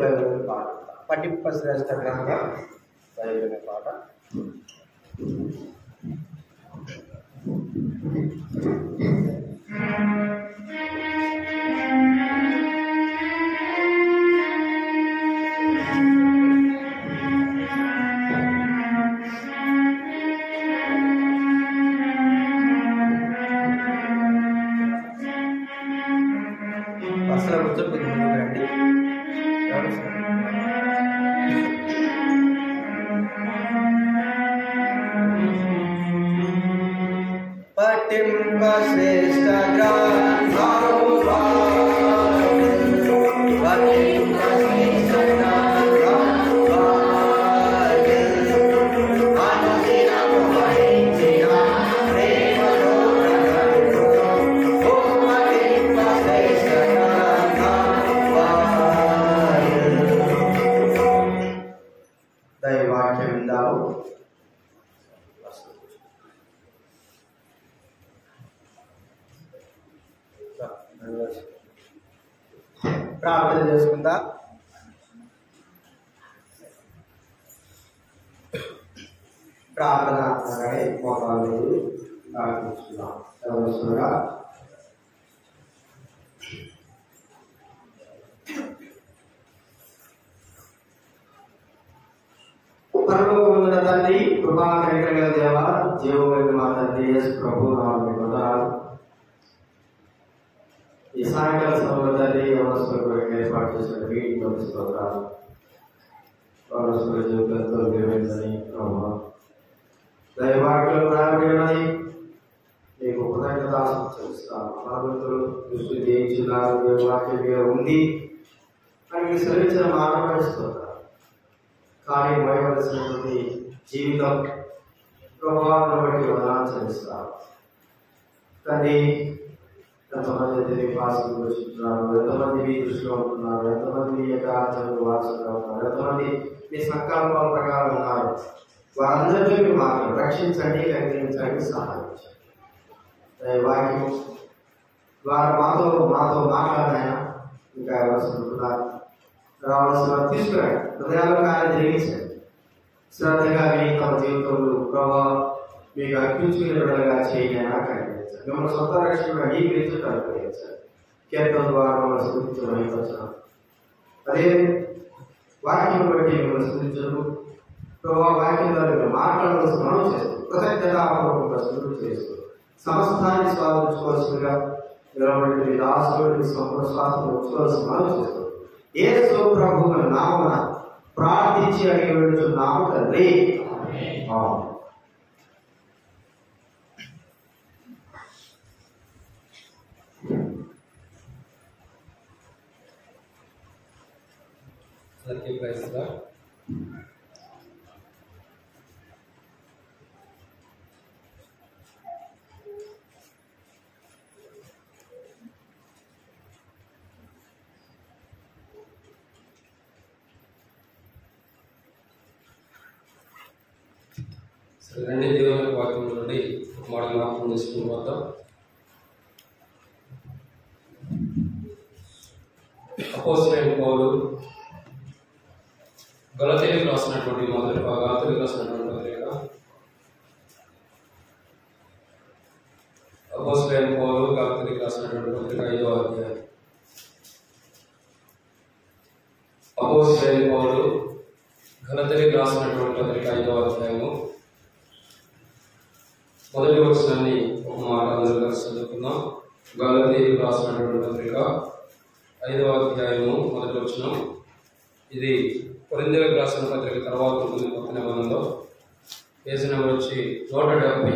Bible పాట పటిప్ప శ్రేష్ఠ గ్రంథ Bible అనే పాట అసలు కూర్చోపోతే ముందుకు రండి ఎవరు సార్? పట్టింప శ్రేష్ఠ గ్రంథము పట్టింప శ్రేష్ఠ గ్రంథము అనుదినము వహించిన ప్రేమలో ప్రకటించు. ఓ పట్టింప శ్రేష్ఠ గ్రంథము దైవాక్యం విందాము ప్రార్థన చేసుకుందా ప్రార్థన అనగానే మోకాళ్ళు ప్రార్థించుకుందాం ఎవరుగా పరలోకమున్న తండ్రి కృపా కనికరగల దేవ జీవమైన మా తండ్రి యేసు ప్రభు నామమున వందనాలు. ఈ సాయంకాల సమయంలో తండ్రి యవనస్తులకు ఏర్పాటు చేసిన వీటి మంది స్తోత్రాలు యవనస్తుల జీవితంతో నిర్వహించని ప్రభు దైవాక్యం ప్రారంభమని మీకు కృతజ్ఞత చెల్లిస్తాను భగవంతుడు దృష్టి జయించున్నారు మీ వాక్యం మీద ఉంది అని సెలవించిన మాట పడిస్తున్నారు కానీ మోయవలసినటువంటి జీవితం ప్రభావాన్ని బట్టి వదనాలు చెల్లిస్తారు కానీ ఎంతమంది అయితే మీ పాసులు దర్శించున్నారు ఎంతమంది మీ దృష్టిలో ఉంటున్నారు ఎంతమంది మీ యొక్క ఆచరణలు వారసులుగా ఉన్నారు ఎంతమంది మీ సంకల్పాల ప్రకారం ఉన్నారు వారందరినీ మీరు మాకు రక్షించండి కనికరించండి సహాయించండి ఈ వాక్యం వారు మాతో మాతో మాట్లాడినాయన ఇంకా ఎవరు ఉంటున్నారు రావాల్సిన వారు తీసుకురండి హృదయాల కార్యం జరిగించండి శ్రద్ధగా మీ తమ జీవితంలో ప్రభావ మీకు అర్పించుకునే విధంగా చేయగా కనిపించండి మిమ్మల్ని సొంత రక్షణ అంగీకరించడం అనుగ్రహించండి కీర్తన ద్వారా మమ్మల్ని స్మృతించడం అయిపోతున్నాం అదే వాక్యం బట్టి మిమ్మల్ని స్మృతించడం ప్రభావ వాక్యం ద్వారా మీరు మాట్లాడవలసిన మనం చేస్తూ కృతజ్ఞతాపూర్వకంగా స్మృతి చేస్తూ సమస్తాన్ని స్వాదించుకోవాల్సిందిగా నిలబడి మీ దాసుడు సంపూర్ణ స్వాస్థ్యం ఉంచుకోవాల్సిన మనం చేస్తూ ఏ ప్రభు నామన ప్రార్థించి అడిగి వెళ్తున్నాము తండ్రి ఆమేన్. అందరికీ ప్రైజ్గా సరే రెండు దేవుని వాక్యం నుండి ఒక మాట జ్ఞాపకం చేసుకుని వద్దాం అపోజిట్ పౌలు గలతీలకు రాసినటువంటి మొదటి గలతీలకు రాసినటువంటి పత్రిక అపోజిట్ పౌలు గలతీలకు రాసినటువంటి పత్రిక ఐదో అధ్యాయం అపోజిట్ పౌలు గలతీలకు రాసినటువంటి పత్రిక ఐదో అధ్యాయము మొదటి వచనాన్ని ఒక మాట అందరూ కలిసి చదువుకుందాం గలతీలకు రాసినటువంటి పత్రిక ఐదవ అధ్యాయము మొదటి వచనం ఇది కొరిందేలకు రాసిన పత్రిక తర్వాత ఉంటుంది కొత్త నిబంధనలో పేజీ నెంబర్ వచ్చి నూట డెబ్బై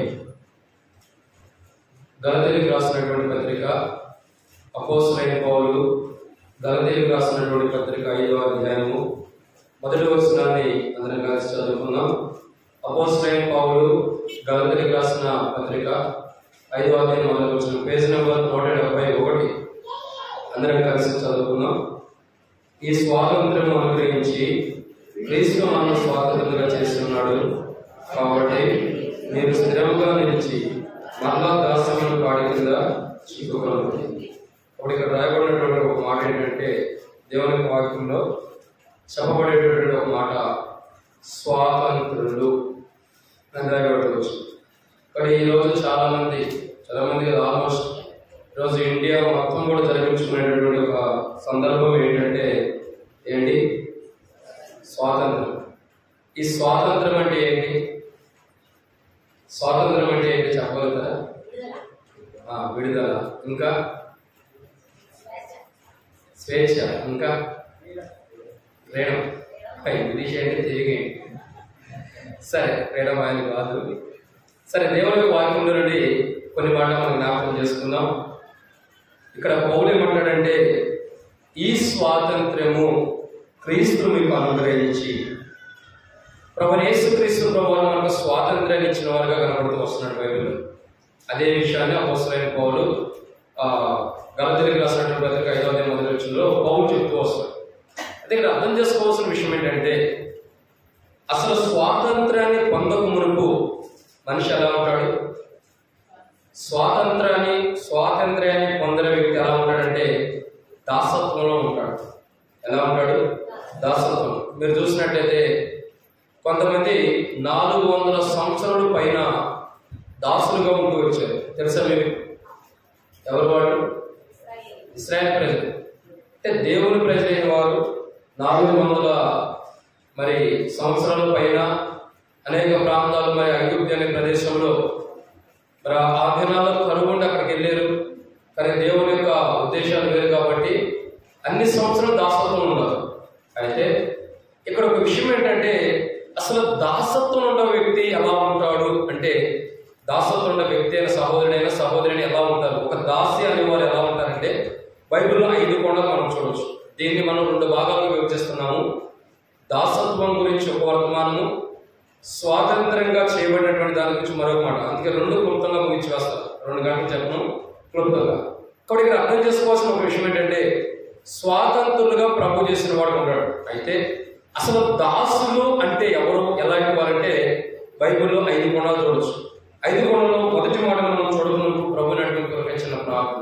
గలతీలకు రాసినటువంటి పత్రిక అపోసరైన పౌలు గలతీలకు రాసినటువంటి పత్రిక ఐదవ అధ్యాయము మొదటి వచనాన్ని అందరం కలిసి చదువుకుందాం అపోసరైన పౌలు గలతీలకు రాసిన పత్రిక ఐదవ అధ్యాయం మొదటి వచనం పేజీ నెంబర్ నూట డెబ్బై ఒకటి అందరం కలిసి చదువుకుందాం ఈ స్వాతంత్రం అనుగ్రహించి క్రీస్తు మన స్వాతంత్రంగా చేస్తున్నాడు కాబట్టి మీరు స్థిరంగా నిలిచి మరలా దాసమైన వాడి కింద చిక్కుకోవాలి అప్పుడు ఇక్కడ రాయబడినటువంటి ఒక మాట ఏంటంటే దేవుని యొక్క వాక్యంలో చెప్పబడేటటువంటి ఒక మాట స్వాతంత్రులు అని రాయబడవచ్చు కానీ ఈరోజు చాలా మంది చాలా మంది కదా ఆల్మోస్ట్ ఈరోజు ఇండియా మొత్తం కూడా జరిపించుకునేటటువంటి ఒక సందర్భం ఏంటంటే ఏంటి స్వాతంత్రం ఈ స్వాతంత్రం అంటే ఏంటి స్వాతంత్రం అంటే ఏంటి చెప్పగలుగుతారా ఆ, విడుదల ఇంకా స్వేచ్ఛ ఇంకా ఫ్రీడమ్ ఇంగ్లీష్ అంటే తిరిగి సరే ఫ్రీడమ్ ఆయన కాదు సరే దేవుని యొక్క వాక్యంలో నుండి కొన్ని మాటలు మనం జ్ఞాపకం చేసుకుందాం ఇక్కడ పౌలు ఏమంటాడంటే ఈ స్వాతంత్ర్యము క్రీస్తు మీకు అనుగ్రహించి ప్రభు యేసుక్రీస్తు ప్రభు మనకు స్వాతంత్ర్యాన్ని ఇచ్చిన వారుగా కనబడుతూ వస్తున్నాడు బైబిల్లో అదే విషయాన్ని అవసరమైన పౌలు ఆ, గలతీలకు రాసినటువంటి పత్రిక ఐదో అధ్యాయం మొదటి వచనంలో పౌలు చెప్తూ వస్తాడు అయితే ఇక్కడ అర్థం చేసుకోవాల్సిన విషయం ఏంటంటే అసలు స్వాతంత్రాన్ని పొందక మునుపు మనిషి ఎలా ఉంటాడు స్వాతంత్రాన్ని స్వాతంత్ర్యాన్ని పొందిన వ్యక్తి ఎలా ఉంటాడంటే దాసత్వంలో ఉంటాడు ఎలా ఉంటాడు దాసత్వం మీరు చూసినట్లయితే కొంతమంది నాలుగు వందల సంవత్సరాల పైన దాసులుగా ఉంటూ వచ్చారు తెలుసా మీకు ఎవరు వాళ్ళు ఇస్రాయల్ ప్రజలు అంటే దేవుని ప్రజలైన వారు నాలుగు వందల మరి సంవత్సరాల పైన అనేక ప్రాంతాలు మరి ఐగుప్తి అనే ప్రదేశంలో మరి ఆ దినాల్లో కనుగొండి అక్కడికి వెళ్ళారు కానీ దేవుని యొక్క ఉద్దేశాలు వేరు కాబట్టి అన్ని సంవత్సరాలు దాసత్వం ఉన్నారు అయితే ఇక్కడ ఒక విషయం ఏంటంటే అసలు దాసత్వం ఉన్న వ్యక్తి ఎలా ఉంటాడు అంటే దాసత్వం ఉన్న వ్యక్తి అయిన సహోదరుడైన సహోదరుని ఎలా ఉంటారు ఒక దాసి అనేవారు ఎలా ఉంటారంటే బైబిల్లో ఐదు కోణాలు మనం చూడవచ్చు దీన్ని మనం రెండు భాగాలుగా విభజిస్తున్నాము దాసత్వం గురించి ఒక వర్తమానము స్వాతంత్రంగా చేయబడినటువంటి దాని గురించి మరొక మాట అందుకే రెండు క్లుప్తంగా ముగించి వేస్తారు రెండు గంటలు చెప్పను క్లుప్తంగా కాబట్టి ఇక్కడ అర్థం చేసుకోవాల్సిన ఒక విషయం ఏంటంటే స్వాతంత్రులుగా ప్రభు చేసిన వాడు ఉంటాడు అయితే అసలు దాసులు అంటే ఎవరు ఎలాంటి వారంటే బైబిల్లో ఐదు కోణాలు చూడొచ్చు ఐదు కోణంలో మొదటి మాట మనం చూడకున్నప్పుడు ప్రభు నడిపి చిన్న ప్రార్థన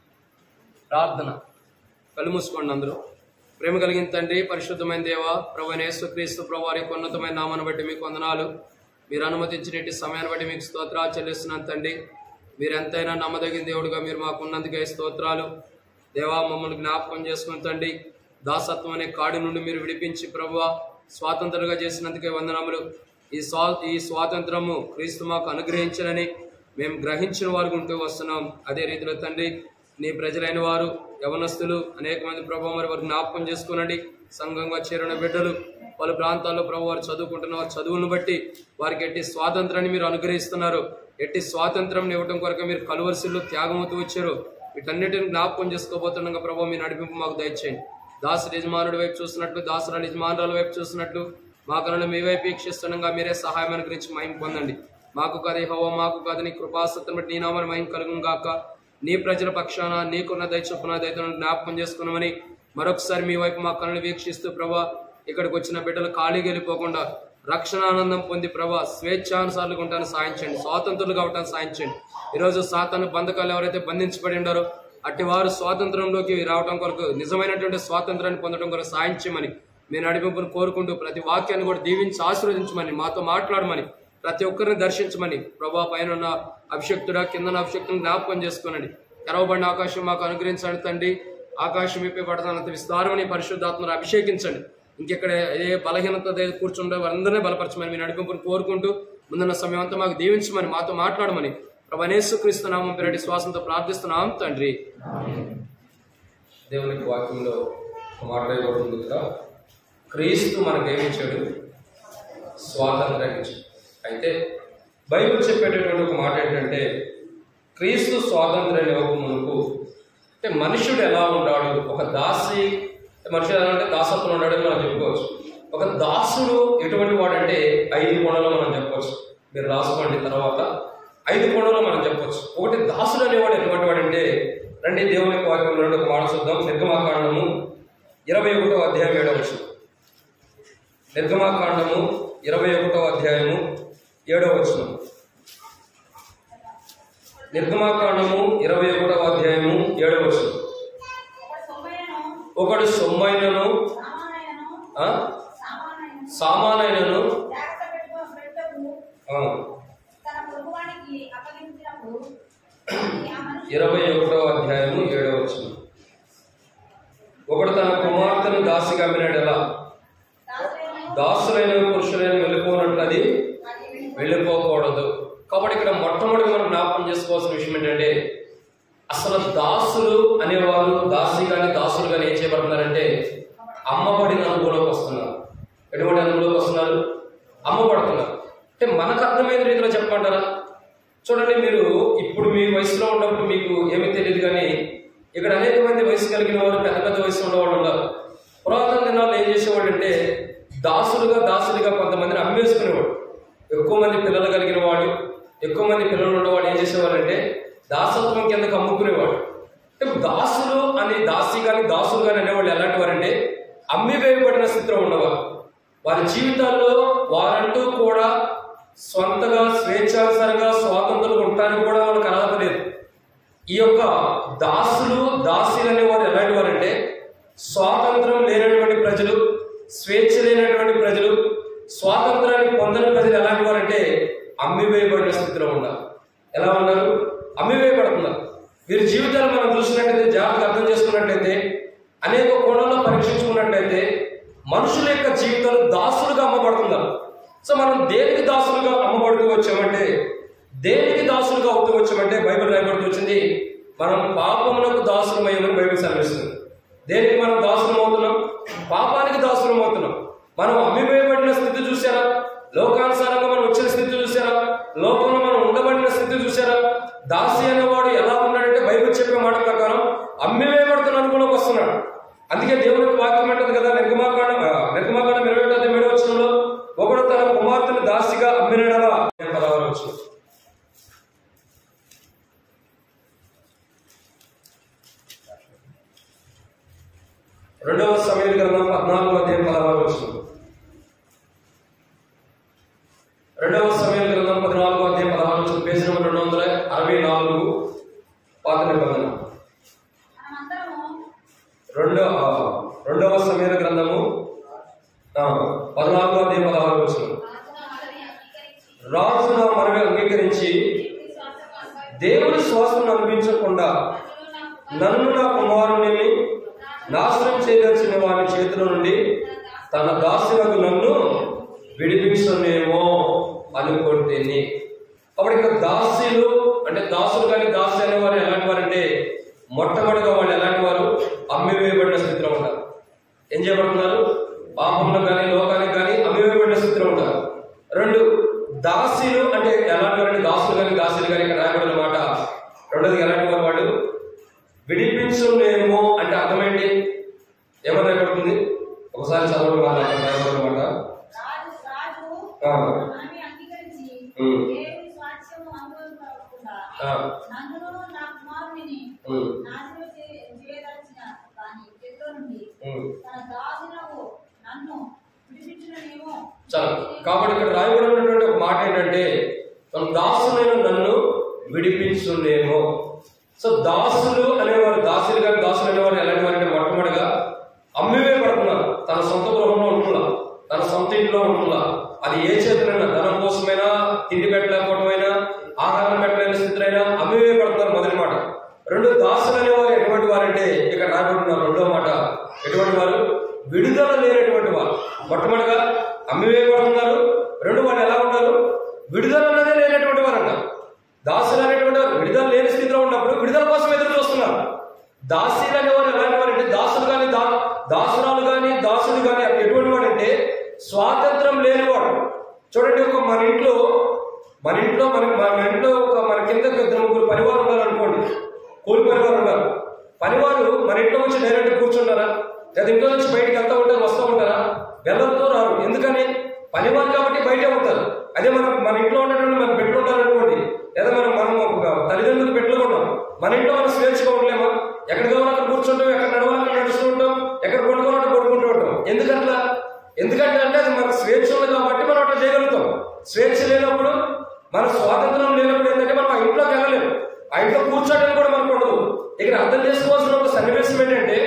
ప్రార్థన కళ్ళు మూసుకోండి అందరూ ప్రేమ కలిగిన తండ్రి పరిశుద్ధమైన దేవ ప్రభు యేసుక్రీస్తు ప్రభు వారి యొక్క ఉన్నతమైన నామాన్ని బట్టి మీకు వందనాలు మీరు అనుమతించినట్టు సమయాన్ని బట్టి మీకు స్తోత్రాలు చెల్లిస్తున్నాను తండ్రి మీరు ఎంతైనా నమ్మదగిన దేవుడుగా మీరు మాకు ఉన్నందుకే స్తోత్రాలు దేవా మమ్మల్ని జ్ఞాపకం చేసుకుని తండ్రి దాసత్వం అనే కాడి నుండి మీరు విడిపించి ప్రభు స్వాతంత్రంగా చేసినందుకే వందనములు ఈ స్వా ఈ స్వాతంత్రము క్రీస్తు మాకు అనుగ్రహించనని మేము గ్రహించిన వారు ఉంటూ వస్తున్నాం అదే రీతిలో తండ్రి నీ ప్రజలైన వారు యవనస్తులు అనేక మంది ప్రభావ మరి వారు జ్ఞాపకం చేసుకునండి సంఘంగా చేరిన బిడ్డలు పలు ప్రాంతాల్లో ప్రభు వారు చదువుకుంటున్న వారి చదువులను బట్టి వారికి ఎట్టి స్వాతంత్రాన్ని మీరు అనుగ్రహిస్తున్నారు ఎట్టి స్వాతంత్రం ఇవ్వటం కొరకు మీరు కలువరిశిల్లో త్యాగమవుతూ వచ్చారు వీటన్నిటిని జ్ఞాపకం చేసుకోబోతుండగా ప్రభావ మీ నడిపింపు మాకు దయచేయండి దాసుడు యజమానుడి వైపు చూస్తున్నట్లు దాసురాలు యజమానురాల వైపు చూస్తున్నట్లు మా కనులు మీ వైపు వీక్షిస్తుండగా మీరే సహాయం అనుగ్రహించి మహిమ పొందండి మాకు కది హోవ మాకు కది నీ కృపాసత్వం బట్టి నీ నామని మహిమ కలుగును గాక నీ ప్రజల పక్షాన నీకున్న దయచొప్పున దయతను జ్ఞాపకం చేసుకున్నామని మరొకసారి మీ వైపు మా కనులు వీక్షిస్తూ ప్రభా ఇక్కడికి వచ్చిన బిడ్డలు ఖాళీగా వెళ్ళిపోకుండా రక్షణ ఆనందం పొంది ప్రభా స్వేచ్ఛానుసార్లుగా ఉండడానికి సాయించండి స్వాతంత్రులు కావటానికి సాయించండి ఈరోజు సాతాను బంధకాలు ఎవరైతే బంధించబడి ఉండారో అట్టి వారు స్వాతంత్రంలోకి రావడం కొరకు నిజమైనటువంటి స్వాతంత్రాన్ని పొందడం కొరకు సాయించమని మీరు నడిపింపును కోరుకుంటూ ప్రతి వాక్యాన్ని కూడా దీవించి ఆశీర్వదించమని మాతో మాట్లాడమని ప్రతి ఒక్కరిని దర్శించమని ప్రభా పైన ఉన్న అభిషక్తుడా కింద అభిషక్తుని జ్ఞాపకం చేసుకోనండి తెరవబడిన ఆకాశం మాకు అనుగ్రహించండి తండ్రి ఆకాశం ఇప్పి పడతానంత విస్తారమని పరిశుద్ధాత్మను అభిషేకించండి ఇంకెక్కడ ఏ బలహీనత దగ్గర కూర్చుంటే వారందరినీ బలపరచమని మీ నడిపింపును కోరుకుంటూ ముందున్న సమయం అంతా మాకు దీవించమని మాతో మాట్లాడమని ప్రభనేసు క్రీస్తు నామం పేరటి శ్వాసంతో ప్రార్థిస్తున్నాం తండ్రి దేవునికి వాక్యంలో మాట్లాడబడుతుంది కదా క్రీస్తు మనకేమిచ్చాడు స్వాతంత్రం ఇచ్చాడు అయితే బైబిల్ చెప్పేటటువంటి ఒక మాట ఏంటంటే క్రీస్తు స్వాతంత్రం ఇవ్వక మునుపు అంటే మనుషుడు ఎలా ఉంటాడు ఒక దాసి మనుషుడు ఎలా అంటే దాసత్వం ఉన్నాడని మనం చెప్పుకోవచ్చు ఒక దాసుడు ఎటువంటి వాడంటే ఐదు కోణాలు మనం చెప్పవచ్చు మీరు రాసుకోండి తర్వాత ఐదు కోణాలు మనం చెప్పవచ్చు ఒకటి దాసుడు అనేవాడు ఎటువంటి వాడంటే రండి దేవుని యొక్క వాక్యంలో నుండి ఒక మాట చూద్దాం నిర్గమాకాండము ఇరవై ఒకటో అధ్యాయం ఏడవ వచనం నిర్గమాకాండము ఇరవై ఒకటో అధ్యాయము ఏడవ వచనం నిర్గమాకాండము ఇరవై ఒకటవ అధ్యాయము ఏడవ వచనం ఒకడు సొమ్మయ్యను, ఒకడు సొమ్మైనను సామానయ్యను, ఆ ఆ? సామానైన సామానైనను జాగ్రత్త పెట్టుకో పెట్టకు ఆ, తన పొరుగువానికి అప్పగించినప్పుడు ఆ మనిషి ఇరవై ఒకటో అధ్యాయము ఏడవ వచ్చిన ఒకడు తన కుమార్తెను దాసిగా అమ్మినాడు ఎలా దాసుడైన దాసులైన పురుషులైన వెళ్ళిపోనట్లు అది అది వెళ్ళిపో- వెళ్ళిపోకూడదు కాబట్టి ఇక్కడ మొట్టమొదటి మనం జ్ఞాపకం చేసుకోవాల్సిన విషయం ఏంటంటే అసలు దాసులు అనేవారు దాసి కానీ దాసులు కానీ ఏం చేయబడుతున్నారంటే అమ్మబడిన అనుభవంలోకి వస్తున్నారు ఎటువంటి అనుభవంలోకి వస్తున్నారు అమ్మబడుతున్నారు అంటే మనకు అర్థమైన రీతిలో చెప్పమంటారా చూడండి మీరు ఇప్పుడు మీ వయసులో ఉన్నప్పుడు మీకు ఏమీ తెలియదు కానీ ఇక్కడ అనేక మంది వయసు కలిగిన వారు పెద్ద పెద్ద వయసు ఉన్నవాళ్ళు ఉన్నారు పురాతన దినాల్లో ఏం చేసేవాడు అంటే దాసులుగా దాసులుగా కొంతమందిని అమ్మేసుకునేవాడు ఎక్కువ మంది పిల్లలు కలిగిన వాడు ఎక్కువ మంది పిల్లలు ఉన్నవాడు ఏం చేసేవాడంటే దాసత్వం కిందకు అమ్ముకునేవాడు అంటే దాసులు అని దాసి కానీ దాసులు కానీ అనేవాళ్ళు ఎలాంటి వారంటే అమ్మి వేయబడిన స్థితిలో ఉన్నవారు వారి జీవితాల్లో వారంటూ కూడా సొంతగా స్వేచ్ఛానుసారంగా స్వాతంత్రం ఉండటానికి కూడా వాళ్ళకి అర్హత లేదు ఈ యొక్క దాసులు దాసీలు అనేవారు ఎలాంటి వారంటే స్వాతంత్రం లేనటువంటి ప్రజలు స్వేచ్ఛ లేనటువంటి ప్రజలు స్వాతంత్రాన్ని పొందని ప్రజలు ఎలాంటి వారంటే అమ్మివేయబడిన స్థితిలో ఉన్నారు ఎలా ఉన్నారు అమ్మివేయబడుతున్నారు వీరి జీవితాలు మనం చూసినట్లయితే జాగ్రత్తగా అర్థం చేసుకున్నట్లయితే అనేక కోణాల్లో పరీక్షించుకున్నట్లయితే మనుషుల యొక్క జీవితాలు దాసులుగా అమ్మబడుతున్నారు సో మనం దేనికి దాసులుగా అమ్మబడుతూ వచ్చామంటే దేనికి దాసులుగా అవుతూ వచ్చామంటే బైబిల్ రాయబడుతూ వచ్చింది మనం పాపమునకు దాసులమయ్యమని బైబిల్ సెలవిస్తుంది దేనికి మనం దాసులం అవుతున్నాం పాపానికి దాసులం అవుతున్నాం మనం అమ్మివేయబడిన స్థితి చూసారా లోకానుసారంగా మనం వచ్చిన స్థితి చూసారా లోకంలో మనం ఉండబడిన స్థితి చూసారా దాసి అనేవాడు ఎలా ఉన్నాడంటే బైబిల్ చెప్పే మాట ప్రకారం అమ్మివేయబడుతున్న అనుకులోకి వస్తున్నాడు అందుకే దేవునికి వాక్యం అంటది కదా నిర్గమాకాండ నిర్గమాకాండం ఇరవై ఒకటి ఏడవ వచనంలో ఒకడు తన కుమార్తెను దాసిగా అమ్మినడలా పదహారు వచ్చిన రెండవ సమయం గ్రంథం పద్నాలుగు అధ్యాయం పదహారు వచ్చిన రెండవ సమయం గ్రంథం పద్నాలుగు అధ్యాయం పదహారు వచ్చిన పేజీ నెంబర్ రెండు వందల అరవై నాలుగు పాత నిబంధన మనమందరము రెండో ఆ, రెండవ సమయ గ్రంథము ఆ, పద్నాలుగో అధ్యాయం పదహారు వచ్చిన రాజున మనవి అంగీకరించి రాజు నా మనవి అంగీకరించి దేవుని స్వాస్థ్యము అనుభవించి దేవుని శ్వాసను అనిపించకుండా నన్ను నా నన్ను నా కుమారుని నాశనం చేయదలిచిన వారి చేతిలో నుండి తన దాసులకు నన్ను విడిపించనేమో అనుకుంటేని కాబట్టి ఇక్కడ దాసీలు అంటే దాసులు కానీ దాసి అనే వారు ఎలాంటి వారంటే మొట్టమొదటిగా వాళ్ళు ఎలాంటి వారు అమ్మివేయబడిన స్థితిలో ఉంటారు ఏం చేయబడుతున్నారు పాపంలో కానీ లోకానికి కానీ అమ్మివేయబడిన స్థితిలో ఉంటారు రెండు దాసీలు అంటే ఎలాంటి వారంటే దాసులు కానీ దాసీలు కానీ ఇక్కడ రాయబడిన మాట రెండోది ఎలాంటి వారు వాడు విడిపించునేమో అంటే అర్థమేంటి ఏమని రాయబడుతుంది ఒకసారి చదవడం మాట రాయబడిన మాట రాజు రాజు ఆ. మనవి అంగీకరించి ఉమ్. దేవుని స్వాస్థ్యము అనుభవించకుండా ఆ, నన్నును నా కుమారుని ఉమ్, నాశనం చే- చేయదలిచిన వాని చేతిలో నుండి ఉమ్. తన దాసునకు నన్ను విడిపించునేమో చాలు కాబట్టి ఇక్కడ రాయబడినటువంటి ఒక మాట ఏంటంటే తన దాసులైన నన్ను విడిపించునేమో సో దాసులు అనేవారు దాసులు కానీ దాసులు అనేవారు ఎలాంటి వారు అంటే మొట్టమొదటిగా అమ్మివే పడుతున్నారు తన సొంత గృహంలో ఉంటున్నా తన సొంత ఇంట్లో ఉంటున్నా అది ఏ చేతులైనా ధనం కోసమైనా తిండి పెట్టలేకపోవటమైనా ఆహారం పెట్టలేని స్థితిలో అమ్మివే పడుతున్నారు మొదటి మాట రెండు దాసులు అనేవారు ఎటువంటి వారంటే ఇక్కడ రాబడుతున్నారు రెండో మాట ఎటువంటి వారు విడుదల లేనటువంటి వారు మొట్టమొదటిగా అమ్మివేయబడుతున్నారు రెండు వాళ్ళు ఎలా ఉన్నారు విడుదల అనేది లేనటువంటి వారు అంటారు దాసులు అనేటువంటి వారు విడుదల లేని స్థితిలో ఉన్నప్పుడు విడుదల కోసం ఎదురు చూస్తున్నారు దాసీలు అనేవారు ఎలాంటి వారు అంటే దాసులు కానీ దా దాసురాలు కానీ దాసులు కానీ ఎటువంటి వాడు అంటే స్వాతంత్రం లేనివాడు చూడండి ఒక మన ఇంట్లో మన ఇంట్లో మన మన ఇంట్లో ఒక మన కింద ఒక ఇద్దరు ముగ్గురు పరివారం ఉన్నారు అనుకోండి కూలి పరివారం ఉన్నారు పనివారు మన ఇంట్లో వచ్చి డైరెక్ట్ కూర్చుంటారా లేదా ఇంట్లో నుంచి బయటికి వెళ్తా ఉంటారు వస్తూ ఉంటారా వెళ్ళొద్దు రారు ఎందుకని పనివారు కాబట్టి బయటే ఉంటారు అదే మన మన ఇంట్లో ఉన్నటువంటి మనం పెట్టుకుంటారు అనుకోండి లేదా మనం మనం ఒక తల్లిదండ్రులు పెట్టుకుంటాం మన ఇంట్లో మనం స్వేచ్ఛగా ఉండలేమా ఎక్కడ కావాలో అక్కడ కూర్చుంటాం ఎక్కడ నడవాలన్నా నడుస్తూ ఉంటాం ఎక్కడ పడుకోవాలంటే పడుకుంటూ ఉంటాం ఎందుకట్లా ఎందుకంటే అంటే అది మనకు స్వేచ్ఛ ఉంది కాబట్టి మనం అట్లా చేయగలుగుతాం స్వేచ్ఛ లేనప్పుడు మన స్వాతంత్రం లేనప్పుడు ఏంటంటే మనం ఆ ఇంట్లోకి వెళ్ళలేము ఆ ఇంట్లో కూర్చోడానికి కూడా మనకు ఉండదు ఇక్కడ అర్థం చేసుకోవాల్సిన ఒక సన్నివేశం ఏంటంటే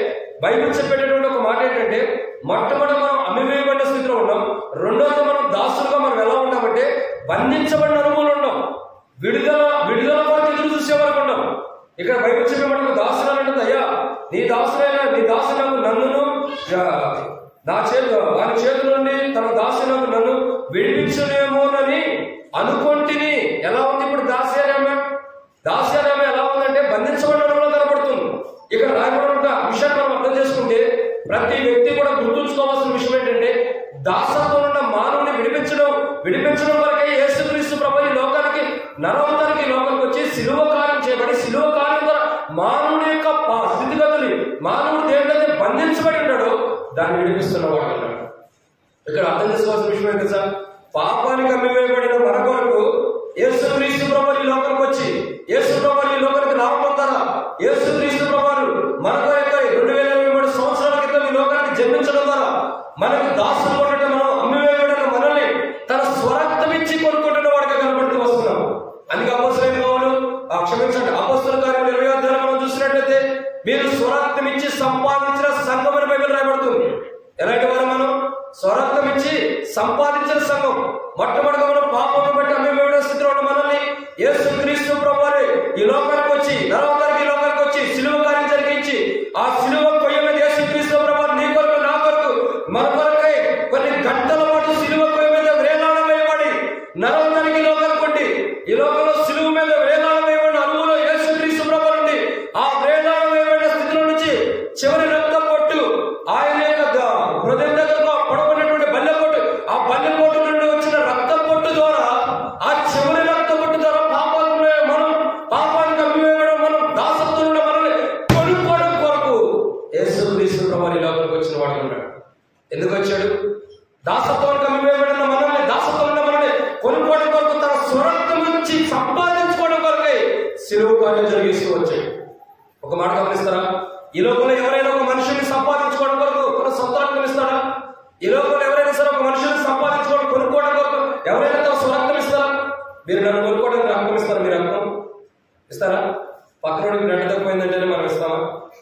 బైబిల్ చెప్పేటటువంటి ఒక మాట ఏంటంటే మొట్టమొదటి మనం అమ్మివేయబడిన స్థితిలో ఉన్నాం రెండోది మనం దాసులుగా మనం ఎలా ఉంటామంటే బంధించబడిన అనుభవం ఉన్నాం విడుదల విడుదల కొరకు ఎదురు చూసే వరకు ఉన్నాం ఇక్కడ బైబిల్ చెప్పే మనకు దాసులు అంటే అయ్యా నీ దాసులైన నీ దాసులకు నన్నును ఆ, నా చేతు వారి చేతుల నుండి తన దాసులకు నన్ను విడిపించునేమోనని అనుకొంటిని ఎలా ఉంది ఇప్పుడు దాస్యారామ దాస్యారామ ఎలా ఉందంటే బంధించబడడంలో కనబడుతుంది ఇక్కడ రాయబడి ఉన్న విషయాన్ని మనం అర్థం చేసుకుంటే ప్రతి వ్యక్తి కూడా గుర్తుంచుకోవాల్సిన విషయం ఏంటంటే దాసత్వం ఉన్న మానవుని విడిపించడం విడిపించడం వరకే యేసుక్రీస్తు ప్రభు ఈ లోకానికి నరవతానికి ఈ లోకానికి వచ్చి సిలువ కార్యం చేయబడి సిలువ కార్యం ద్వారా మానవుని యొక్క పా- స్థితిగతులు మానవుడు దేంట్లయితే బంధించబడి ఉన్నాడో దాన్ని విడిపిస్తున్నవాడు అన్నాడు ఇక్కడ అర్థం చేసుకోవాల్సిన విషయం ఏంటి సార్ పాపానికి అమ్మివేయబడిన మన కొరకు యేసు క్రీస్తు ప్రభు ఈ లోకానికి వచ్చి యేసు ప్రభు ఈ లోకానికి రావడం ద్వారా యేసు క్రీస్తు ప్రభు మన కొరకు రెండు వేల ఇరవై మూడు సంవత్సరాల క్రితం ఈ లోకానికి జన్మించడం ద్వారా మనకు దాసులు కొట్టడం మనం అమ్మివేయబడిన మనల్ని తన స్వరక్తం ఇచ్చి కొనుక్కుంటున్న వాడిగా కనబడుతూ వస్తున్నాం అందుకే అపోసరైన పౌలు ఆ క్షమించండి అపోస్తుల కార్యం ఇరవై అధ్యాయం మనం చూసినట్లయితే మీరు స్వరక్తం ఇచ్చి సంపాదించిన సంఘం అని బైబిల్ రాయబడుతుంది ఎలాంటి వారు మనం స్వరక్తం ఇచ్చి సంపాదించిన సంఘం మొట్టమొదటిగా మనం పాపం బట్టి అమ్మివేయడం స్థితిలో ఉన్న మనల్ని యేసు క్రీస్తు ప్రభువారే ఈ లోకానికి వచ్చి నరవతానికి ఈ లోకానికి వచ్చి సిలువ కార్యం జరిగించి ఆ సిలువ కొయ్య మీద యేసు క్రీస్తు ప్రభు నీ కొరకు నా కొరకు మన కొరకై కొన్ని గంటల పాటు సిలువ కొయ్య మీద వేలాడం వేయబడి నరవతానికి ఈ లోకానికి కొట్టి ఈ లోకంలో సిలువ మీద వేలాడం వేయబడిన అనుభవంలో యేసు క్రీస్తు ప్రభు నుండి ఆ వేలాడం వేయబడిన స్థితిలో నుంచి చివరి రక్త పొట్టు ఆయన యొక్క ద- హృదయం దగ్గరకు ఆ పొడవైనటువంటి బల్లె పొట్టు ఆ బల్లె పొట్టు నుండి వచ్చిన రక్త పొట్టు ద్వారా ఆ చివరి రక్త పొట్టు ద్వారా పాపాత్మ మనం పాపానికి అమ్మివేయడం మనం దాసత్వం ఉన్న మనల్ని కొనుక్కోవడం కొరకు యేసు క్రీస్తు ప్రభు ఈ లోకానికి వచ్చిన వాడు ఉన్నాడు ఎందుకు వచ్చాడు దాసత్వానికి అమ్మివేయబడిన మనల్ని దాసత్వం ఉన్న మనల్ని కొనుక్కోవడం కొరకు తన స్వరక్తం నుంచి సంపాదించుకోవడం కొరకై సిలువు కార్యం జరిగేసి వచ్చాడు ఒక మాట గమనిస్తారా ఈ లోకంలో ఎవరైనా ఒక మనిషిని సంపాదించుకోవడం కొరకు తన సొంత రక్తం ఇస్తాడా ఈ లోకంలో ఎవరైనా సరే ఒక మనిషిని సంపాదించుకోవడం కొనుక్కోవడం కొరకు ఎవరైనా తన స్వరక్తం ఇస్తారా మీరు నన్ను కొనుక్కోవడానికి రక్తం ఇస్తారా మీ రక్తం ఇస్తారా పక్కన బ్లడ్ తక్కువైందంటేనే మనం ఇస్తామా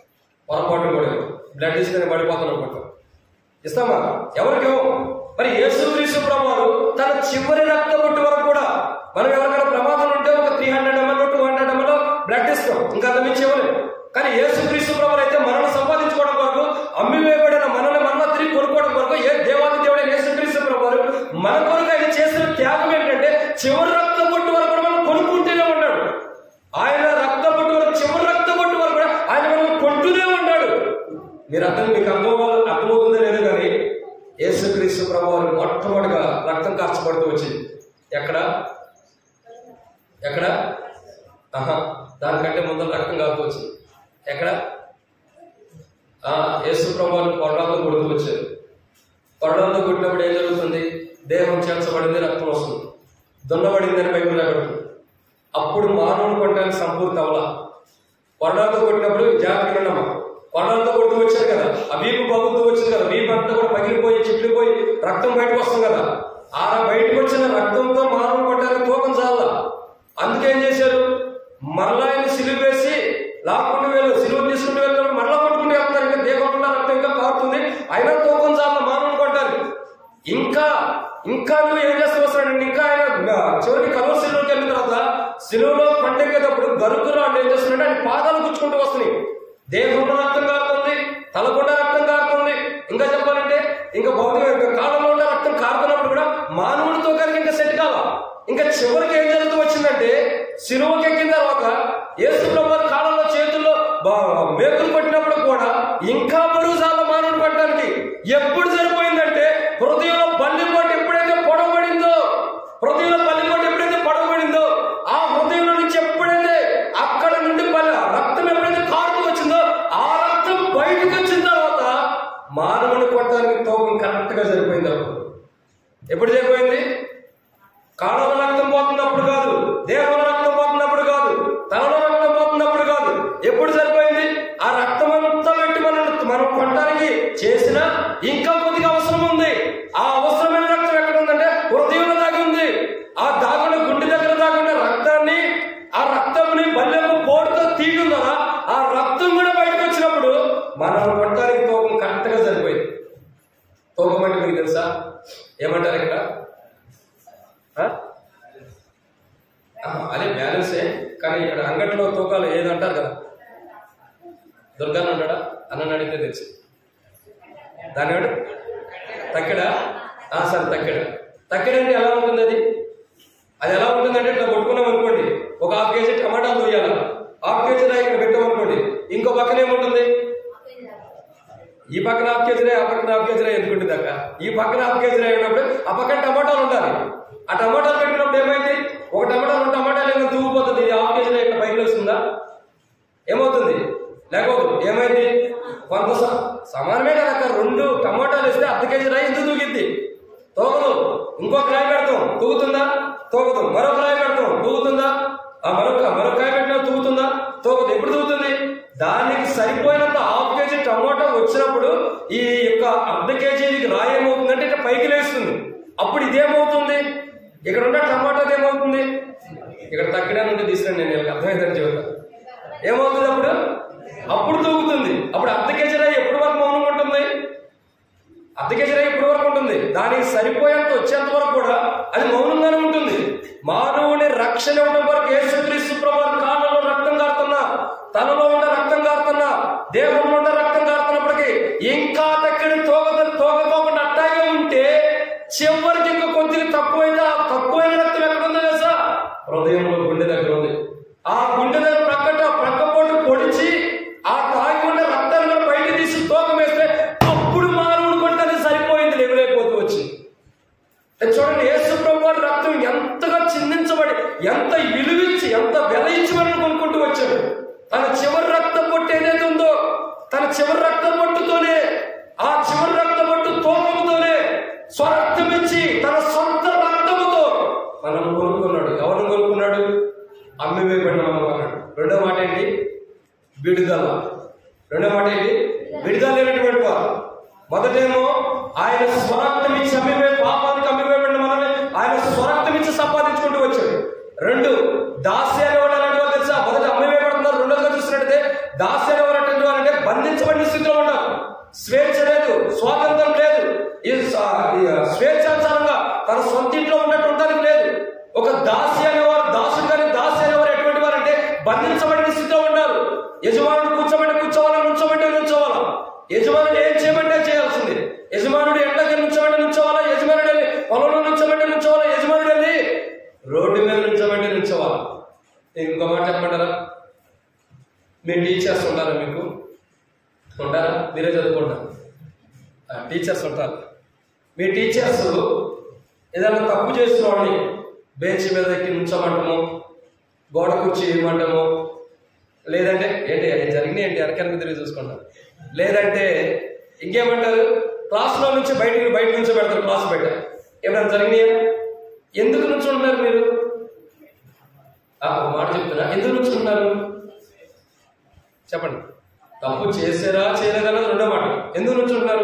పొరపాటు కూడా బ్లడ్ ఇస్తే పడిపోతాను అనుకుంటాం ఇస్తామా ఎవరికి ఇవ్వం. మరి యేసుక్రీస్తు ప్రభువారు తన చివరి రక్త బొట్టు వరకు కూడా మనం ఎవరికైనా ప్రమాదం ఉంటే ఒక three hundred ML two hundred ML blood ఇస్తాం ఇంకా అంత మించి ఇవ్వలేం కానీ యేసుక్రీస్తు ప్రభువారు అయితే మనల్ని సంపాదించుకోవడం కొరకు అమ్మి వేయబడిన మనల్ని మరలా తిరిగి కొనుక్కోవడం కొరకు ఏ దేవాది దేవుడైన యేసుక్రీస్తు ప్రభువారు మన కొరకు ఆయన చేసిన త్యాగం ఏంటంటే చివరి రక్త బొట్టు వరకు కూడా మనం కొనుక్కుంటూనే ఉన్నాడు ఆయన రక్త బొట్టు వరకు చివరి రక్త బొట్టు వరకు కూడా ఆయన మనం కొంటూనే ఉన్నాడు మీరు అర్థం మీకు అర్థం అర్థమవుతుందో లేదో కానీ యేసుక్రీస్తు ప్రభు వారు మొట్టమొదటిగా రక్తం కార్చబడుతూ వచ్చింది ఎక్కడ ఎక్కడ ఆహా దానికంటే ముందర రక్తం కారుతూ వచ్చింది ఎక్కడ ఆ యేసు ప్రభు వారు కొరడాలతో కొడుతూ వచ్చారు కొరడాలతో కొట్టినప్పుడు ఏం జరుగుతుంది దేహం చేర్చబడింది రక్తం వస్తుంది దున్నబడింది అని బైబిల్ రాబడుతుంది అప్పుడు మానవుని కొట్టడానికి సంపూర్తి అవలా కొరడాలతో కొట్టినప్పుడు జాగ్రత్తగా ఉన్నామా కొరడాలతో కొడుతూ వచ్చారు కదా ఆ వీపు పగులుతూ వచ్చింది కదా వీపు అంతా కూడా పగిలిపోయి చిట్లిపోయి రక్తం బయటకు వస్తుంది కదా ఆ బయటకు వచ్చిన రక్తంతో మానవుని కొట్టడానికి తూకం చాలా అందుకేం చేశారు మరలా ఆయన సిలువ వేసి లాక్కుంటూ వెళ్ళు సిలువ తీసుకుంటూ వెళ్తాడు మరలా కొట్టుకుంటూ వెళ్తారు ఇంకా దేవకుండా రక్తం ఇంకా కారుతుంది అయినా తూకం చాలా మానవుని కొట్టాలి ఇంకా ఇంకా నువ్వు ఏం చేస్తూ వస్తున్నాడండి ఇంకా ఆయన ఆ, చివరికి కలువ సిలువకి వెళ్ళిన తర్వాత సిలువలో పండెక్కేటప్పుడు గరుకులు అంటే ఏం చేస్తున్నాడు ఆయన పాదాలు గుచ్చుకుంటూ వస్తున్నాయి దేహంలో రక్తం కారుతుంది తలకుండా రక్తం కారుతుంది ఇంకా చెప్పాలంటే ఇంకా భౌతిక ఇంకా కాలంలో ఉన్న రక్తం కారుతున్నప్పుడు కూడా మానవుడితో కలిగి ఇంకా సెట్ కావా ఇంకా చివరికి ఏం జరుగుతూ వచ్చిందంటే సిలువకి ఎక్కిన తర్వాత యేసు ప్రభు కాలంలో చేతుల్లో బా- మేకులు పట్టినప్పుడు కూడా ఇంకా బరువు చాలా మానవుడు పట్టడానికి ఎప్పుడు సరిపోయిందంటే హృదయంలో బల్లిపోటు ఎప్పుడైతే పొడవబడిందో హృదయంలో బల్లిపోటు ఎప్పుడైతే పొడవబడిందో ఆ హృదయంలో నుంచి ఎప్పుడైతే అక్కడ నుండి బల రక్తం ఎప్పుడైతే కారుతూ వచ్చిందో ఆ రక్తం బయటకు వచ్చిన తర్వాత మానవుని కొట్టడానికి తోకం కరెక్ట్ గా సరిపోయింది అప్పుడు ఎప్పుడు సరిపోయింది కాళ్ళలో రక్తం పోతున్నప్పుడు కాదు దేహంలో రక్తం పోతున్నప్పుడు కాదు తలలో రక్తం పోతున్నప్పుడు కాదు ఎప్పుడు సరిపోయింది ఆ రక్తం అంతా పెట్టి మనం మనం కొట్టడానికి చేసిన ఇంకా కొద్దిగా అవసరం ఉంది ఆ అవసరమైన రక్తం ఎక్కడ ఉందంటే హృదయంలో దాగి ఉంది ఆ దాగున్న గుండె దగ్గర దాగున్న రక్తాన్ని ఆ రక్తంని బల్లెము పోటుతో తీయడం ద్వారా ఆ రక్తం కూడా బయటకు వచ్చినప్పుడు మనం కొట్టడానికి అంగట్లో తూకాలు ఏదంటారు కదా దుర్గాన్ని ఉంటాడా అన్నని అడిగితే తెలుసు దాని వాడు తక్కెడా ఆ, సరే తక్కెడ తక్కెడ అంటే ఎలా ఉంటుంది అది అది ఎలా ఉంటుందంటే ఇట్లా కొట్టుకున్నాం అనుకోండి ఒక హాఫ్ కేజీ టమాటాలు తోయాలి హాఫ్ కేజీ రాయి ఇక్కడ పెట్టామనుకోండి ఇంకో పక్కన ఏముంటుంది ఈ పక్కన హాఫ్ కేజీ రాయి ఆ పక్కన హాఫ్ కేజీ రాయి ఎందుకుంటుంది అక్క ఈ పక్కన హాఫ్ కేజీ రాయి ఉన్నప్పుడు ఆ పక్కన టమాటాలు ఉండాలి ఆ టమాటాలు పెట్టినప్పుడు ఏమైంది ఒక టమాటా రెండు టమాటాలు ఏమో తూగిపోతుంది ఇది హాఫ్ కేజీ రాయి ఇక్కడ పైకి వస్తుందా ఏమవుతుంది లేకపోతే ఏమైంది కొంత స- సమానమే కదా అక్క రెండు టమాటాలు వేస్తే అర్ధ కేజీ రాయి ఎందుకు తూగిద్ది తోగదు ఇంకొక రాయి పెడతాం తూగుతుందా తోగదు మరొక రాయి పెడతాం తూగుతుందా ఆ మరొక మరొక రాయి పెట్టినా తూగుతుందా తోగదు ఎప్పుడు తూగుతుంది దానికి సరిపోయినంత హాఫ్ కేజీ టమాటా వచ్చినప్పుడు ఈ యొక్క అర్ధ కేజీకి రాయి ఏమవుతుందంటే ఇట్లా పైకి లేస్తుంది అప్పుడు ఇదేమవుతుంది ఇక్కడ ఉన్న టమాటాది ఏమవుతుంది ఇక్కడ తగ్గడా నుండి తీసుకురండి నేను వీళ్ళకి అర్థమైందని చెబుతాను ఏమవుతుంది అప్పుడు అప్పుడు తూగుతుంది అప్పుడు అర్ధ కేజీ రాయి ఎప్పటి వరకు మౌనంగా ఉంటుంది అర్ధ కేజీ రాయి ఎప్పటి వరకు ఉంటుంది దానికి సరిపోయేంత వచ్చేంత వరకు కూడా అది మౌనంగానే ఉంటుంది మానవుని రక్షణ ఇవ్వడం వరకు యేసుక్రీస్తు ప్రభు కాళ్ళలో రక్తం కారుతున్నా తనలో ఉన్న రక్తం కారుతున్నా దేహంలో ఉన్న రక్తం కారుతున్నప్పటికీ ఇంకా తక్కడి తోగ తోగకోకుండా అట్టాగే ఉంటే చివరికి ఇంకా కొద్దిగా తక్కువైతే ఆ తక్కువైన రక్తం ఎక్కడ ఉందో తెలుసా హృదయంలో గుండె దగ్గర ఉంది ఆ గుండె దగ్గర ప్రక్కట ప్రక్కపోటు పొడిచి ఆ తాగి ఉన్న రక్తాన్ని బయట తీసి తోకం వేస్తే అప్పుడు మానవుడు కొంటే సరిపోయింది లేవలేకపోతూ వచ్చింది అది చూడండి యేసు ప్రభు వారి రక్తం ఎంతగా చిందించబడి ఎంత విలువించి ఎంత వెల ఇచ్చి మనం కొనుక్కుంటూ వచ్చాడు తన చివరి రక్తం పొట్టు ఏదైతే ఉందో తన చివరి రక్తం పొట్టుతోనే ఆ చివరి రక్తం పొట్టు తోకముతోనే స్వరక్తం ఇచ్చి తన సొంత రక్తముతో మనం కొనుక్కున్నాడు ఎవరు కొనుక్కున్నాడు అమ్మి వేయబడిన అన్నాడు రెండో మాట ఏంటి విడుదల రెండో మాట ఏంటి విడుదల లేనటువంటి వారు మొదటేమో ఆయన స్వరక్తం ఇచ్చి అమ్మివే పాపానికి అమ్మివేయబడిన మనల్ని ఆయన స్వరక్తం ఇచ్చి సంపాదించుకుంటూ వచ్చాడు రెండు దాస్య అనేవాడు అలాంటి వాళ్ళు తెలుసా మొదట అమ్మివేయబడుతున్నారు రెండోగా చూసినట్టయితే దాస్య అనేవారు అటువంటి వాళ్ళు అంటే బంధించబడిన స్థితిలో ఉన్నారు స్వేచ్ఛ లేదు స్వాతంత్రం లేదు ఈ స- ఈ స్వేచ్ఛానుసారంగా తన సొంత ఇంట్లో ఉన్నట్టు ఉండడానికి లేదు ఒక దాసి అనేవారు దాసుడు కానీ దాసి అనేవారు ఎటువంటి వారు అంటే బంధించబడిన స్థితిలో ఉన్నారు యజమానుడు కూర్చోబెట్టి కూర్చోవాలా నుంచోబెట్టి నుంచోవాలా యజమానుడు ఏం చేయమంటే చేయాల్సింది యజమానుడు ఎండకి నుంచోబెట్టి నుంచోవాలా యజమానుడు వెళ్ళి పొలంలో నుంచోబెట్టి నుంచోవాలా యజమానుడు వెళ్ళి రోడ్డు మీద నుంచోబెట్టి నుంచోవాలా ఇంకో మాట చెప్పమంటారా మీ టీచర్స్ ఉంటారా మీకు ఉంటారా మీరే చదువుకుంటారు ఆ, టీచర్స్ ఉంటారు మీ టీచర్స్ ఏదైనా తప్పు చేసిన వాడిని బెంచ్ మీద ఎక్కి నుంచోమంటము గోడ కుర్చీ వేయమంటము లేదంటే ఏంటి అది జరిగినాయి ఏంటి వెనకనికి తిరిగి చూసుకుంటారు లేదంటే ఇంకేమంటారు క్లాస్లో నుంచి బయటికి బయట నుంచి పెడతారు క్లాస్ బయట ఏమైనా జరిగినాయా ఎందుకు నుంచుంటున్నారు మీరు ఆ, ఒక మాట చెప్తున్నా ఎందుకు నుంచుంటున్నారు చెప్పండి తప్పు చేసారా చేయలేదన్నది రెండో మాట ఎందుకు నుంచుంటున్నారు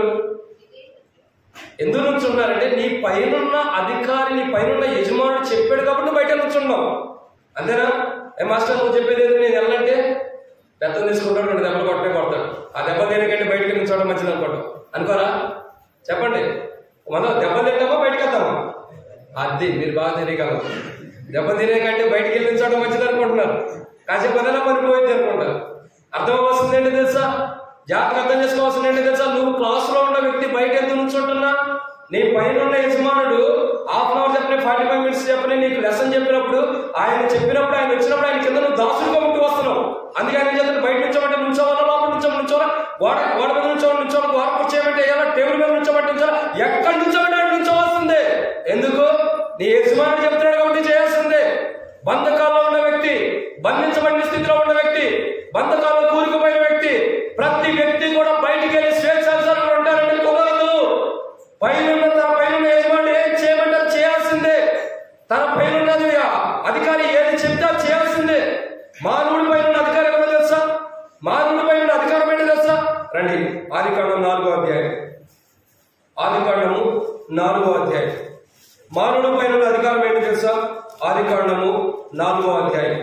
ఎందుకు నుంచున్నారంటే నీ పైనున్న అధికారి నీ పైనున్న యజమానుడు చెప్పాడు కాబట్టి నువ్వు బయట నుంచున్నావు అంతేనా ఏ మాస్టర్ నువ్వు చెప్పేది ఏదో నేను వెళ్ళంటే పెద్ద తీసుకుంటాడు రెండు దెబ్బలు కొట్టనే కొడతాడు ఆ దెబ్బ దేనికంటే బయటికి నుంచోవడం మంచిది అనుకోవడం అనుకోరా చెప్పండి మనం దెబ్బ తింటామా బయటకు వెళ్తామా అది మీరు బాగా తెలియగలరు దెబ్బ తినే కంటే బయటికి వెళ్ళి నుంచోవడం మంచిది అనుకుంటున్నారు కాసేపు అదైనా పనిపోయింది అనుకుంటారు అర్థం అవ్వాల్సింది ఏంటి తెలుసా జాగ్రత్త అర్థం చేసుకోవాల్సింది ఏంటి తెలుసా నువ్వు క్లాస్ లో ఉన్న వ్యక్తి బయట ఎందుకు నుంచుంటున్నా నీ పైన ఉన్న యజమానుడు హాఫ్ అన్ అవర్ చెప్పిన ఫార్టీ ఫైవ్ మినిట్స్ చెప్పిన నీకు లెసన్ చెప్పినప్పుడు ఆయన చెప్పినప్పుడు ఆయన వచ్చినప్పుడు ఆయన కింద నువ్వు దాసులుగా ఉంటూ వస్తున్నావు అందుకే ఆయన చేతులు బయట నుంచోమంటే నుంచోవాలా లోపల నుంచో నుంచోవాలా గోడ గోడ మీద నుంచోవాలి నుంచోవాలి గోడ కూర్చోమంటే ఎలా టేబుల్ మీద నుంచోమంటే నుంచోవాలా ఎక్కడి నుంచోమంటే ఆయన నుంచోవాల్సిందే ఎందుకు నీ యజమానుడు చెప్తున్నాడు కాబట్టి చేయాల్సిందే బంధకాల్లో ఉన్న వ్యక్తి బంధించబడిన స్థితిలో ఉన్న వ్యక్తి బంధకాల్లో కూరుకుపోయిన వ్యక్తి ప్రతి వ్యక్తి కూడా బయటికి వెళ్ళి స్వేచ్ఛానుసారంగా ఉంటారంటే కుదరదు పైన తన పైన యజమానుడు ఏం చేయమంటారు చేయాల్సిందే తన పైన ఉన్నది అధికారి ఏది చెప్తే అది చేయాల్సిందే మానవుడి పైన ఉన్న అధికారం ఏమో తెలుసా మానవుడి పైన ఉన్న అధికారం ఏంటో తెలుసా రండి ఆదికాండం నాలుగో అధ్యాయం ఆదికాండము నాలుగో అధ్యాయం మానవుడి పైన ఉన్న అధికారం ఏంటో తెలుసా ఆదికాండము నాలుగో అధ్యాయం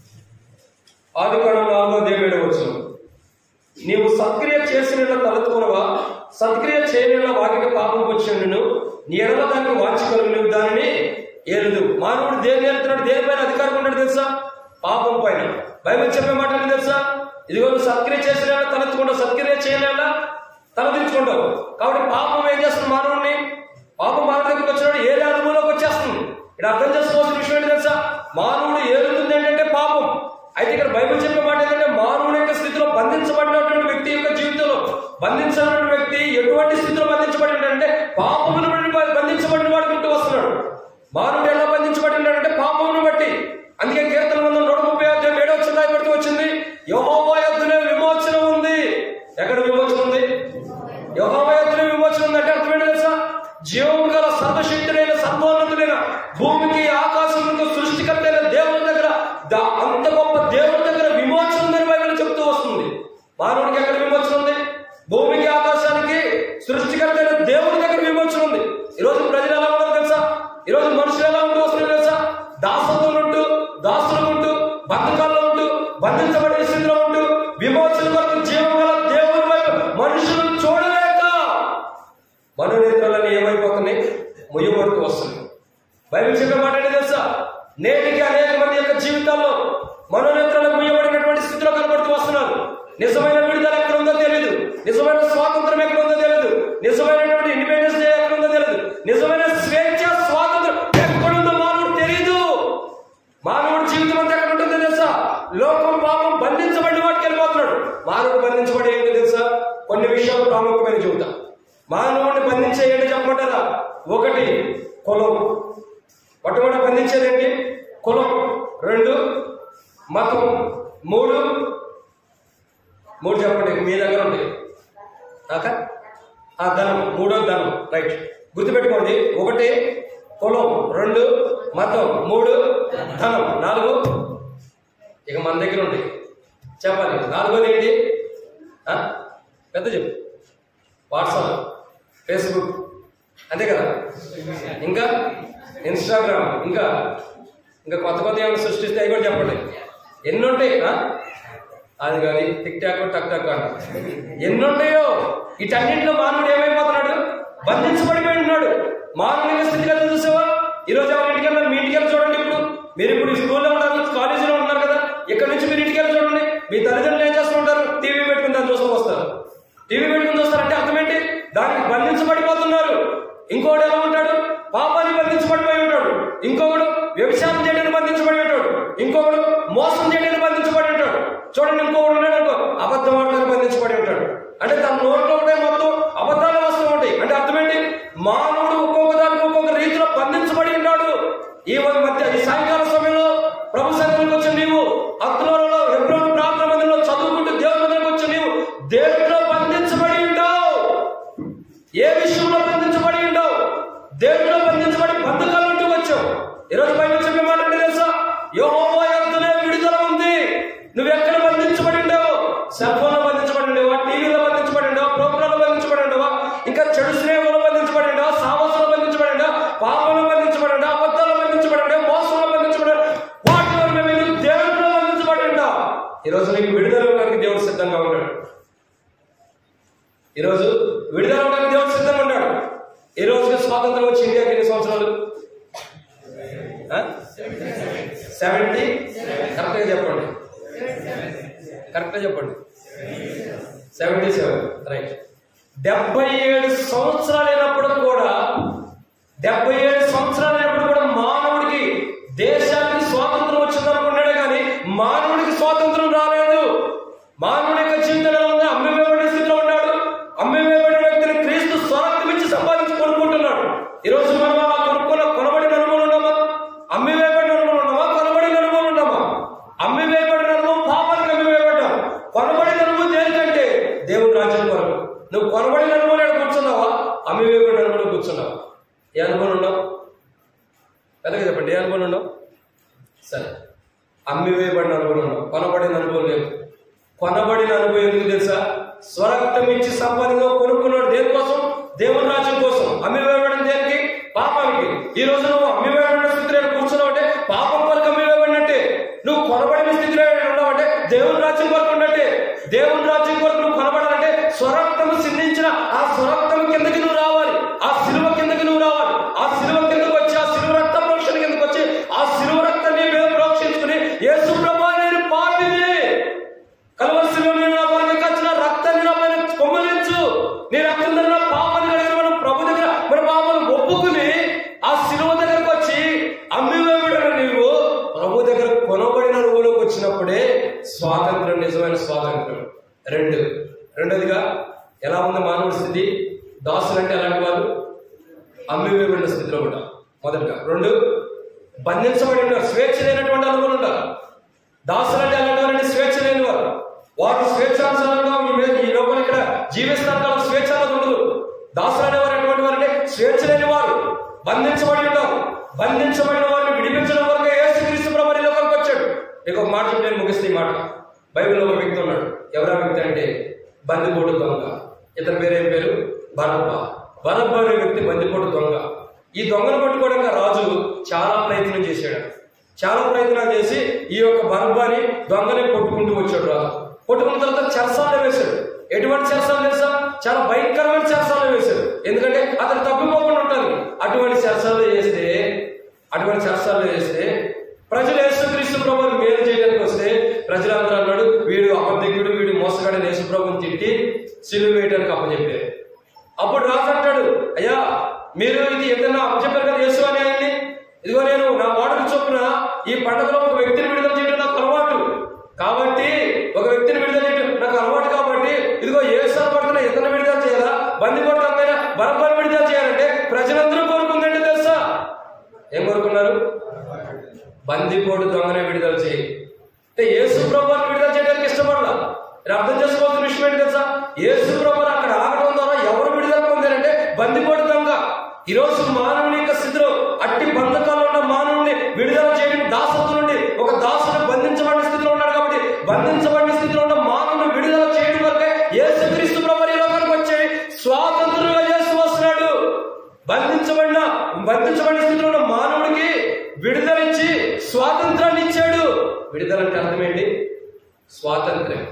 ఆదికాండం నాలుగో అధ్యాయం ఏడవ వచనం నీవు సత్క్రియ చేసిన తలెత్తుకునవా సత్క్రియ చేయని వాటికి పాపం వచ్చిండును నీ ఎడల దాన్ని వాంచుకోలేవు నువ్వు దానిని ఏలుదు మానవుడు దేని ఏలుతున్నాడు దేనిపైన అధికారం ఉన్నాడు తెలుసా పాపం పైన బైబిల్ చెప్పే మాట ఏంటి తెలుసా ఇదిగో నువ్వు సత్క్రియ చేసినా తలెత్తుకుంటావు సత్క్రియ చేయలేనా తలదించుకుంటావు కాబట్టి పాపం ఏం చేస్తుంది మానవుడిని పాపం మానవ దగ్గరికి వచ్చినప్పుడు ఏ అనుభవంలోకి వచ్చేస్తుంది ఇక్కడ అర్థం చేసుకోవాల్సిన విషయం ఏంటి తెలుసా మానవుడు ఏలుతుంది ఏంటంటే పాపం అయితే ఇక్కడ బైబిల్ చెప్పే మాట ఏంటంటే మానవుని యొక్క స్థితిలో బంధించబడినటువంటి వ్యక్తి యొక్క జీవితంలో బంధించబడిన వ్యక్తి ఎటువంటి స్థితిలో బంధించబడిందంటే పాపమును బట్టి బంధించబడిన వాడు ఉంటూ వస్తున్నాడు మానవుడు ఎలా బంధించబడినాడంటే పాపమును బట్టి అందుకే కీర్తన వందల నూట ముప్పై అధ్యాయం ఏడో వచ్చింది బట్టి వచ్చింది యహోవా యొద్దనే విమోచన ఉంది ఎక్కడ విమోచన ఉంది యహోవా యొద్దనే విమోచన ఉంది అంటే అర్థం ఏంటి తెలుసా జీవం గల సర్వశక్తుడైన సర్వోన్నతుడైన భూమికి ఆకాశములకు సృష్టికర్త అయిన దేవుని దగ్గర దా- అంత గొప్ప దేవుని దగ్గర విమోచన ఉందని బైబిల్ చెప్తూ వస్తుంది మానవుడికి ఎక్కడ విమోచన ఉంది భూమికి ఆకాశానికి సృష్టికర్త అయిన దేవుని దగ్గర విమోచన ఉంది ఈరోజు ప్రజలు ఎలా ఉన్నారు తెలుసా ఈరోజు మనుషులు ఎలా ఉంటూ వస్తున్నారు తెలుసా దాసత్వం ఉంటూ దాసులు ఉంటూ బంధకాల్లో ఉంటూ బంధించబడిన స్థితిలో ఉంటూ విమోచన కొరకు జీవం గల దేవుని వైపు మనుషులు చూడలేక మనోనేత్రాలని ఏమైపోతున్నాయి ముయ్యబడుతూ వస్తుంది బైబిల్ చెప్పే మాట ఏంటి తెలుసా నేటికి అనేక మంది యొక్క జీవితాల్లో మనోనేత్రాలకు ముయ్యబడినటువంటి స్థితిలో కనబడుతూ వస్తున్నారు నిజమైన విడుదల ఎక్కడ ఉందో తెలియదు నిజమైన స్వాతంత్రం ఎక్కడ ఉందో తెలియదు నిజమైనటువంటి ఇండిపెండెన్స్ డే ఎక్కడ ఉందో తెలియదు నిజమైన స్వేచ్ఛ స్వాతంత్రం ఎక్కడుందో మానవుడు తెలియదు మానవుడి జీవితం అంతా ఎక్కడ ఉంటుందో తెలుసా లోకం పాపం బంధించబడిన వాటికి వెళ్ళిపోతున్నాడు మానవుడు బంధించబడి ఏంటో తెలుసా కొన్ని విషయాలు ప్రాముఖ్యమైన చెబుతా మానవుడిని బంధించే ఏంటి చెప్పమంటారా ఒకటి కులం మొట్టమొదటి బంధించేది ఏంటి కులం రెండు మతం మూడు మూడు చెప్పండి మీ దగ్గర ఉంటాయి కాక ఆ ధనం మూడో ధనం రైట్ గుర్తుపెట్టుకోండి ఒకటి కులం రెండు మతం మూడు ధనం నాలుగు ఇక మన దగ్గర ఉంటాయి చెప్పాలి నాలుగోది ఏంటి ఆ? పెద్ద చెప్పు వాట్సాప్ ఫేస్బుక్ అంతే కదా ఇంకా ఇన్స్టాగ్రామ్ ఇంకా ఇంకా కొత్త కొత్త ఏమైనా సృష్టిస్తే అవి కూడా చెప్పండి ఎన్ని ఉంటాయి ఆ? అది కానీ టిక్ టాక్ టక్ టక్ అంట ఎన్ని ఉంటాయో వీటన్నింటిలో మానవుడు ఏమైపోతున్నాడు బంధించబడిపోయి ఉన్నాడు మానవుని యొక్క స్థితిగతులు చూసావా ఈ రోజు ఎవరి ఇంటికి వెళ్ళాలి మీ ఇంటికి వెళ్ళి చూడండి ఇప్పుడు మీరు ఇప్పుడు ఈ స్కూల్లో ఉన్నారు కాలేజీలో ఉన్నారు కదా ఇక్కడ నుంచి మీరు ఇంటికి వెళ్ళి చూడండి మీ తల్లిదండ్రులు ఏం చేస్తూ ఉంటారు టీవీ పెట్టుకుని దాన్ని చూస్తూ వస్తారు టీవీ పెట్టుకుని చూస్తారంటే అర్థం ఏంటి దానికి బంధించబడిపోతున్నారు ఇంకోడు ఎలా ఉంటాడు పాపాన్ని బంధించబడిపోయి ఉంటాడు ఇంకొకడు వ్యభిచారం చేయడానికి బంధించబడి ఉంటాడు ఇంకొకడు మోసం చేయడానికి బంధించబడి ఉంటాడు చూడండి ఇంకొకడు ఉన్నాడు అనుకో అబద్ధం ఆడడానికి బంధించబడి ఉంటాడు అంటే తన నోట్లో ఉంటే మొత్తం అబద్ధాలు వస్తూ ఉంటాయి అంటే అర్థం ఏంటి మానవుడు ఒక్కొక్క దానికి ఒక్కొక్క రీతిలో బంధించబడి ఉన్నాడు ఈ మధ్య ఈ సాయంకాల సమయంలో ప్రభు సన్నిధికి వచ్చి నీవు అక్టోబర్లో ఎబ్రోన్ ప్రార్థన మందిరంలో చదువుకుంటూ దేవుని మందిరంకి వచ్చి నీవు దేవుడిలో బంధించబడి ఉంటావు ఏ విషయంలో బంధించబడి ఉండవు దేవుడిలో బంధించబడి బంధకాలు ఉంటూ వచ్చావు ఈరోజు బైబిల్ చెప్పే మాట ఏంటి తెలుసా యెహోవా యొద్దనే విడుదల ఉంది నువ్వు ఎక్కడ బంధించబడి ఉండవు సెల్ ఫోన్ లో బంధించబడి ఉండేవా టీవీలో బంధించబడి ఉండవా ప్రోగ్రాంలో బంధించబడి ఉండవా ఇంకా చెడు స్నేహంలో బంధించబడి ఉండవా సాహసంలో బంధించబడి ఉండవా పాపంలో బంధించబడి ఉండవా అబద్ధాల్లో బంధించబడి ఉండవా మోసంలో బంధించబడి ఉండవా వాటిలో మేము దేవుడిలో బంధించబడి ఉంటాం ఈరోజు నీకు విడుదల ఇవ్వడానికి దేవుడు సిద్ధంగా ఉన్నాడు ఈరోజు విడుదల అవడానికి దేవుడు సిద్ధంగా ఉన్నాడు ఈ రోజుకి స్వాతంత్రం వచ్చి ఇండియాకి ఎన్ని సంవత్సరాలు సెవెంటీ కరెక్ట్గా చెప్పండి కరెక్ట్గా చెప్పండి సెవెంటీ సెవెన్ రైట్ డెబ్బై ఏడు సంవత్సరాలు అయినప్పుడు కూడా డెబ్బై ఏడు సంవత్సరాలు అయినప్పుడు కూడా మానవుడికి దేశానికి స్వాతంత్రం వచ్చిందనుకున్నాడే కానీ మానవుడికి స్వాతంత్రం రాలేదు మానవుడి యొక్క జీవితం ఎలా ఉంది అమ్మివేయబడిన స్థితిలో ఉన్నాడు అమ్మివేయబడిన వ్యక్తిని క్రీస్తు స్వరక్తం ఇచ్చి సంపాదించి కొనుక్కుంటున్నాడు ఈ రోజు మనం అలా కొనుక్కున్న కొనబడిన అనుభవం ఉన్నామా అమ్మివేయబడిన అనుభవం ఉన్నామా కొనబడిన అనుభవం ఉన్నామా అమ్మివేయబడిన అనుభవం పాపానికి అమ్మివేయబడ్డాం కొనబడిన అనుభవం దేనికంటే దేవుడు రాజ్యం కొరకు నువ్వు కొనబడిన అనుభవం కూర్చున్నావా అమ్మివేయబడిన అనుభవం కూర్చున్నావా ఏ అనుభవం ఉన్నావు పెద్దగా చెప్పండి ఏ అనుభవం ఉన్నావు సరే అమ్మివేయబడిన అనుభవం ఉన్నావు కొనబడిన అనుభవం లేదు కొనబడిన అనుభవం ఎందుకు తెలుసా స్వరక్తం ఇచ్చి సంపాదింగా కొనుక్కున్నాడు దేనికోసం దేవుని రాజ్యం కోసం అమ్మివేయబడిన దేనికి పాపానికి ఈ రోజు నువ్వు అమ్మివేయబడిన స్థితిలో కూర్చున్నావు అంటే పాపం కొరకు అమ్మివేయబడినట్టే నువ్వు కొనబడిన స్థితిలో ఉన్నావంటే దేవుని రాజ్యం కొరకు ఉన్నట్టే దేవుని రాజ్యం కొరకు నువ్వు కొనబడాలంటే స్వరక్తము సిందించిన ఆ స్వరక్తం కిందకి నువ్వు రావాలి ఆ శిలువ కిందకి నువ్వు రావాలి ఆ శిలువ కిందకు వచ్చి ఆ శిలువ రక్త ప్రోక్షణ కిందకు వచ్చి ఆ శిలువ రక్తాన్ని మేము ప్రోక్షించుకుని యేసు ప్రభు స్వాతంత్రం నిజమైన స్వాతంత్రం రెండు రెండోదిగా ఎలా ఉంది మానవుడి స్థితి దాసులు అంటే ఎలాంటి వారు అమ్మివేయబడిన స్థితిలో ఉంటారు మొదటగా రెండు బంధించబడి ఉన్నారు స్వేచ్ఛ లేనటువంటి అనుకుని ఉంటారు దాసులు అంటే అలాంటి వారంటే స్వేచ్ఛ లేని వారు వారు స్వేచ్ఛానుసారంగా ఈ మీద- ఈ లోపల ఇక్కడ జీవిస్తారు కాబట్టి స్వేచ్ఛ అనేది ఉండదు దాసులు అనేవారు ఎటువంటి వారంటే స్వేచ్ఛ లేని వారు బంధించబడి ఉంటారు బంధించబడిన వారిని విడిపించడం వరకు యేసుక్రీస్తు ప్రభు ఈ లోకానికి వచ్చాడు మీకు ఒక మాట చెప్పి నేను ముగిస్తే ఈ మాట బైబిల్లో ఒక వ్యక్తి ఉన్నాడు ఎవరా వ్యక్తి అంటే బందిపోటు దొంగ ఇతని పేరు ఏం పేరు బరబ్బ బరబ్బ అనే వ్యక్తి బందిపోటు దొంగ ఈ దొంగను పట్టుకోవడానికి ఆ రాజు చాలా ప్రయత్నం చేశాడు చాలా ప్రయత్నాలు చేసి ఈ యొక్క బరబ్బాని దొంగని కొట్టుకుంటూ వచ్చాడు రాజు కొట్టుకున్న తర్వాత చెరసాలలో వేశాడు ఎటువంటి చెరసాలు తెలుసా చాలా భయంకరమైన చెరసాలలో వేశాడు ఎందుకంటే అతను తప్పిపోకుండా ఉంటాను అటువంటి చెరసాలలో వేస్తే అటువంటి చెరసాలలో వేస్తే ప్రజలు యేసుక్రీస్తు ప్రభుని మేలు చేయడానికి వస్తే ప్రజలందరూ అన్నాడు వీడు అబద్ధికుడు వీడు మోసగాడని యేసు ప్రభుని తిట్టి సిలువ వేయడానికి అప్పచెప్పారు అప్పుడు రాజు అంటాడు అయ్యా మీరు ఇది ఏదైనా అప్పచెప్పారు కదా యేసు అని ఆయన్ని ఇదిగో నేను నా వాడుకు చొప్పున ఈ పండుగలో ఒక వ్యక్తిని విడుదల చేయడం నాకు అలవాటు కాబట్టి ఒక వ్యక్తిని విడుదల చేయడం నాకు అలవాటు కాబట్టి ఇదిగో యేసు పడుతున్న ఇతను విడుదల చేయాలా బంది పడుతున్నా బరబ్బని విడుదల చేయాలంటే ప్రజలందరూ కోరుకుందంటే తెలుసా ఏం కోరుకున్నారు బందిపోటు దొంగనే విడుదల చేయి అంటే యేసు ప్రభుని విడుదల చేయడానికి ఇష్టపడాల మీరు అర్థం చేసుకోవాల్సిన విషయం ఏంటి తెలుసా యేసు ప్రభు అక్కడ ఆగడం ద్వారా ఎవరు విడుదల పొందారంటే బందిపోటు దొంగ ఈ రోజు మానవుని యొక్క స్థితిలో అట్టి బంధకాల్లో ఉన్న మానవుని విడుదల చేయడం దాసత్వం నుండి ఒక దాసుడు బంధించబడిన స్థితిలో ఉన్నాడు కాబట్టి బంధించబడిన స్థితిలో ఉన్న మానవుని విడుదల చేయడం వరకే యేసుక్రీస్తు ప్రభు ఈ లోకానికి వచ్చి స్వాతంత్రంగా యేసు వస్తున్నాడు బంధించబడిన బంధించబడిన స్థితిలో ఉన్న మానవుడికి విడుదలిచ్చి స్వాతంత్రాన్ని ఇచ్చాడు విడుదల అంటే అర్థం ఏంటి స్వాతంత్ర్యం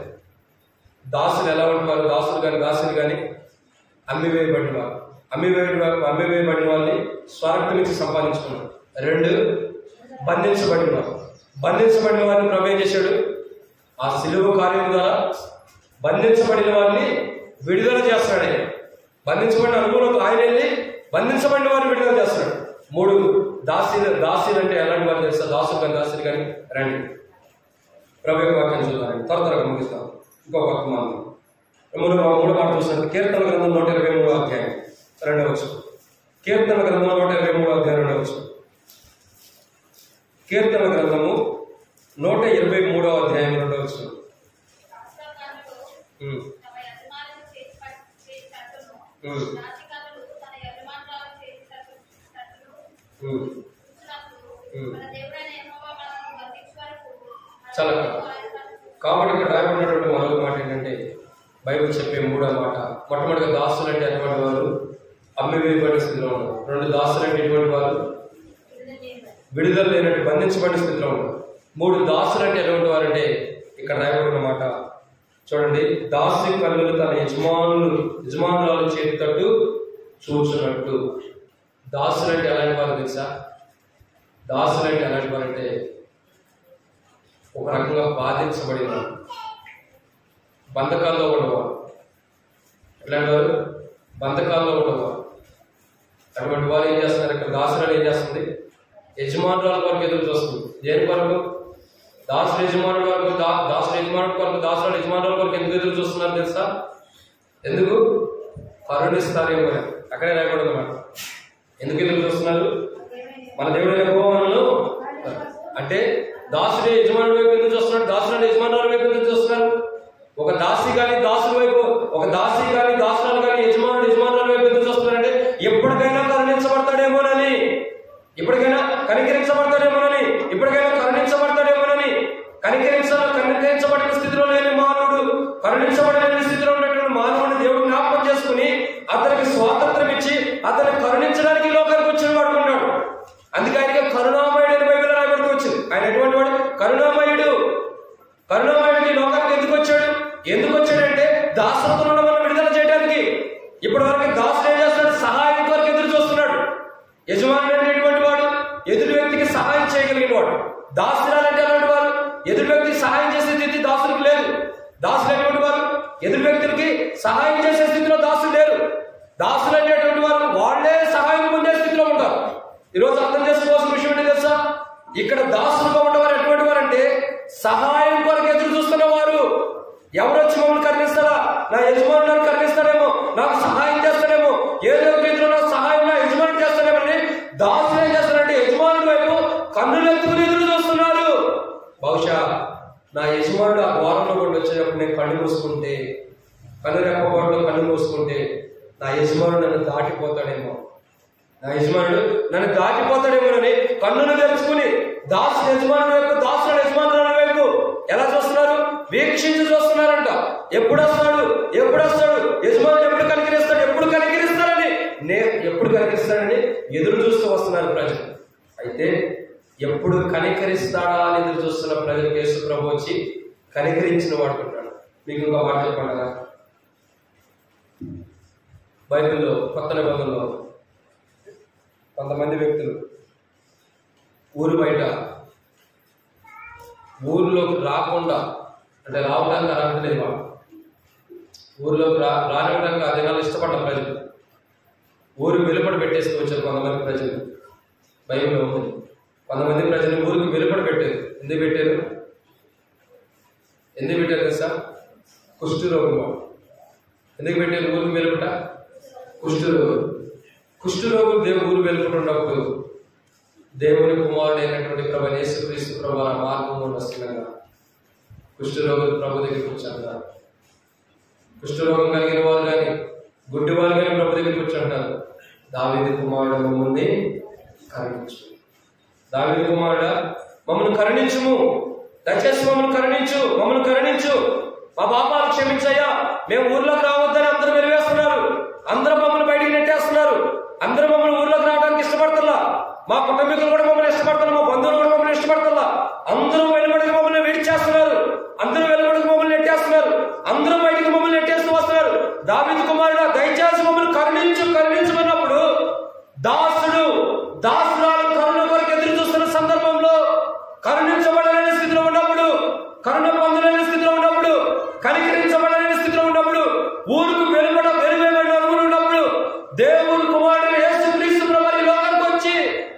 దాసులు ఎలా ఉంటారు దాసులు కానీ దాసులు కానీ అమ్మివేయబడిన వారు అమ్మివేయబడిన వారు అమ్మివేయబడిన వాళ్ళని స్వార్థం నుంచి సంపాదించుకున్నారు రెండు బంధించబడిన వారు బంధించబడిన వారిని ప్రభు ఏం చేశాడు ఆ సిలువ కార్యం ద్వారా బంధించబడిన వారిని విడుదల చేస్తాడు ఆయన బంధించబడిన అనుభవంలోకి ఆయన వెళ్ళి బంధించబడిన వారిని విడుదల చేస్తాడు మూడు దాసీలు దాసీలు అంటే ఎలాంటి వారు తెలుసా దాసులు కానీ దాసీలు కానీ రండి ప్రభు యొక్క వాక్యం చూద్దాం త్వర త్వరగా ముగిస్తాం ఇంకో పక్క మనం మూడు మూడు మాట చూసినట్టు కీర్తన గ్రంథం నూట ఇరవై మూడో అధ్యాయం రెండవ వచ్చు కీర్తన గ్రంథం నూట ఇరవై మూడో అధ్యాయం రెండవ వచ్చు కీర్తన గ్రంథము నూట ఇరవై మూడో అధ్యాయం రెండవ వచ్చు రాష్ట్రకారులు తమ యజమానులు చేసి పట్- చేసి తట్టును, ఉమ్. నాసికములు తన యజమానురాలు చేసి తట్టు- తట్టును ఉమ్. ఉంచినప్పుడు, ఉమ్. మన దేవుడైన యెహోవా మనల్ని బంధించు వరకు మన చాలా దేవుడు ఆయన కాబట్టి ఇక్కడ రాయబడినటువంటి మరొక మాట ఏంటంటే బైబిల్ చెప్పే మూడో మాట మొట్టమొదటిగా దాసులు అంటే ఎటువంటి వారు అమ్మివేయబడిన స్థితిలో ఉన్నారు రెండు దాసులు అంటే ఎటువంటి వారు విడుదల చేయబడి. విడుదల లేనట్టు బంధించబడిన స్థితిలో ఉన్నారు మూడు దాసులు అంటే ఎటువంటి వారంటే ఇక్కడ రాయబడిన మాట చూడండి దాసి కన్నులు తన యజమానులు యజమానురాలు చేతి తట్టు చూచున్నట్టు దాసులు అంటే ఎలాంటి వారు తెలుసా దాసులు అంటే ఎలాంటి వారు అంటే ఒక రకంగా బాధించబడిన వారు. బంధకాల్లో ఉన్నవారు ఎలాంటి వారు బంధకాల్లో ఉన్నవారు అటువంటి వారు ఏం చేస్తున్నారు ఇక్కడ దాసురాలు ఏం చేస్తుంది యజమానురాల వరకు ఎదురు చూస్తుంది దేని కొరకు దాసుల యజమానుల వరకు దా- దాసుల యజమానుల కొరకు దాసుల యజమానుల వరకు ఎందుకు ఎదురు చూస్తున్నారు తెలుసా ఎందుకు కరుణిస్తారేమో అని. అక్కడే రాయకూడదు అన్నమాట ఎందుకు ఎదురు చూస్తున్నారు మన దేవుడు యెహోవాను అంటే దాసుడే యజమానుల వైపు ఎందుకు చూస్తున్నాడు దాసుడు యజమానుల వైపు ఎందుకు చూస్తున్నారు ఒక దాసి కానీ దాసుల వైపు ఒక దాసి కానీ దాసురాలు కానీ యజమానుడు యజమానుల వైపు ఎందుకు చూస్తున్నారంటే ఎప్పటికైనా కరుణించబడతాడేమోనని ఇప్పటికైనా కనికరించబడతాడేమోనని ఇప్పటికైనా కరుణించబడతాడేమోనని కనికరించ కనికరించబడిన స్థితిలో లేని మానవుడు కరుణించబడలేని స్థితిలో ఉన్నటువంటి మానవుని దేవుడు జ్ఞాపకం చేసుకుని అతనికి స్వాతంత్రం ఇచ్చి అతన్ని కరుణించడానికి ఈ లోకానికి వచ్చిన వాడు ఉన్నాడు అందుకే ఆయనకి కరుణామయుడు అని బైబిల్ రాయబడుతూ వచ్చింది ఆయన ఎటువంటి వాడు కరుణామయుడు కరుణామయుడు ఈ లోకానికి ఎందుకు వచ్చాడు ఎందుకు వచ్చాడంటే దాసత్వం ఉన్న మనం విడుదల చేయడానికి ఇప్పటి వరకు దాసుడు ఏం చేస్తున్నాడు సహాయం కొరకు ఎదురు చూస్తున్నాడు యజమానుడు అనేటువంటి వాడు ఎదుటి వ్యక్తికి సహాయం చేయగలిగిన వాడు దాసురాలంటే అలాంటి వారు ఎదుటి వ్యక్తికి సహాయం చేసే స్థితి దాసులకు లేదు దాసులు అనేటువంటి వారు ఎదుటి వ్యక్తులకి సహాయం చేసే స్థితిలో దాసులు లేరు దాసులు అనేటువంటి వారు వాళ్ళే సహాయం పొందే స్థితిలో ఉంటారు ఈరోజు అర్థం చేసుకోవాల్సిన విషయం ఏంటి తెలుసా ఇక్కడ దాసులుగా ఉన్నవారు ఎటువంటి వారు అంటే సహాయం కొరకు ఎదురు చూస్తున్న వారు ఎవరు వచ్చి మమ్మల్ని కరుణిస్తారా నా యజమాని నన్ను కరుణిస్తాడేమో నాకు సహాయం చేస్తాడేమో ఏదో ఒక రీతిలో నాకు సహాయం నా యజమాని చేస్తాడేమని దాసులు ఏం చేస్తారంటే యజమానుడి వైపు కన్నులు ఎత్తుకుని ఎదురు చూస్తున్నారు బహుశా నా యజమానుడు ఆ ద్వారంలో కూడా వచ్చేటప్పుడు నేను కళ్ళు మూసుకుంటే కన్ను రెప్పపాటులో కన్ను మూసుకుంటే నా యజమానుడు నన్ను దాటిపోతాడేమో నా యజమానుడు నన్ను దాటిపోతాడేమోనని కన్నులు తెరుచుకుని దాసు యజమానుల వైపు దాసుల యజమానుల వైపు ఎలా చూస్తున్నారు వీక్షించి చూస్తున్నారంట ఎప్పుడు వస్తాడు ఎప్పుడు వస్తాడు యజమానుడు ఎప్పుడు కనికరిస్తాడు ఎప్పుడు కనికరిస్తాడని నేను ఎప్పుడు కనికరిస్తాడని ఎదురు చూస్తూ వస్తున్నారు ప్రజలు అయితే ఎప్పుడు కనికరిస్తాడా అని ఎదురు చూస్తున్న ప్రజలకు యేసు ప్రభు వచ్చి కనికరించిన వాడుకుంటాడు మీకు ఇంకో మాట చెప్పండి బైబిల్లో కొత్త నిబంధనలో కొంతమంది వ్యక్తులు ఊరు బయట ఊరిలోకి రాకుండా అంటే రావడానికి అర్హత లేదు వాళ్ళు ఊరిలోకి రా రానివ్వడానికి ఆ దినాలు ఇష్టపడ్డ ప్రజలు ఊరు వెలుపడి పెట్టేస్తూ వచ్చారు కొంతమంది ప్రజలు బైబిల్లో ఉంది కొంతమంది ప్రజలు ఊరికి వెలుపడి పెట్టారు ఎందుకు పెట్టారు ఎందుకు పెట్టారు కదా సార్ కుష్టి రోగం వాళ్ళు. ఎందుకు పెట్టారు ఊరికి వెలుపట కుష్టి రోగం కుష్టి రోగులు దేవుడు ఊరు వెలుపట ఉన్నప్పుడు దేవుని కుమారుడైనటువంటి ప్రభు యేసుక్రీస్తు ప్రభు ఆ మార్గం వస్తుండగా కుష్ఠరోగులు ప్రభు దగ్గరికి వచ్చారు కుష్ఠరోగం కలిగిన వాళ్ళు కానీ గుడ్డి వాళ్ళు కానీ ప్రభు దగ్గరికి వచ్చారు దావీది కుమారుడు మమ్మల్ని కరుణించు దావీది కుమారుడ మమ్మల్ని కరుణించుము దయచేసి మమ్మల్ని కరుణించు మమ్మల్ని కరుణించు మా పాపాలు క్షమించయ్యా మేము ఊర్లోకి రావద్దని అందరూ వెలివేస్తున్నారు అందరూ మమ్మల్ని బయటికి నెట్టేస్తున్నారు అందరూ మమ్మల్ని ఊర్లోకి రావడానికి ఇష్టపడుతున్నా మా కుటుంబీకులు కూడా మమ్మల్ని ఇష్టపడుతున్నారు మా బంధువులు కూడా మమ్మల్ని ఇష్టపడుతున్నా అందరూ వెలుబడికి మమ్మల్ని వెయిట్ చేస్తున్నారు అందరూ వెలుబడికి మమ్మల్ని నెట్టేస్తున్నారు అందరూ బయటికి మమ్మల్ని నెట్టేస్తూ వస్తున్నారు దావిది కుమారుడు దయచేసి మమ్మల్ని కరుణించు కరుణించుకున్నప్పుడు దాసుడు దాసురాలు కరుణ కొరకు ఎదురు చూస్తున్న సందర్భంలో కరుణించబడలేని స్థితిలో ఉన్నప్పుడు కరుణ పొందలేని స్థితిలో ఉన్నప్పుడు కనికరించబడలేని స్థితిలో ఉన్నప్పుడు ఊరుకు వెలుపడ వెలువేయబడిన ఊరు ఉన్నప్పుడు దేవుడు కుమారుడు యేసు క్రీస్తు ప్రభు ఈ లోకానికి వచ్చి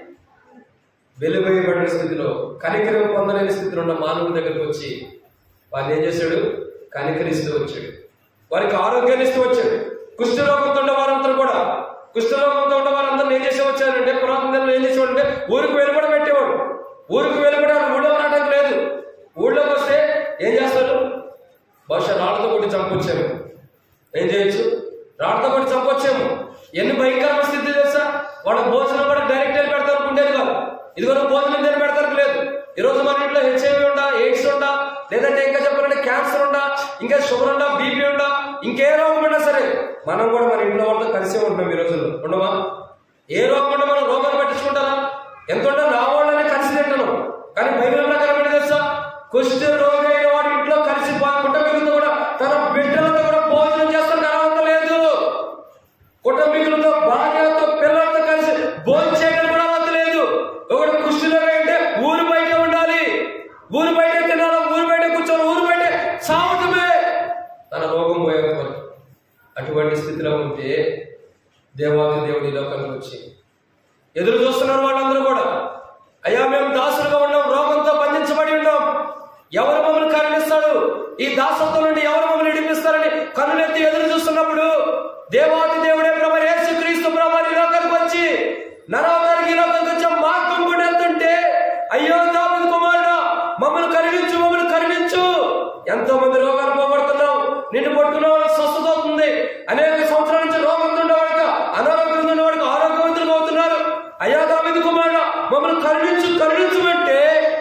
వెలువేయబడిన స్థితిలో కనికరం పొందలేని స్థితిలో ఉన్న మానవుడి దగ్గరికి వచ్చి వారిని ఏం చేశాడు కనికరిస్తూ వచ్చాడు వారికి ఆరోగ్యాన్ని ఇస్తూ వచ్చాడు కుష్ఠరోగంతో ఉన్న వారందరూ కూడా కుష్ఠరోగంతో ఉన్న వారందరూ ఏం చేసే వచ్చారంటే పురాతన దినాల్లో ఏం చేసేవాడంటే ఊరికి వెలుపడ పెట్టేవాడు ఊరికి వెలుపడ ఊళ్ళోకి రావడానికి లేదు ఊళ్ళోకి వస్తే ఏం చేస్తారు బహుశా రాళ్ళతో కొట్టి చంపొచ్చాము ఏం చేయొచ్చు రాళ్ళతో కొట్టి చంపొచ్చాము ఎన్ని భయంకరమైన స్థితి తెలుసా వాళ్ళ భోజనం కూడా డైరెక్ట్ వెళ్ళి పెడతారు ఉండేది కాదు ఇదిగో నువ్వు భోజనం దేని పెడతారు లేదు ఈ రోజు మన ఇంట్లో హెచ్ఐవి ఉండా ఎయిడ్స్ ఉండా లేదంటే ఇంకా చెప్పాలంటే క్యాన్సర్ ఉండా ఇంకా షుగర్ ఉండా బీపీ ఉండా ఇంకే రోగం ఉన్నా సరే మనం కూడా మన ఇంట్లో వాళ్ళతో కలిసే ఉంటున్నాం ఈ రోజుల్లో ఉండమా ఏ రోగం ఉన్నా మనం రోగాలు పట్టించుకుంటారా ఎంత ఉన్నా నా వాళ్ళని కలిసి తింటున్నాం కానీ బైబిల్ ప్రకారం ఏంటి తెలుసా కుష్ఠ రోగి అయిన వాడి ఇంట్లో కలిసి కుటుంబీకులతో కూడా తన బిడ్డలతో కూడా భోజనం చేస్తున్న అర్హత లేదు కుటుంబీకులతో భార్యతో పిల్లలతో కలిసి భోజనం చేయడం కూడా అర్హత లేదు ఒకడు కుష్ఠరోగి అంటే ఊరు బయట ఉండాలి ఊరు బయట తినాలి ఊరు బయట కూర్చొని ఊరు బయట సావటమే తన రోగం పోయేంత వరకు అటువంటి స్థితిలో ఉంటే దేవాది దేవుడి లోకానికి వచ్చి ఎదురు చూస్తున్నారు వాళ్ళందరూ కూడా అయ్యా మేము దాసులుగా ఉన్నాం రోగంతో బంధించబడి ఉన్నాం ఎవరు మమ్మల్ని కరుణిస్తాడు ఈ దాసత్వం నుండి ఎవరు మమ్మల్ని విడిపిస్తారని కన్నులెత్తి ఎదురు చూస్తున్నప్పుడు దేవాది దేవుడే ప్రభు యేసు క్రీస్తు ప్రభు ఈ లోకానికి వచ్చి నరవతానికి ఈ లోకానికి వచ్చి మార్గం కూడా వెళ్తుంటే అయ్యో దావిది కుమారుడా మమ్మల్ని కరుణించు మమ్మల్ని కరుణించు ఎంతో మంది రోగాలు పోగొడుతున్నావు నిన్ను పట్టుకున్న వాళ్ళకి స్వస్థత అవుతుంది అనేక సంవత్సరాల నుంచి రోగంతో ఉండేవాడికి అనారోగ్యంతో ఉండేవాడికి ఆరోగ్యవంతులు అవుతున్నారు అయ్యా దావిది కుమారుడా మమ్మల్ని కరుణించు కరుణించు అంటే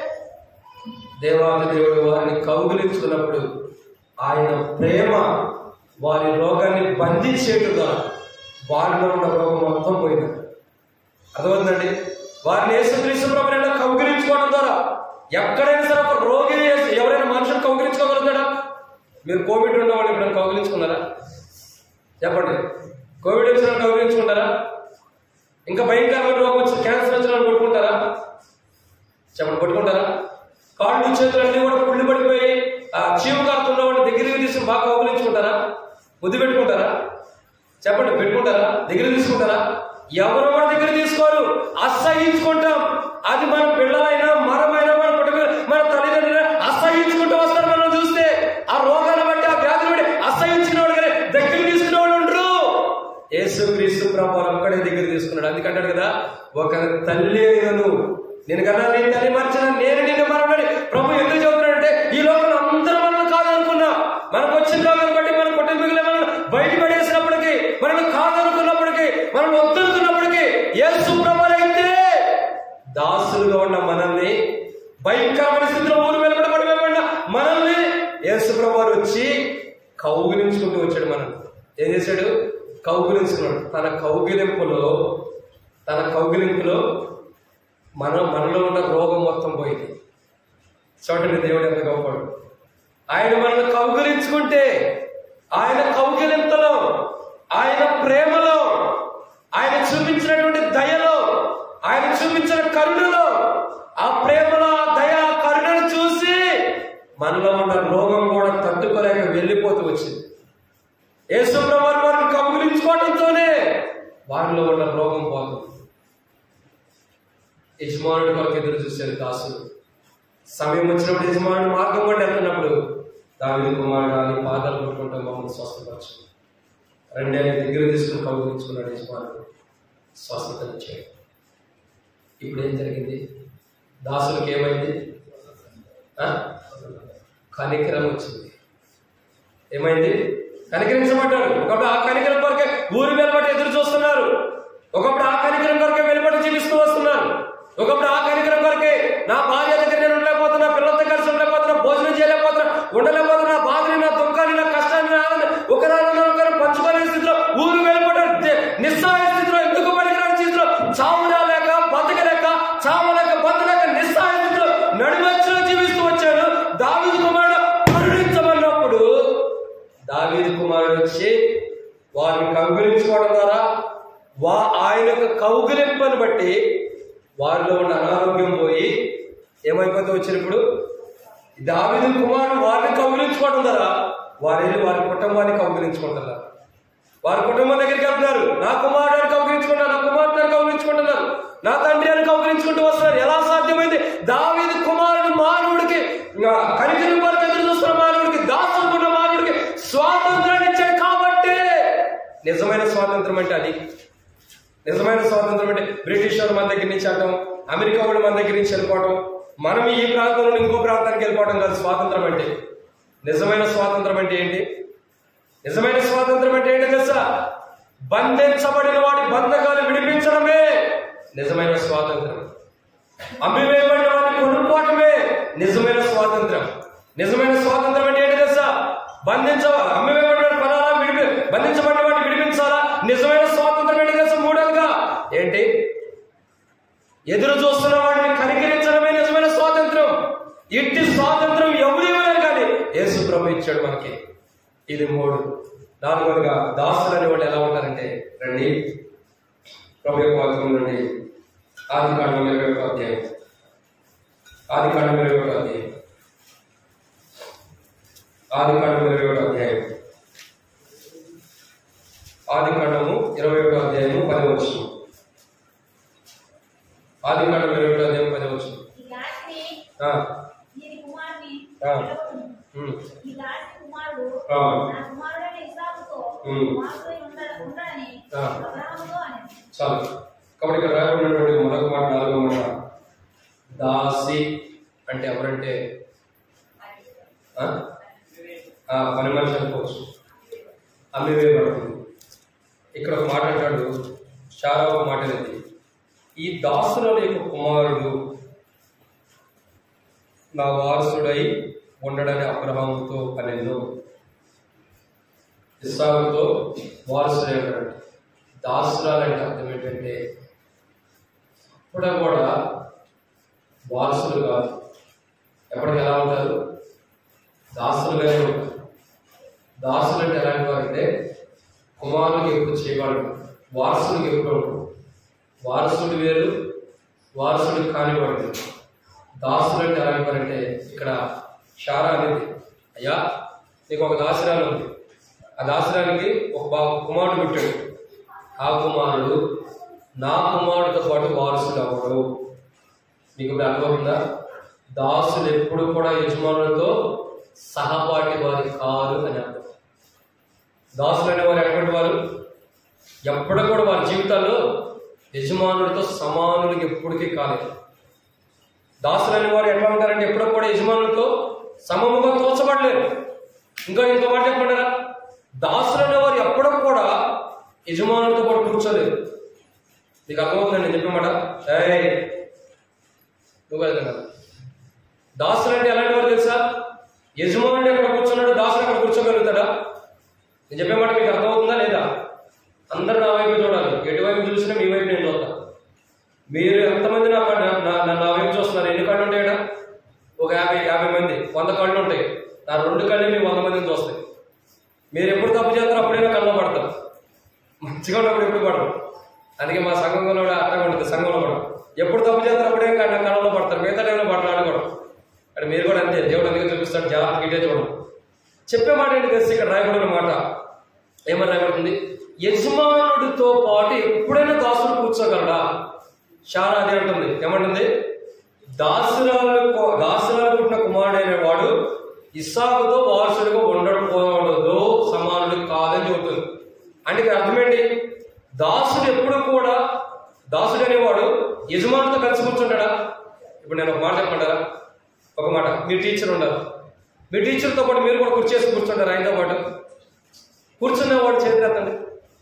దేవాది దేవుడు వారిని కౌగిలించుకున్నప్పుడు ఆయన ప్రేమ వారి రోగాన్ని బంధించేట్టుగా వారిలో ఉన్న రోగం మొత్తం పోయింది అర్థమవుతుందండి వారిని యేసుక్రీస్తు ప్రభుత్వ కౌగిలించుకోవడం ద్వారా ఎక్కడైనా సరే ఒక రోగిని యేసు- ఎవరైనా మనుషులు కౌగిలించుకోగలుగుతాడా మీరు కోవిడ్ ఉన్న వాళ్ళు ఎప్పుడైనా కౌగిలించుకున్నారా చెప్పండి కోవిడ్ వచ్చిన వాళ్ళు కౌగిలించుకుంటారా ఇంకా భయంకరమైన రోగం వచ్చి క్యాన్సర్ వచ్చిన వాళ్ళు కొట్టుకుంటారా చెప్పండి పట్టుకుంటారా కాళ్ళు చేతులు అన్ని కూడా పుళ్ళు పడిపోయి ఆ చీము కారుతున్న వాడిని దగ్గరికి తీసుకుని బాగా కౌగులించుకుంటారా ముద్దు పెట్టుకుంటారా చెప్పండి పెట్టుకుంటారా దగ్గర తీసుకుంటారా ఎవరు మన దగ్గర తీసుకోరు అసహించుకుంటాం అది మన పిల్లలైనా మరమైనా మన కుటుంబ మన తల్లిదండ్రులైనా అసహించుకుంటూ వస్తారు మనం చూస్తే ఆ రోగాన్ని బట్టి యేసుక్రీస్తు ప్రభు ఒక్కడే దగ్గర తీసుకున్నాడు అందుకంటాడు కదా ఒక తల్లి అయినను నేను కన్నా నేను తల్లి మర్చిన నేను నిన్ను మరణి ప్రభు ఎందుకు చెబుతున్నాడంటే ఈ లోకంలో అందరూ మనం కాదనుకున్నా మనకు వచ్చిన లోకం బట్టి మన కుటుంబీకులే మనం బయట పడేసినప్పటికీ మనల్ని కాదనుకున్నప్పటికీ మనం వద్దనుకున్నప్పటికీ యేసు ప్రభు అయితే దాసులుగా ఉన్న మనల్ని భయంకరమైన స్థితిలో ఊరు వెలువడబడి వెలువడిన మనల్ని యేసుప్రభు వారు వచ్చి కౌగిలించుకుంటూ వచ్చాడు మనం ఏం చేశాడు కౌగిలించుకున్నాడు తన కౌగిలింపులో తన కౌగిలింపులో మనం మనలో ఉన్న రోగం మొత్తం పోయింది చూడండి దేవుడు ఎంత గొప్పవాడు ఆయన మనల్ని కౌగిలించుకుంటే ఆయన కౌగిలింతలో ఆయన ప్రేమలో ఆయన చూపించినటువంటి దయలో ఆయన చూపించిన కరుణలో ఆ ప్రేమలో ఆ దయ ఆ కరుణను చూసి మనలో ఉన్న రోగం కూడా తట్టుకోలేక వెళ్ళిపోతూ వచ్చింది యేసుప్రభు వారిని కౌగిలించుకోవడంతోనే వారిలో ఉన్న రోగం పోతుంది యజమానుడి కొరకు ఎదురు చూశారు దాసులు సమయం వచ్చినప్పుడు యజమానుడు మార్గం కూడా వెళ్తున్నప్పుడు దాని కుమారుడు అని పాదాలు కొట్టుకుంటూ మమ్మల్ని స్వస్థపరచు రెండే దగ్గర తీసుకుని కౌగులించుకున్నాడు యజమానుడు స్వస్థత ఇచ్చాడు ఇప్పుడు ఏం జరిగింది దాసులకు ఏమైంది ఆ? కనికరం వచ్చింది ఏమైంది కనికరించబడ్డాడు ఒకప్పుడు ఆ కనికరం కొరకే ఊరి వెలుబడి ఎదురు చూస్తున్నారు ఒకప్పుడు ఆ కనికరం కొరకే వెలుబడి జీవిస్తూ వస్తున్నారు ఒకప్పుడు ఆ కనికరం కొరకే నా భార్య దగ్గర నేను ఉండలేకపోతున్నా పిల్లలతో కలిసి ఉండలేకపోతున్నా భోజనం చేయలేకపోతున్నా ఉండలేకపోతున్నా నా బాధని నా దుఃఖాన్ని నా కష్టాన్ని నా ఆనందాన్ని ఒకరాను ఒకరు పంచుకోలేని స్థితిలో ఊరు వెలుపడి నిస్సహాయ స్థితిలో ఎందుకు పనికిరాని స్థితిలో చావునా లేక బతకలేక చావలేక బతలేక నిస్సహాయ స్థితిలో నడిమధ్యలో జీవిస్తూ వచ్చాడు దావీదు కుమారుడు కరుణించమన్నప్పుడు దావీదు కుమారుడు వచ్చి వారిని కౌగిలించుకోవడం ద్వారా వా ఆయన యొక్క కౌగిలింపను బట్టి వారిలో ఉన్న అనారోగ్యం పోయి ఏమైపోతే వచ్చినప్పుడు దావీదు కుమారుడు వారిని కౌగిలించుకోవడం ద్వారా వారి వారి కుటుంబాన్ని కౌగిలించుకుంటున్నారు వారి కుటుంబం దగ్గరికి వెళ్తున్నారు నా కుమారుడు కౌగిలించుకుంటారు నా కుమార్తెను కౌగిలించుకుంటున్నారు నా తండ్రి అని కౌగిలించుకుంటూ వస్తున్నారు ఎలా సాధ్యమైంది దావీదు కుమారుడు మానవుడికి ఆ, కనికరం వరకు ఎదురు చూస్తున్న మానవుడికి దాచుకున్న మానవుడికి స్వాతంత్రాన్ని ఇచ్చాడు కాబట్టి నిజమైన స్వాతంత్రం అంటే అది నిజమైన స్వాతంత్రం అంటే బ్రిటిష్ వారు మన దగ్గర నుంచి వెళ్ళటం అమెరికా వాడు మన దగ్గర నుంచి వెళ్ళిపోవటం మనం ఈ ప్రాంతం నుండి ఇంకో ప్రాంతానికి వెళ్ళిపోవటం కాదు స్వాతంత్రం అంటే నిజమైన స్వాతంత్రం అంటే ఏంటి నిజమైన స్వాతంత్రం అంటే ఏంటి తెలుసా బంధించబడిన వాడి బంధకాలు విడిపించడమే నిజమైన స్వాతంత్రం అమ్మివేయబడిన వాడిని కొనుక్కోవటమే నిజమైన స్వాతంత్రం నిజమైన స్వాతంత్రం అంటే ఏంటి తెలుసా బంధించ అమ్మివేయబడిన వాడి పదాలా విడిపి బంధించబడిన వాడిని విడిపించాలా నిజమైన స్వాతంత్రం ఏంటి తెలుసా మూడవగా ఏంటి ఎదురు చూస్తున్న వాడిని కనికరించడమే నిజమైన స్వాతంత్రం ఇట్టి స్వాతంత్రం ఎవరు ఇవ్వలేరు కానీ యేసు ప్రభు ఇచ్చాడు మనకి ఇది మూడు నాలుగవదిగా దాసులు అనే వాళ్ళు ఎలా ఉంటారంటే రండి ప్రభు యొక్క వాక్యం నుండి ఆది కాండం ఇరవై ఒక అధ్యాయం ఆది కాండం ఇరవై ఒక అధ్యాయం ఆది కాండం ఇరవై ఒక అధ్యాయం ఆది కాండము ఇరవై ఒక అధ్యాయము పది వచ్చిన ఆది కాండం ఇరవై ఒక అధ్యాయం పది వచ్చిన ఈ దాసిని దీని కుమారుని ఆ. పిలవకుము. ఈ దాసి కుమారుడు ఆ. నా కుమారుడైన ఇస్సాకుతో ఉమ్. కుమారుడై ఉండ- ఉండడని ఆ. అబ్రహాముతో అనేది చాలు కాబట్టి ఇక్కడ రాయబడినటువంటి మొదటి మాట నాలుగో మాట దాసి అంటే ఎవరంటే ఆ? ఆ, పని మనిషి అనుకోవచ్చు అమ్మివేయబడుతుంది ఇక్కడ ఒక మాట అంటాడు చాలా ఒక మాట అనేది ఈ దాసుల యొక్క కుమారుడు నా వారసుడై ఉండడని అబ్రహాముతో అనేను ఇస్సాకుతో వారసుడై ఉంటాడు దాసురాలంటే అర్థం ఏంటంటే ఇప్పుడు కూడా వారసులు కాదు ఎప్పటికి ఎలా ఉంటారు దాసులుగానే ఉంటారు దాసులు అంటే ఎలాంటి వారంటే కుమారులకు ఎప్పుడు చేయబడరు వారసులకు ఎప్పుడు ఉండరు వారసుడు వేరు వారసుడు కానివాడు దాసులు అంటే ఎలాంటి వారంటే ఇక్కడ షారా అనేది అయ్యా నీకు ఒక దాసురాలు ఉంది ఆ దాసురానికి ఒక బా కుమారుడు పుట్టాడు ఆ కుమారుడు నా కుమారుడితో పాటు వారసుడు అవ్వడు మీకు ఇప్పుడు అర్థమవుతుందా దాసులు ఎప్పుడు కూడా యజమానులతో సహపాటి వారి కారు అని అర్థం దాసులు అనేవారు ఎటువంటి వారు ఎప్పుడు కూడా వారి జీవితాల్లో యజమానుడితో సమానులకి ఎప్పటికీ కాలేదు దాసులైన వారు ఎట్లా ఉంటారంటే ఎప్పుడు కూడా యజమానులతో సమముగా తోచబడలేరు ఇంకా ఇంకో మాట చెప్పంటారా దాసులైన వారు ఎప్పుడు కూడా యజమానులతో పాటు కూర్చోలేరు నీకు అర్థమవుతుందండి నేను చెప్పే మాట ఏయ్ నువ్వు వెళ్తాను కదా దాసులు అంటే ఎలాంటి వారు తెలుసా యజమానుడు ఎక్కడ కూర్చున్నాడు దాసుడు అక్కడ కూర్చోగలుగుతాడా నేను చెప్పే మాట మీకు అర్థమవుతుందా లేదా అందరు నా వైపు చూడాలి ఎటువైపు చూసినా మీ వైపు నేను చూస్తా మీరు ఎంతమంది నా కళ్ళు నా నా- నా వైపు చూస్తున్నారు ఎన్ని కళ్ళు ఉంటాయి ఇక్కడ ఒక యాభై యాభై మంది వంద కళ్ళు ఉంటాయి నా రెండు కళ్ళు మీ వంద మందిని చూస్తాయి మీరు ఎప్పుడు తప్పు చేస్తారో అప్పుడైనా కళ్ళలో పడతారు మంచిగా ఉన్నప్పుడు ఎప్పుడు పడరు అందుకే మా సంఘంలో కూడా అట్టగా ఉంటుంది సంఘంలో కూడా ఎప్పుడు తప్పు చేస్తారో అప్పుడే కళ్ళ కళ్ళలో పడతారు మిగతా టైంలో పడరాడు కూడా ఇక్కడ మీరు కూడా అంతే దేవుడు అందుకే చూపిస్తాడు జాగ్రత్త ఇటే చూడండి చెప్పే మాట ఏంటి తెలిసి ఇక్కడ రాయబడిన మాట ఏమని రాయబడుతుంది యజమానుడితో పాటు ఎప్పుడైనా దాసుడు కూర్చోగలడా చాలా అదే అంటుంది ఏమంటుంది దాసురాలు దాసురాలు పుట్టిన కుమారుడైన వాడు ఇస్సాకుతో వారసుడిగా ఉండకూడదు సమానుడు కాదని చెబుతుంది అంటే ఇక్కడ అర్థమేంటి దాసుడు ఎప్పుడు కూడా దాసుడు అనేవాడు యజమానితో కలిసి కూర్చుంటాడా ఇప్పుడు నేను ఒక మాట చెప్పమంటారా ఒక మాట మీ టీచర్ ఉండరు మీ టీచర్తో పాటు మీరు కూడా కూర్చేసి కూర్చుంటారు ఆయనతో పాటు కూర్చున్నవాడు చేతి ఎత్తండి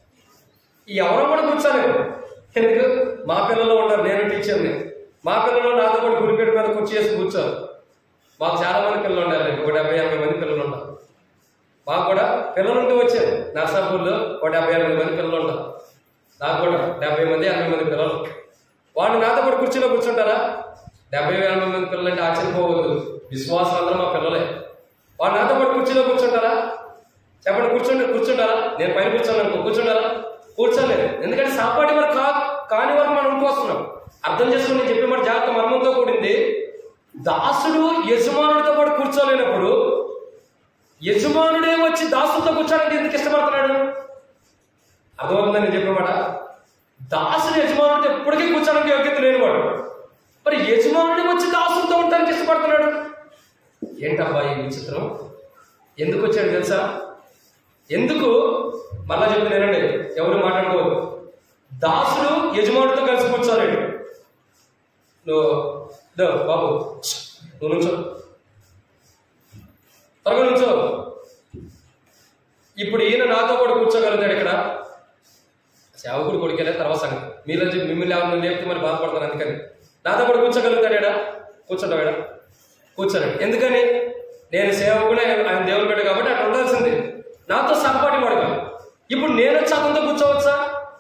ఎవరు కూడా కూర్చోలేరు ఎందుకు మా పిల్లలు ఉన్నారు నేను టీచర్ని మా పిల్లలు నాతో పాటు గుడిపేట మీద కూర్చేసి కూర్చోరు మాకు చాలా మంది పిల్లలు ఉండాలి ఒక డెబ్బై ఎనభై మంది పిల్లలు ఉన్నారు మాకు కూడా పిల్లలు ఉంటూ వచ్చారు నర్సాపూర్లో ఒక డెబ్బై ఎనభై మంది పిల్లలు ఉంటారు నాకు కూడా డెబ్బై మంది ఎనభై మంది పిల్లలు వాళ్ళు నాతో పాటు కుర్చీలో కూర్చుంటారా డెబ్బై ఎనభై మంది పిల్లలు అంటే ఆశ్చర్యపోవద్దు విశ్వాసం అందరూ మా పిల్లలే వాళ్ళు నాతో పాటు కుర్చీలో కూర్చుంటారా చెప్పండి కూర్చోండి కూర్చుంటారా నేను పైన కూర్చోను అనుకో కూర్చుంటారా కూర్చోలేదు ఎందుకంటే సాపాటి వరకు కా కాని వరకు మనం ఉంటూ వస్తున్నాం అర్థం చేసుకుని నేను చెప్పే మాట జాగ్రత్త మర్మంతో కూడింది దాసుడు యజమానుడితో పాటు కూర్చోలేనప్పుడు యజమానుడే వచ్చి దాసులతో కూర్చోడానికి ఎందుకు ఇష్టపడుతున్నాడు అర్థమవుతుందని నేను చెప్పే మాట దాసుడు యజమానుడితో ఎప్పటికీ కూర్చోడానికి యోగ్యత లేనివాడు మరి యజమానుడే వచ్చి దాసులతో ఉండడానికి ఇష్టపడుతున్నాడు ఏంటబ్బా ఈ విచిత్రం ఎందుకు వచ్చాడు తెలుసా ఎందుకు మళ్ళా చెప్తున్నానండి ఎవరు మాట్లాడుకోవద్దు దాసుడు యజమానుడితో కలిసి కూర్చోలేడు నువ్వు దో బాబు నువ్వు నుంచో త్వరగా నుంచో ఇప్పుడు ఈయన నాతో కూడా కూర్చోగలుగుతాడు ఇక్కడ సేవకుడు కొడుకెళ్ళే తర్వాత సంగతి మీలో చెప్పి మిమ్మల్ని ఎవరిని లేపితే మరి బాధపడతాను అందుకని నాతో కూడా కూర్చోగలుగుతాడా కూర్చుంటాడా కూర్చోలేడు ఎందుకని నేను సేవకుడే ఆయన దేవుని బిడ్డ కాబట్టి అట్లా ఉండాల్సింది నాతో సహపాటి వాడుగా ఇప్పుడు నేను వచ్చి అతనితో కూర్చోవచ్చా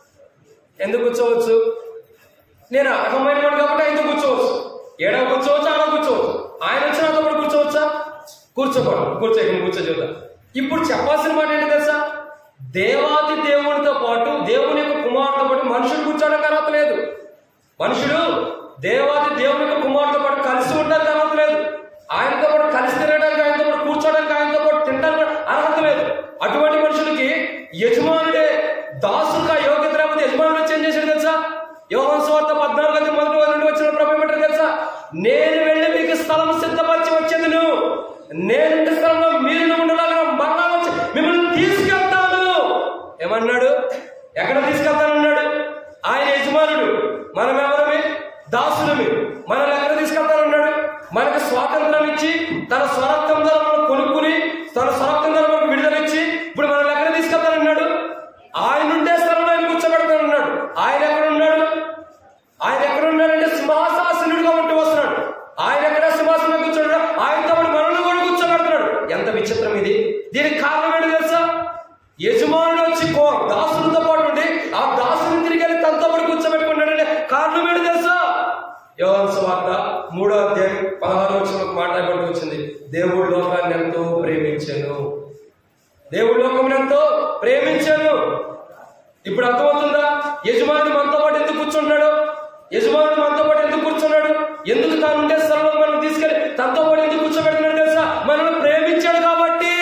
ఎందుకు కూర్చోవచ్చు నేను అర్హమైన వాడు కాబట్టి ఆయనతో కూర్చోవచ్చు ఏడవ కూర్చోవచ్చు ఆడవ కూర్చోవచ్చు ఆయన వచ్చి నాతో కూడా కూర్చోవచ్చా కూర్చోకూడదు కూర్చో ఇక్కడ కూర్చో చూద్దాం ఇప్పుడు చెప్పాల్సిన మాట ఏంటి తెలుసా దేవాది దేవునితో పాటు దేవుని యొక్క కుమారుడితో పాటు మనుషులు కూర్చోవడానికి అర్హత లేదు మనుషుడు దేవాది దేవుని యొక్క కుమారుడితో పాటు కలిసి ఉండడానికి అర్హత లేదు ఆయనతో పాటు కలిసి తిరగడానికి ఆయనతో పాటు కూర్చోడానికి ఆయనతో పాటు తినడానికి అర్హత లేదు అటువంటి మనుషులకి యజమానుడే దాసుగా యోగ్యత లేకపోతే యజమానుడు వచ్చి ఏం చేశాడు తెలుసా యోహన్ స్వార్థ పద్నాలుగు మంది మొదటి వారి నుండి వచ్చిన ప్రభు ఏమంటారు తెలుసా నేను వెళ్ళి మీకు స్థలం సిద్ధపరిచి వచ్చేది నేను స్థలంలో మీరు ఉండలాగా మరలా వచ్చి మిమ్మల్ని తీసుకెళ్తాను ఏమన్నాడు ఎక్కడ తీసుకెళ్తానన్నాడు ఆయన యజమానుడు మనం ఎవరమే దాసులమి మనల్ని ఎక్కడ తీసుకెళ్తానన్నాడు మనకు స్వాతంత్రం ఇచ్చి తన స్వరక్తం ద్వారా మనం కొనుక్కుని తన స్వరక్తం ద్వారా మనకు విడుదల ఇచ్చి ఇప్పుడు మనల్ని ఎక్కడ తీసుకెళ్తానన్నాడు ఆయన ఉండే స్థలంలో ఆయన కూర్చోబెడతానన్నాడు ఆయన ఎక్కడ ఉన్నాడు ఆయన ఎక్కడ ఉన్నాడంటే సింహాసాసనుడిగా ఉంటూ వస్తున్నాడు ఆయన ఎక్కడ సింహాసనం మీద కూర్చోడు ఆయనతో పాటు మనల్ని కూడా కూర్చోబెడుతున్నాడు ఎంత విచిత్రం ఇది దీనికి కారణం ఏంటి తెలుసా యజమానుడు వచ్చి కో- దాసులతో పాటు ఉండి ఆ దాసుని తిరిగి వెళ్ళి తనతో పాటు కూర్చోబెట్టుకున్నాడంటే కారణం ఏంటి తెలుసా యోహాను సువార్త మూడో అధ్యాయం పదహారు వచ్చిన మాట్లాడబడి వచ్చింది దేవుడు లోకాన్ని ఎంతో ప్రేమించాను దేవుడు లోకమును ఎంతో ప్రేమించాను ఇప్పుడు అర్థమవుతుందా యజమాని మనతో పాటు ఎందుకు కూర్చుంటున్నాడు యజమానుడు మనతో పాటు ఎందుకు కూర్చున్నాడు ఎందుకు తాను ఉండే స్థలంలో మనం తీసుకెళ్ళి తనతో పాటు ఎందుకు కూర్చోబెడుతున్నాడు తెలుసా మనల్ని ప్రేమించాడు కాబట్టి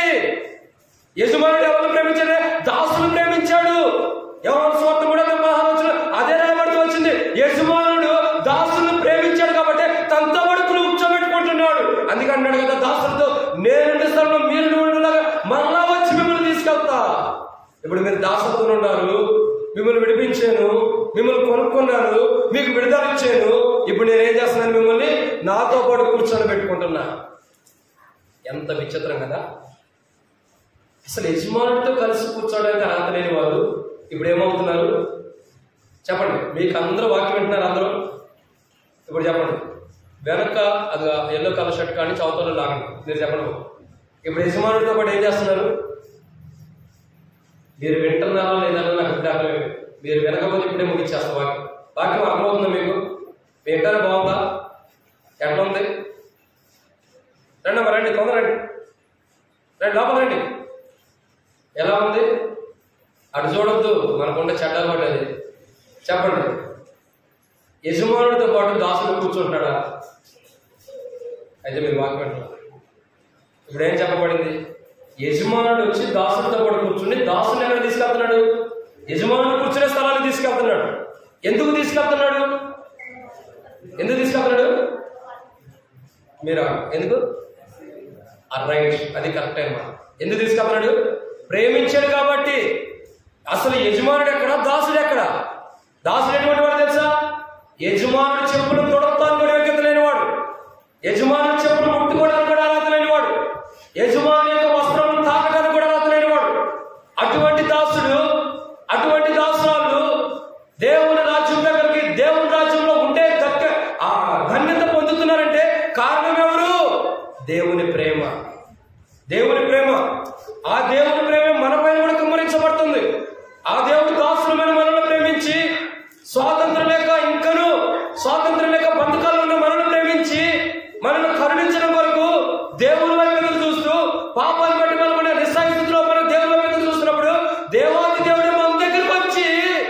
యజమానుడు ఎవరిని ప్రేమించాడు దాసులు ప్రేమించాడు ఎవరి స్వార్థ కూడా మహావచనం అదే రాయబడుతూ వచ్చింది యజమానుడు దాసులను ప్రేమించాడు కాబట్టి తనతో పాటు కూర్చోబెట్టుకుంటున్నాడు అందుకే అన్నాడు కదా దాసులతో నేనుండే స్థలంలో మీరు ఉండలాగా మరలా వచ్చి మిమ్మల్ని తీసుకెళ్తా ఇప్పుడు మీరు దాసత్వం ఉన్నారు మిమ్మల్ని విడిపించాను మిమ్మల్ని కొనుక్కున్నాను మీకు విడుదల ఇచ్చాను ఇప్పుడు నేను ఏం చేస్తున్నాను మిమ్మల్ని నాతో పాటు కూర్చొని పెట్టుకుంటున్నా ఎంత విచిత్రం కదా అసలు యజమానుడితో కలిసి కూర్చోడానికి అర్హత లేని వారు ఇప్పుడు ఏమవుతున్నారు చెప్పండి మీకు అందరూ వాక్యం వింటున్నారు అందరూ ఇప్పుడు చెప్పండి వెనక అది ఎల్లో కలర్ షర్ట్ కానీ చౌతలో లాగండి మీరు చెప్పండి ఇప్పుడు యజమానుడితో పాటు ఏం చేస్తున్నారు మీరు వింటున్నారా లేదన్నా నాకు ఇప్పుడు అర్థమైంది మీరు వినకపోతే ఇప్పుడే ముగించేస్తా వాక్యం వాక్యం అర్థమవుతుందా మీకు వింటారా బాగుందా ఎట్లా ఉంది రండి అమ్మా, రండి తొందర రండి రండి లోపల రండి ఎలా ఉంది అటు చూడొద్దు మనకుండే చట్టాలు పట్టి అది చెప్పండి యజమానుడితో పాటు దాసుడు కూర్చుంటాడా అయితే మీరు వాక్యం వింటున్నారు. ఇప్పుడు ఏం చెప్పబడింది యజమానుడు వచ్చి దాసుడితో పాటు కూర్చుని దాసుని ఎక్కడ తీసుకెళ్తున్నాడు యజమానుడు కూర్చునే స్థలాన్ని తీసుకెళ్తున్నాడు ఎందుకు తీసుకెళ్తున్నాడు ఎందుకు తీసుకెళ్తున్నాడు మీరా ఎందుకు రైట్ అది కరెక్ట్ అమ్మా ఎందుకు తీసుకెళ్తున్నాడు ప్రేమించాడు కాబట్టి అసలు యజమానుడు ఎక్కడ దాసుడు ఎక్కడ దాసుడు ఎటువంటి వాడు తెలుసా యజమానుడు చెప్పులు తొడతాను కూడా యోగ్యత లేనివాడు యజమానుడు చెప్పులు ముట్టుకోవడానికి కూడా అర్హత లేనివాడు యజమాని యొక్క వస్త్రం తాకడానికి కూడా అర్హత లేనివాడు అటువంటి దాసుడు అటువంటి దాసురాలు దేవుని రాజ్యం దగ్గరికి దేవుని రాజ్యంలో ఉండే దక్క ఆ ధన్యత పొందుతున్నారంటే కారణం ఎవరు దేవుని ప్రేమ దేవుని ప్రేమ ఆ దేవుని ప్రేమ మన పైన కూడా కుమ్మరించబడుతుంది ఆ దేవుడు దాసులమైన మనల్ని ప్రేమించి స్వాతంత్రం లేక ఇంకను స్వాతంత్రం లేక బంధకాలు ఉన్న మనల్ని ప్రేమించి మనల్ని కరుణించడం వరకు దేవుని వైపు ఎదురు చూస్తూ పాపాలు బట్టి మనం నిస్సాగితిలో మనం దేవుని వైపు ఎదురు చూస్తున్నప్పుడు దేవాది దేవుడు మన దగ్గరికి వచ్చి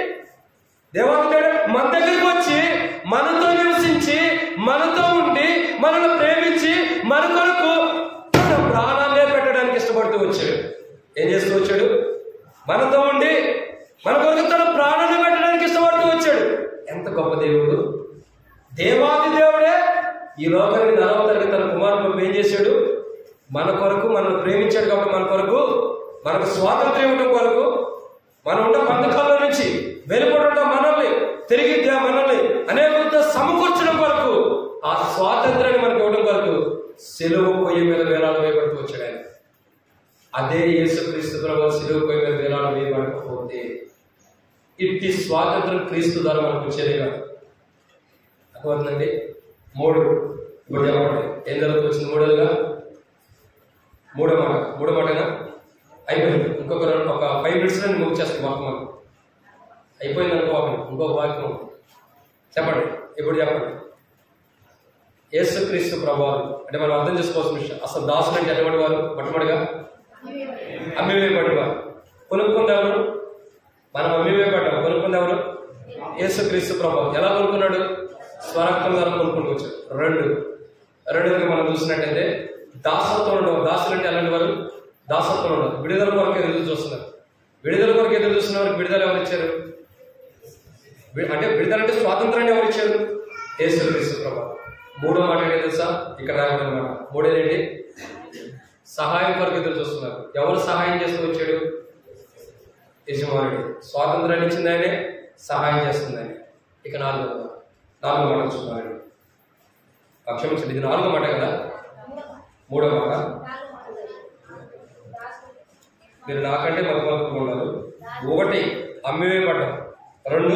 దేవాది దేవుడు మన దగ్గరికి వచ్చి మనతో నివసించి మనతో ఉండి మనల్ని ప్రేమించి మన కొరకు తన ప్రాణాలే పెట్టడానికి ఇష్టపడుతూ వచ్చాడు ఏం చేస్తూ వచ్చాడు మనతో ఉండి మన కొరకు తన ప్రాణాన్ని పెట్టడానికి ఇష్టపడుతూ వచ్చాడు ఎంత గొప్ప దేవుడు దేవాది దేవుడే ఈ లోకానికి నలవ తరగతి తన కుమారుడు పంపి ఏం చేశాడు మన కొరకు మనల్ని ప్రేమించాడు కాబట్టి మన కొరకు మనకు స్వాతంత్ర్యం ఇవ్వడం కొరకు మనం ఉన్న బంధకాల నుంచి వెలుపడున్న మనల్ని తిరిగి దే- మనల్ని అనేక సమకూర్చడం కొరకు ఆ స్వాతంత్రాన్ని మనకు ఇవ్వడం కొరకు సెలవు పొయ్యి మీద వేలాలు వేయబడుతూ వచ్చాడు ఆయన అదే యేసుక్రీస్తు ప్రభు సిలువ పొయ్యి మీద వేలాలు వేయబడకపోతే ఇట్టి స్వాతంత్రం క్రీస్తు ద్వారా మనకు వచ్చేదే కాదు అర్థమవుతుందండి మూడు ఇప్పుడు చెప్పండి ఏం జరుగుతూ వచ్చింది మూడోదిగా మూడో మాట మూడో మాటగా అయిపోయింది ఇంకొక రెండు ఒక ఫైవ్ మినిట్స్ నేను ముగిచేస్తాను వాక్యం అయిపోయింది అనుకోవాలి ఇంకొక వాక్యం చెప్పండి ఇప్పుడు చెప్పండి యేసుక్రీస్తు ప్రభావం అంటే మనం అర్థం చేసుకోవాల్సిన విషయం అసలు దాసులు అంటే ఎటువంటి వారు మొట్టమొదటిగా అమ్మివేయబడి వారు కొనుక్కుంది ఎవరు మనం అమ్మివేయబడ్డాం కొనుక్కుంది ఎవరు యేసుక్రీస్తు ప్రభావం ఎలా కొనుక్కున్నాడు స్వరక్తం ద్వారా కొనుక్కుంటూ వచ్చాడు రెండు రెండోది మనం చూసినట్టయితే దాసత్వం ఉండవు దాసులు అంటే ఎలాంటి వారు దాసత్వం ఉండదు విడుదల కొరకు ఎదురు చూస్తున్నారు విడుదల కొరకు ఎదురు చూస్తున్న వారికి విడుదల ఎవరు ఇచ్చారు వి- అంటే విడుదల అంటే స్వాతంత్రాన్ని ఎవరు ఇచ్చారు యేసుక్రీస్తు ప్రభావం మూడో మాట ఏంటి తెలుసా ఇక్కడ రాయబడిన మాట మూడేదేంటి సహాయం కొరకు ఎదురు చూస్తున్నారు ఎవరు సహాయం చేస్తూ వచ్చాడు యజమానుడు స్వాతంత్రాన్ని ఇచ్చింది ఆయనే సహాయం చేస్తుంది ఆయన ఇక నాలుగో నాలుగో మాట చూద్దామండి ఆ, క్షమించండి ఇది నాలుగో మాట కదా మూడో మాట మీరు నాకంటే మతమతులు ఉన్నారు ఒకటి అమ్మివేయబడ్డం రెండు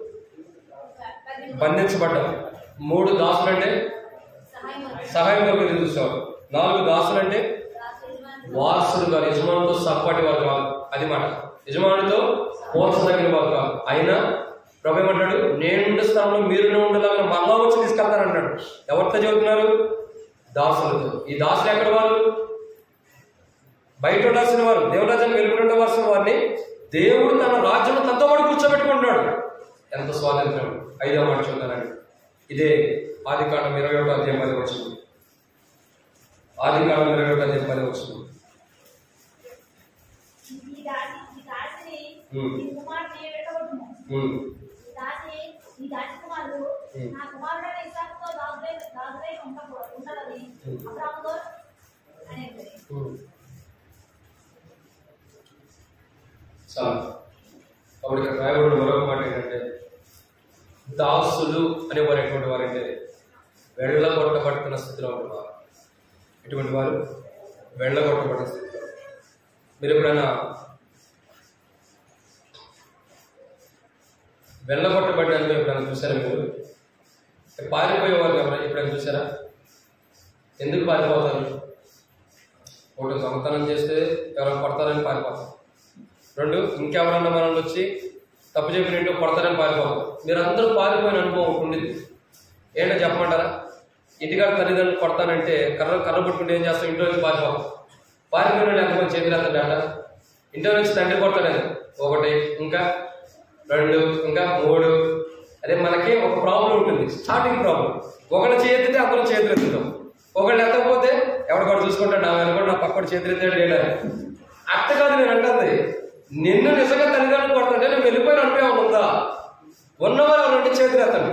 బంధించబడ్డం మూడు దాసులు అంటే సహాయం కొరకు ఎదురు చూసేవారు నాలుగు దాసులు అంటే వారసులు కాదు యజమానులతో సహపాటి వారు కాదు అది మాట యజమానుడితో పోల్చదగిన వారు కాదు అయినా ప్రభు ఏమంటాడు నేనుండే స్థలంలో మీరు ఉండేలాగా మళ్ళా వచ్చి తీసుకెళ్తారంటాడు ఎవరితో చెబుతున్నారు దాసులతో ఈ దాసులు ఎక్కడ వారు బయట ఉండాల్సిన వారు దేవరాజ్యాన్ని వెలుపడి ఉండవలసిన వారిని దేవుడు తన రాజ్యంలో తనతో పాటు కూర్చోబెట్టుకుంటున్నాడు ఎంత స్వాతంత్రం ఐదవ మాట చూద్దానండి ఇదే ఆది కాండం ఇరవై ఒకటో అధ్యాయం పది వచ్చింది ఆది కాండం ఇరవై ఒకటో అధ్యాయం పది వచ్చింది ఈ దాసి ఈ దాసిని ఉమ్. ఈ కుమారుని పెట్టవచ్చును. ఉమ్, ఈ దాసి ఈ దాసి కుమారుడు ఉమ్. నా కుమారుడైన ఇస్సాకుతో దాసుడై దాసుడై ఉండకూడదు ఉండదని ఉమ్. అబ్రాహాముతో అనేది ఉమ్. చాలు అప్పుడు ఇక్కడ రాయబడిన మరొక మాట ఏంటంటే దాసులు అనేవారైనటువంటి వారంటే వెళ్ళగొట్టబడుతున్న స్థితిలో ఉన్నవారు ఎటువంటి వారు వెళ్ళగొట్టబడిన స్థితిలో మీరు ఎప్పుడైనా వెళ్ళగొట్టబడ్డాన్ని ఎప్పుడైనా చూసారా మీరు పారిపోయే వారిని ఎవరైనా ఎప్పుడైనా చూసారా ఎందుకు పారిపోతారు ఒకటి దొంగతనం చేస్తే ఎవరైనా కొడతారని పారిపోతారు రెండు ఇంకెవరన్నా మనల్ని వచ్చి తప్పు చెప్పినట్టు కొడతారని పారిపోతారు మీరు అందరూ పారిపోయిన అనుభవం ఒకటి ఉండేది ఏంటో చెప్పమంటారా ఇంటికాడ తల్లిదండ్రులు కొడతానంటే కర్ర కర్ర పట్టుకుంటే ఏం చేస్తాం ఇంట్లో నుంచి పారిపోతాం పారిపోయిన ఎంతమంది చేతులు ఎత్తండి ఇంట్లో నుంచి తండ్రి కొడతాడని ఒకటి ఇంకా రెండు ఇంకా మూడు అదే మనకి ఒక ప్రాబ్లం ఉంటుంది స్టార్టింగ్ ప్రాబ్లం ఒకటి చేతితే అందరూ చేతులు ఎత్తుతాం ఒకళ్ళు ఎత్తకపోతే ఎవరికొకటి చూసుకుంటాడు నా వెనక నా పక్కన చేతులు ఎత్తాడు లేడని అత్త కాదు నేను అంటుంది నిన్ను నిజంగా తల్లిదండ్రులు కొడుతుంటే నేను వెళ్ళిపోయిన అనుభవం ఉందా ఉన్నవారు రెండు చేతులు ఎత్తండి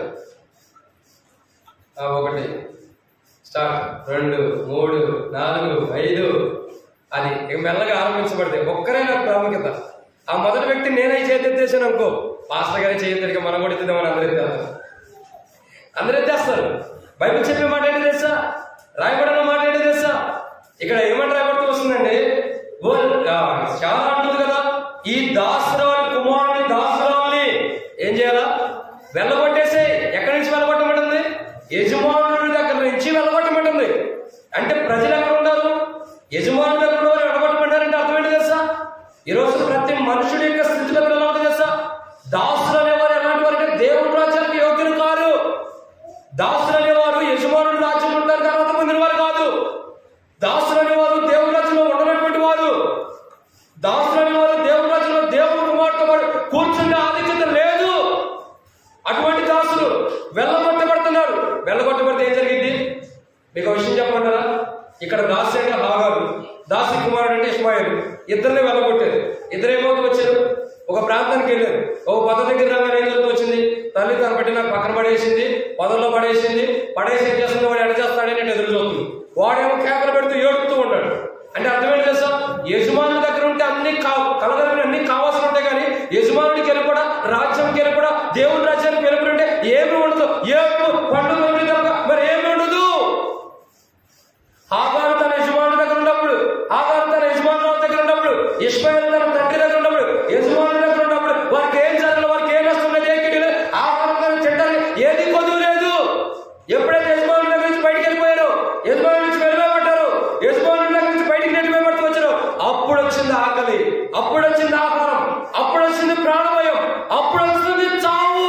ఆ, ఒకటి స్టార్ట్ రెండు మూడు నాలుగు ఐదు అది ఇక మెల్లగా ఆరంభించబడతాయి ఒక్కరే నాకు ప్రాముఖ్యత ఆ మొదటి వ్యక్తి నేనే చేతెత్తేసాను అనుకో పాస్టర్ గారి చేయొద్దు మనం కూడా ఎత్తుదామని అందరూ ఎత్తేస్తారు అందరూ ఎత్తేస్తారు బైబిల్ చెప్పే మాట ఏంటి తెలుసా రాయబడిన మాట ఏంటి తెలుసా ఇక్కడ ఏమంటే రాయబడుతూ వస్తుందండి ఓ, ఆ, చాలా అంటుంది కదా ఈ దాసురాలు కుమారుని దాసురాల్ని ఏం చేయాలా వెళ్ళగొట్టేసే ఎక్కడి నుంచి వెళ్ళగొట్టమంటుంది యజమానుడి దగ్గర నుంచి వెళ్ళగొట్టమంటుంది అంటే ప్రజలు ఎక్కడ ఉంటారు యజమానుడు ఎక్కడ ఉన్నారు వెళ్ళగొట్టమంటారంటే అర్థం ఏంటి తెలుసా ఈ రోజు ప్రతి మనుషుడి యొక్క స్థితిగతులు ఎలా ఉంటుంది తెలుసా దాసులు అనేవారు ఎలాంటి వారు అంటే దేవుడి రాజ్యానికి యోగ్యులు కారు దాసులు అనేవారు యజమానుడి రాజ్యం ఉంటారు తర్వాత పొందిన వారు కాదు దాసులు అనేవారు దేవుడి రాజ్యంలో ఉండనటువంటి వారు దాసులు అనేవారు దేవుడి రాజ్యంలో దేవుడు కుమార్తె వాడు కూర్చుండే ఆధిక్యత లేదు అటువంటి దాసులు వెళ్ళగొట్టబడుతున్నారు వెళ్ళగొట్టబడితే ఏం జరిగింది మీకు ఒక విషయం చెప్పమంటారా ఇక్కడ దాసి అంటే హాగారు దాసి కుమారుడు అంటే ఇస్మాయిల్ ఇద్దరిని వెళ్ళగొట్టారు ఇద్దరు ఏమవుతూ వచ్చారు ఒక ప్రాంతానికి వెళ్ళారు ఒక పద దగ్గర రాగానే ఏం జరుగుతూ వచ్చింది తల్లి తన పెట్టి నాకు పక్కన పడేసింది పొదల్లో పడేసింది పడేసి ఏం చేస్తుంది వాడు ఎడ చేస్తాడని నేను ఎదురు చూస్తుంది వాడేమో కేకలు పెడుతూ ఏడుస్తూ ఉంటాడు అంటే అర్థమేంటి తెలుసా యజమానుల దగ్గర ఉంటే అన్ని కా కలగలిపిన అన్ని కావాల్సి ఉంటాయి కానీ యజమానుడికి వెళ్ళిపోడా రాజ్యంకి వెళ్ళిపోడా దేవుడి రాజ్యానికి వెళ్ళిపోతుంటే ఏమి ఉండదు ఏమి పండుగ ఉంది కనుక మరి ఏమి ఉండదు ఆగారు తన యజమానుడి దగ్గర ఉన్నప్పుడు ఆగారు తన యజమానుల దగ్గర ఉన్నప్పుడు ఇష్మాయిల్ తన తండ్రి దగ్గర ఉన్నప్పుడు యజమానుడి దగ్గర ఉన్నప్పుడు వారికి ఏం జరగదు వారికి ఏం నష్టం లేదు ఏం గిడి లేదు ఆహారం కానీ తినడానికి ఏది కొదువు లేదు ఎప్పుడైతే యజమానుడి దగ్గర నుంచి బయటికి వెళ్ళిపోయారు యజమానుడి నుంచి వెళ్ళిపోబడ్డారు యజమానుడి దగ్గర నుంచి బయటికి నెట్టిపోబడుతూ వచ్చారు అప్పుడు వచ్చింది ఆకలి అప్పుడు వచ్చింది ఆహారం అప్పుడు వచ్చింది ప్రాణభయం అప్పుడు వచ్చింది చావు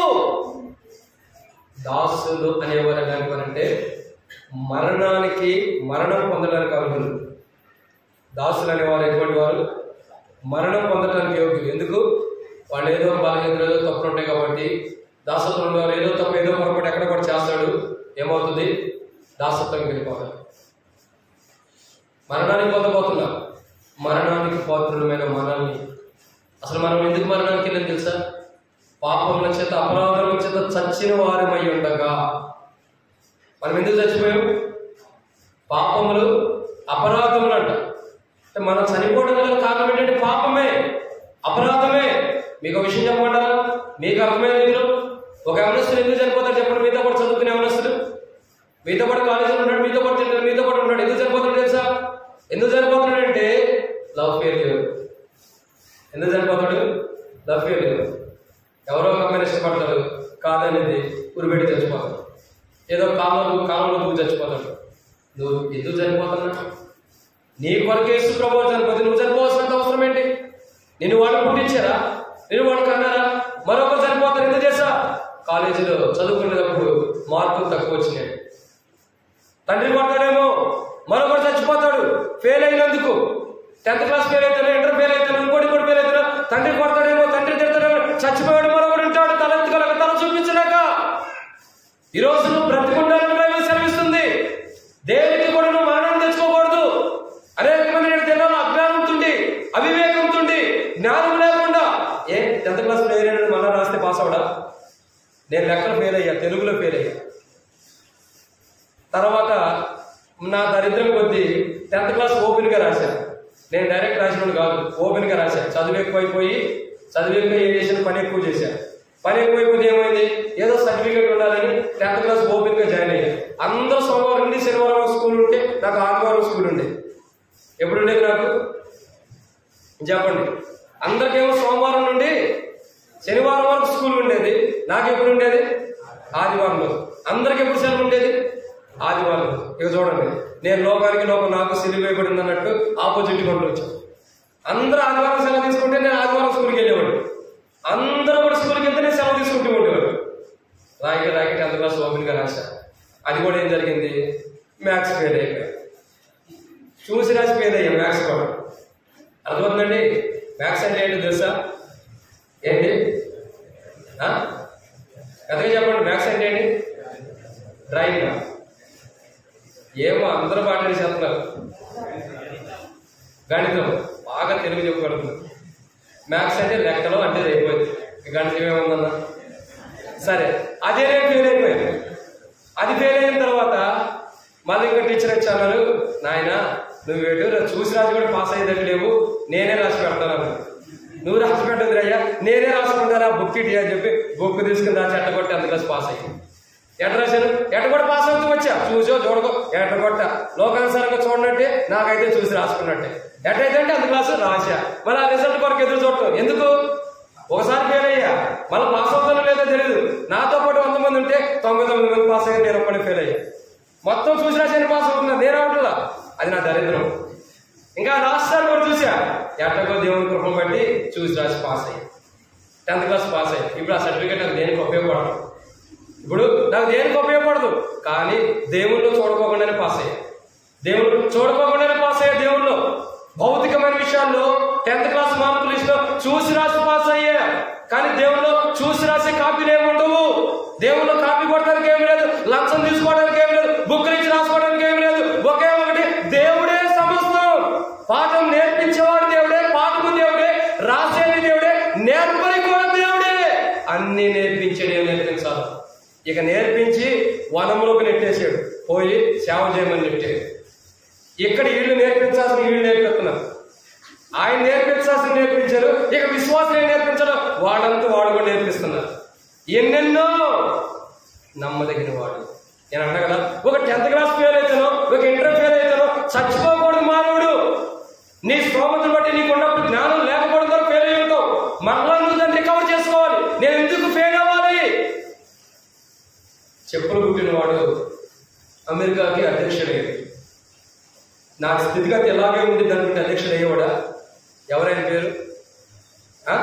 దాసులు అనేవారు ఎలాంటివారంటే మరణానికి మరణం పొందడానికి అర్హులు దాసులు అనేవారు ఎటువంటి వారు మరణం పొందడానికి యోగ్యులు ఎందుకు వాళ్ళు ఏదో బాధ్యతలు ఏదో తప్పులు ఉంటాయి కాబట్టి దాసత్వం ఉన్నవారు ఏదో తప్పు ఏదో పొరపాటు ఎక్కడ కూడా చేస్తాడు ఏమవుతుంది దాసత్వం వెళ్ళిపోతాడు మరణానికి పొందబోతున్నాం మరణానికి పాత్రులమైన మనల్ని అసలు మనం ఎందుకు మరణానికి వెళ్ళని తెలుసా పాపముల చేత అపరాధముల చేత చచ్చిన వారమై ఉండగా మనం ఎందుకు చచ్చిపోయాం పాపములు అపరాధములు అంట అంటే మనం చనిపోవడం గల కారణం ఏంటంటే పాపమే అపరాధమే మీకు ఒక విషయం చెప్పమంటారా మీకు అర్థమైంది ఇందులో ఒక యవనస్తుడు ఎందుకు చనిపోతాడు చెప్పండి మీతో పాటు చదువుకునే యవనస్తుడు మీతో పాటు కాలేజీలో ఉన్నాడు మీతో పాటు తింటాడు మీతో పాటు ఉన్నాడు ఎందుకు చనిపోతాడు తెలుసా ఎందుకు చనిపోతున్నాడు అంటే లవ్ ఫెయిల్యూర్ ఎందుకు చనిపోతాడు లవ్ ఫెయిల్యూర్ ఎవరో ఒక అమ్మాయిని ఇష్టపడతాడు కాదనేది ఉరిపెట్టి చచ్చిపోతాడు ఏదో కాలంలో కాలంలో నువ్వు చచ్చిపోతాడు నువ్వు ఎందుకు చనిపోతున్నావు నీ కొరకు యేసు ప్రభు చనిపోతే నువ్వు చనిపోవాల్సినంత అవసరం ఏంటి నిన్ను వాళ్ళు పుట్టించారా నేను వాళ్ళు కన్నారా మరొకరు చనిపోతారు ఎందుకు చేసా కాలేజీలో చదువుకునేటప్పుడు మార్కులు తక్కువ వచ్చినాయి తండ్రి కొడతాడేమో మరొకరు చచ్చిపోతాడు ఫెయిల్ అయినందుకు టెన్త్ క్లాస్ ఫెయిల్ అవుతాను ఇంటర్ ఫెయిల్ అవుతాను ఇంకోటి ఇంకోటి ఫెయిల్ అవుతాను తండ్రి కొడతాడేమో తండ్రి తిడతాడేమో చచ్చిపోయాడు మరొకడు ఉంటాడు తల ఎత్తుకోలేక తల చూపించలేక ఈ రోజు నువ్వు బ్రతికుండాలని బైబిల్ సెలవిస్తుంది దేనికి కూడా నువ్వు మరణం తెచ్చుకోకూడదు అనేక మంది నేను తెలియాలి అజ్ఞానంతుండి అవివేకంతుండి జ్ఞానం లేకుండా ఏ టెన్త్ క్లాస్ ఫెయిల్ అయినా మళ్ళా రాస్తే పాస్ అవడా నేను లెక్కలు ఫెయిల్ అయ్యా తెలుగులో ఫెయిల్ అయ్యా తర్వాత నా దరిద్రం కొద్దీ టెన్త్ క్లాస్ ఓపెన్గా రాశాను నేను డైరెక్ట్ రాసినోడు కాదు ఓపెన్గా రాశాను చదువు ఎక్కువైపోయి చదివాక ఏం చేశాను పని ఎక్కువ చేశాను పని ఎక్కువైపోతే ఏమైంది ఏదో సర్టిఫికేట్ ఉండాలని టెన్త్ క్లాస్ ఓపెన్గా జాయిన్ అయ్యాను అందరూ సోమవారం నుండి శనివారం స్కూల్ ఉంటే నాకు ఆదివారం స్కూల్ ఉండేది ఎప్పుడు ఉండేది నాకు చెప్పండి అందరికేమో సోమవారం నుండి శనివారం వరకు స్కూల్ ఉండేది నాకు ఎప్పుడు ఉండేది ఆదివారం రోజు అందరికి ఎప్పుడు సెలవు ఉండేది ఆదివారం రోజు ఇక చూడండి నేను లోకానికి లోకం నాకు సిలువ వేయబడింది అన్నట్టు ఆపోజిట్ కొంటూ వచ్చాను అందరూ ఆదివారం సెలవు తీసుకుంటే నేను ఆదివారం స్కూల్కి వెళ్ళేవాడు అందరూ కూడా స్కూల్కి వెళ్తే నేను సెలవు తీసుకుంటూ ఉండేవాడు రాయికి రాయికి టెన్త్ క్లాస్ ఓపెన్గా రాశా అది కూడా ఏం జరిగింది మ్యాథ్స్ ఫెయిల్ అయిపోయాను చూసి రాసి ఫెయిల్ అయ్యాం మ్యాథ్స్ కూడా అర్థమవుతుందండి మ్యాథ్స్ అంటే ఏంటి తెలుసా ఏంటి ఆ? కథగా చెప్పండి మ్యాథ్స్ అంటే ఏంటి డ్రాయింగ్ ఏమో అందరూ మాట్లాడి చేస్తున్నారు గణితం బాగా తెలుగు చెప్పగలుగుతున్నారు మ్యాథ్స్ అంటే లెక్కలు అంటే అయిపోయింది ఈ గణితం ఏముందన్నా సరే అదే నేను ఫెయిల్ అయిపోయాను అది ఫెయిల్ అయిన తర్వాత మళ్ళీ ఇంకా టీచర్ వచ్చి అన్నారు నాయన నువ్వు ఏడు రా- చూసి రాసి కూడా పాస్ అయ్యేదట్టు లేవు నేనే రాసి పెడతాను అన్నాడు. నువ్వు రాసి పెట్టదు రయ్యా నేనే రాసుకుంటాను ఆ బుక్ ఇటీ అని చెప్పి బుక్ తీసుకుని రాసి ఎట్టగొట్టి అంత క్లాస్ పాస్ అయ్యి ఎట్ట రాశాను ఎట్ట కూడా పాస్ అవుతూ వచ్చా చూసో చూడకో ఎట్ట కొట్ట లోకానుసారంగా చూడనట్టే నాకైతే చూసి రాసుకున్నట్టే ఎట్టయితే అంటే అంత క్లాసు రాశా మళ్ళీ ఆ రిజల్ట్ కొరకు ఎదురు చూడటం ఎందుకు ఒకసారి ఫెయిల్ అయ్యా మళ్ళీ పాస్ అవుతానో లేదో తెలియదు నాతో పాటు వంద మంది ఉంటే తొంభై తొమ్మిది మంది పాస్ అయ్యి నేను ఒక్కడే ఫెయిల్ అయ్యా మొత్తం చూసి రాసిన పాస్ అవుతున్నా నేను అవట్లా అది నా దరిద్రం ఇంకా రాష్ట్రాలు కూడా చూసా ఎట్టకో దేవుని కృపను బట్టి చూసి రాసి పాస్ అయ్యి టెన్త్ క్లాస్ పాస్ అయ్యి ఇప్పుడు ఆ సర్టిఫికేట్ నాకు దేనికి ఉపయోగపడదు ఇప్పుడు నాకు దేనికి ఉపయోగపడదు కానీ దేవుళ్ళు చూడకోకుండానే పాస్ అయ్యా దేవుళ్ళు చూడకోకుండానే పాస్ అయ్యా దేవుళ్ళు భౌతికమైన విషయాల్లో టెన్త్ క్లాస్ మార్కుల లిస్టులో చూసి రాసి పాస్ అయ్యా కానీ దేవుళ్ళు చూసి రాసే కాపీలు ఏమి ఉండవు దేవుళ్ళు కాపీ కొట్టడానికి ఏమి లేదు లంచం తీసుకోవడానికి ఏమి లేదు బుక్కులు ఇచ్చి రాసుకోవడానికి ఏమి లేదు ఒకే ఒకటి దేవుడే సమస్తం పాఠం నేర్పించేవాడు దేవుడే పాఠము దేవుడే రాసేది దేవుడే నేర్పరి కూడా దేవుడే అన్ని నేర్పించేది నేర్పించాలి ఇక నేర్పించి వనంలోకి నెట్టేసాడు పోయి సేవ చేయమని నెట్టాడు ఇక్కడ వీళ్ళు నేర్పించాల్సిన వీళ్ళు నేర్పిస్తున్నారు ఆయన నేర్పించాల్సిన నేర్పించారు ఇక విశ్వాసం ఏం నేర్పించడం వాడంతా వాడు కూడా నేర్పిస్తున్నారు ఎన్నెన్నో నమ్మదగిన వాడు నేను అన్నా కదా ఒక టెన్త్ క్లాస్ ఫెయిల్ అవుతాను ఒక ఇంటర్ ఫెయిల్ అవుతాను చచ్చిపోకూడదు మానవుడు నీ స్తోమతను బట్టి నీకు ఉన్నప్పుడు జ్ఞానం లేకపోవడంతో ఫెయిల్ అయి ఉంటావు మరలా నువ్వు దాన్ని రికవర్ చేసుకోవాలి నేను ఎందుకు ఫెయిల్ అవ్వాలి చెప్పులు కుట్టినవాడు అమెరికాకి అధ్యక్షుడయ్యాడు నా స్థితిగతి ఎలాగే ఉంది దానికి అధ్యక్షుడు అయ్యేవాడా ఎవరైనా పేరు ఆ?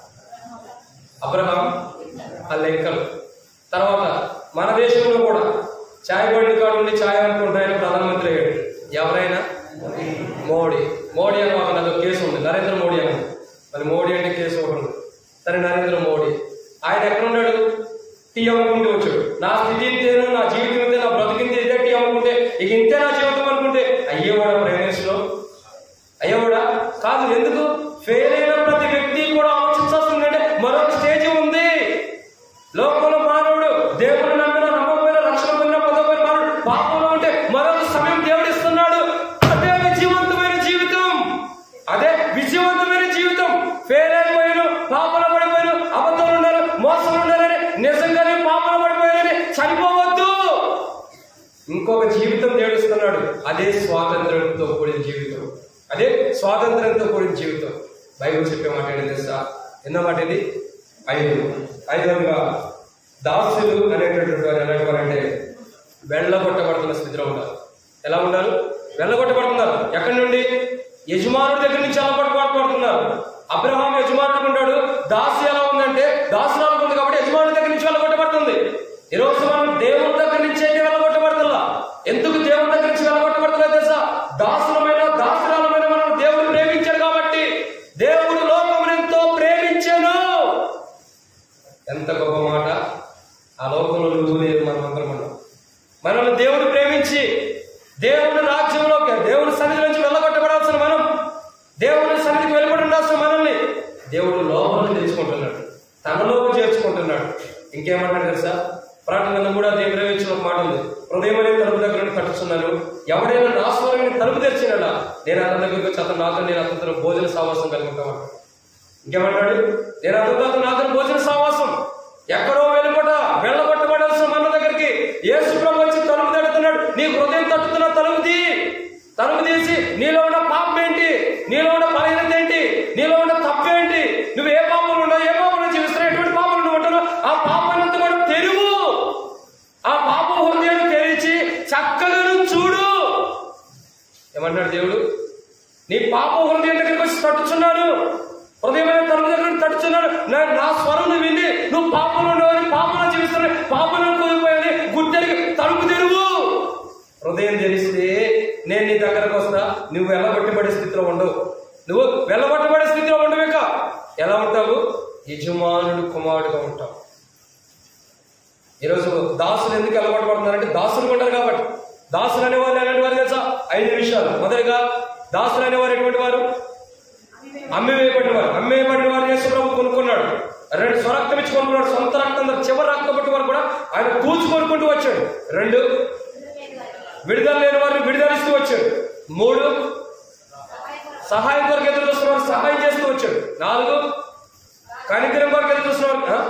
అబ్రహాం ఆ లెక్కలు తర్వాత మన దేశంలో కూడా ఛాయ్ బండి కాడ ఉండి ఛాయ్ అనుకుంటే ఆయన ప్రధానమంత్రి అయ్యాడు ఎవరైనా మోడీ మోడీ అని ఒక నాదో కేసు ఉంది నరేంద్ర మోడీ అని మరి మోడీ అంటే కేసు ఒకటి ఉంది సరే నరేంద్ర మోడీ ఆయన ఎక్కడ ఉన్నాడు టీ అమ్ముకుంటూ వచ్చాడు నా స్థితి ఇంతేను నా జీవితం ఇంతే నా బ్రతికింది ఇదే టీ అమ్ముకుంటే ఇక ఇంతే నా జీవితం అనుకుంటే అయ్యేవాడా ప్రైమ్ మినిస్టర్ అయ్యేవాడా కాదు ఎందుకు ఫెయిల్ అయిన ప్రతి వ్యక్తి కూడా ఆలోచించాల్సిందంటే మరొక స్టేజ్ ఉంది లోకంలో మానవుడు దేవుడు నమ్మిన నమ్మకపోయిన రక్షణ పొందిన పొందకపోయిన మానవుడు పాపంలో ఉంటే మరొక సమయం దేవుడు ఇస్తున్నాడు అదే విజయవంతమైన జీవితం అదే విజయవంతమైన జీవితం ఫెయిల్ అయిపోయిన పాపంలో పడిపోయిన అబద్ధాలు ఉన్నారు మోసం ఉన్నారని నిజంగానే పాపంలో పడిపోయారని చనిపోవద్దు ఇంకొక జీవితం దేవుడిస్తున్నాడు అదే స్వాతంత్రంతో కూడిన జీవితం అదే స్వాతంత్రంతో కూడిన జీవితం బైబిల్ చెప్పే మాట ఏంటి తెలుసా ఎన్నో మాట ఇది ఐదు ఐదవగా దాసులు అనేటటువంటి వారు ఎలాంటి వారంటే వెళ్ళగొట్టబడుతున్న స్థితిలో ఉంటారు ఎలా ఉన్నారు వెళ్ళగొట్టబడుతున్నారు ఎక్కడి నుండి యజమానుడి దగ్గర నుంచి ఎలా పట్టుబడుతున్నారు అబ్రహాం యజమానుడు ఉంటాడు దాసు ఎలా ఉందంటే దాసురాలు ఉంది కాబట్టి యజమానుడి దగ్గర నుంచి వెళ్ళగొట్టబడుతుంది ఈ రోజు మనం దేవుని దగ్గర నుంచి అయితే వెళ్ళగొట్టబడుతుందా ఎందుకు దేవుని దగ్గర నుంచి వెళ్ళగొట్టబడుతుందో తెలుసా దాసులమైన దాసురాలమైన మనం దేవుడు ప్రేమించాడు కాబట్టి దేవుడు లోకమును ఎంతో ప్రేమించాను ఎంత గొప్ప మాట ఆ లోకంలో నువ్వు లేదు మనం అందరం ఉన్నాం మనల్ని దేవుడు ప్రేమించి దేవుని రాజ్యంలోకి దేవుని సన్నిధి నుంచి వెళ్ళగొట్టబడాల్సిన మనం దేవుని సన్నిధికి వెళ్ళబడి ఉండాల్సిన మనల్ని దేవుడు లోపలికి తెచ్చుకుంటున్నాడు తనలోకి చేర్చుకుంటున్నాడు ఇంకేమంటాడు తెలుసా ప్రార్థన కూడా దేవుడు ఇచ్చిన ఒక మాట ఉంది హృదయం అనే తలుపు దగ్గర నుండి తట్టుచున్నాను ఎవడైనా నా స్వరం తలుపు తెచ్చినాడా నేను అతని దగ్గరికి వచ్చి అతను నాతో నేను అతనితో భోజన సావాసం కలిగి ఉంటామంటాడు ఇంకేమంటాడు నేను అతని తర్వాత నాతో భోజన సావాసం ఎక్కడో వెళ్ళిపోట వెళ్ళగొట్టబడాల్సిన మన దగ్గరికి యేసు ప్రభు వచ్చి తలుపు తడుతున్నాడు నీ హృదయం తట్టుతున్న తలుపు తీ తలుపు తీసి నీలో ఉన్న పాపం ఏంటి నీలో ఉన్న బలహీనత ఏంటి నీలో ఉన్న తప్పేంటి నువ్వు ఏ పాపంలో ఉన్నావు ఏ పాపంలో జీవిస్తున్నావు ఎటువంటి పాపంలో నువ్వు ఉంటున్నావు ఆ పాపానంతా కూడా తెరువు ఆ పాప హృదయాన్ని తెరిచి చక్కగా నువ్వు చూడు ఏమన్నాడు దేవుడు నీ పాప హృదయం దగ్గరికి వచ్చి తట్టుచున్నాను హృదయమైన తలుపు దగ్గర నుండి తట్టుచున్నాను నా నా స్వరం నువ్వు విని నువ్వు పాపంలో ఉండవని పాపంలో జీవిస్తున్నావు పాపంలో కోల్పోయాని గుడ్డలికి తలుపు తెరువు హృదయం తెరిస్తే నేను నీ దగ్గరకు వస్తా నువ్వు వెళ్ళగొట్టబడే స్థితిలో ఉండవు నువ్వు వెళ్ళగొట్టబడే స్థితిలో ఉండవేక ఎలా ఉంటావు యజమానుడు కుమారుడుగా ఉంటావు ఈరోజు దాసులు ఎందుకు అలవాటుపడుతున్నారంటే దాసులు ఉంటారు కాబట్టి దాసులు అనేవారు ఎలాంటి వారు తెలుసా ఐదు విషయాలు మొదటిగా దాసులు అనేవారు ఎటువంటి వారు అమ్మి వేయబడిన వారు అమ్మి వేయబడిన వారు యేసు ప్రభు కొనుక్కున్నాడు రెండు స్వరక్తం ఇచ్చి కొనుక్కున్నాడు సొంత రక్తం చివరి రక్తం పట్టి వారు కూడా ఆయన కూర్చు కొనుక్కుంటూ వచ్చాడు రెండు విడుదల లేని వారిని విడుదలిస్తూ వచ్చాడు మూడు సహాయం కొరకు ఎదురు చూస్తున్నవారు సహాయం చేస్తూ వచ్చాడు నాలుగు కనికరం కొరకు ఎదురు చూస్తున్నవారు ఆ?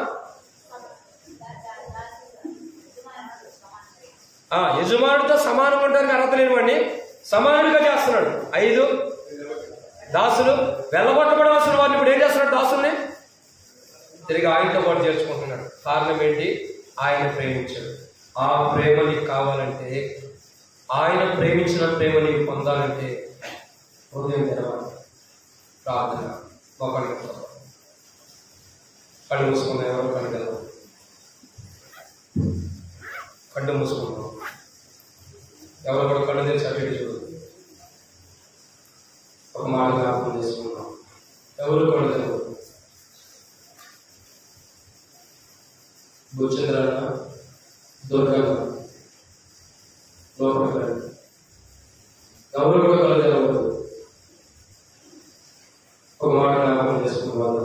ఆ యజమానుడితో సమానం ఉండడానికి అర్హత లేనివాడిని సమానుడిగా చేస్తున్నాడు ఐదు దాసులు వెళ్ళగొట్టబడవలసిన వారిని ఇప్పుడు ఏం చేస్తున్నాడు దాసుల్ని తిరిగి ఆయనతో పాటు చేర్చుకుంటున్నాడు కారణం ఏంటి ఆయన ప్రేమించాడు ఆ ప్రేమ నీకు కావాలంటే ఆయన ప్రేమించిన ప్రేమ నీకు పొందాలంటే హృదయం తెరవాలి ప్రార్థన ఒకరికి కళ్ళు మూసుకున్న ఎవరు కళ్ళు తెరవాలి కళ్ళు మూసుకున్నాం ఎవరు కూడా కళ్ళు తెరిచి అటు ఇటు చూడదు ఒక మాట జ్ఞాపకం చేసుకున్నాం ఎవరు కళ్ళు తెరవదు భూచంద్రన్న దుర్గమ్మ లోపలికి రండి ఎవరు కూడా కళ్ళు తెరవదు ఒక మాట జ్ఞాపకం చేసుకున్నాను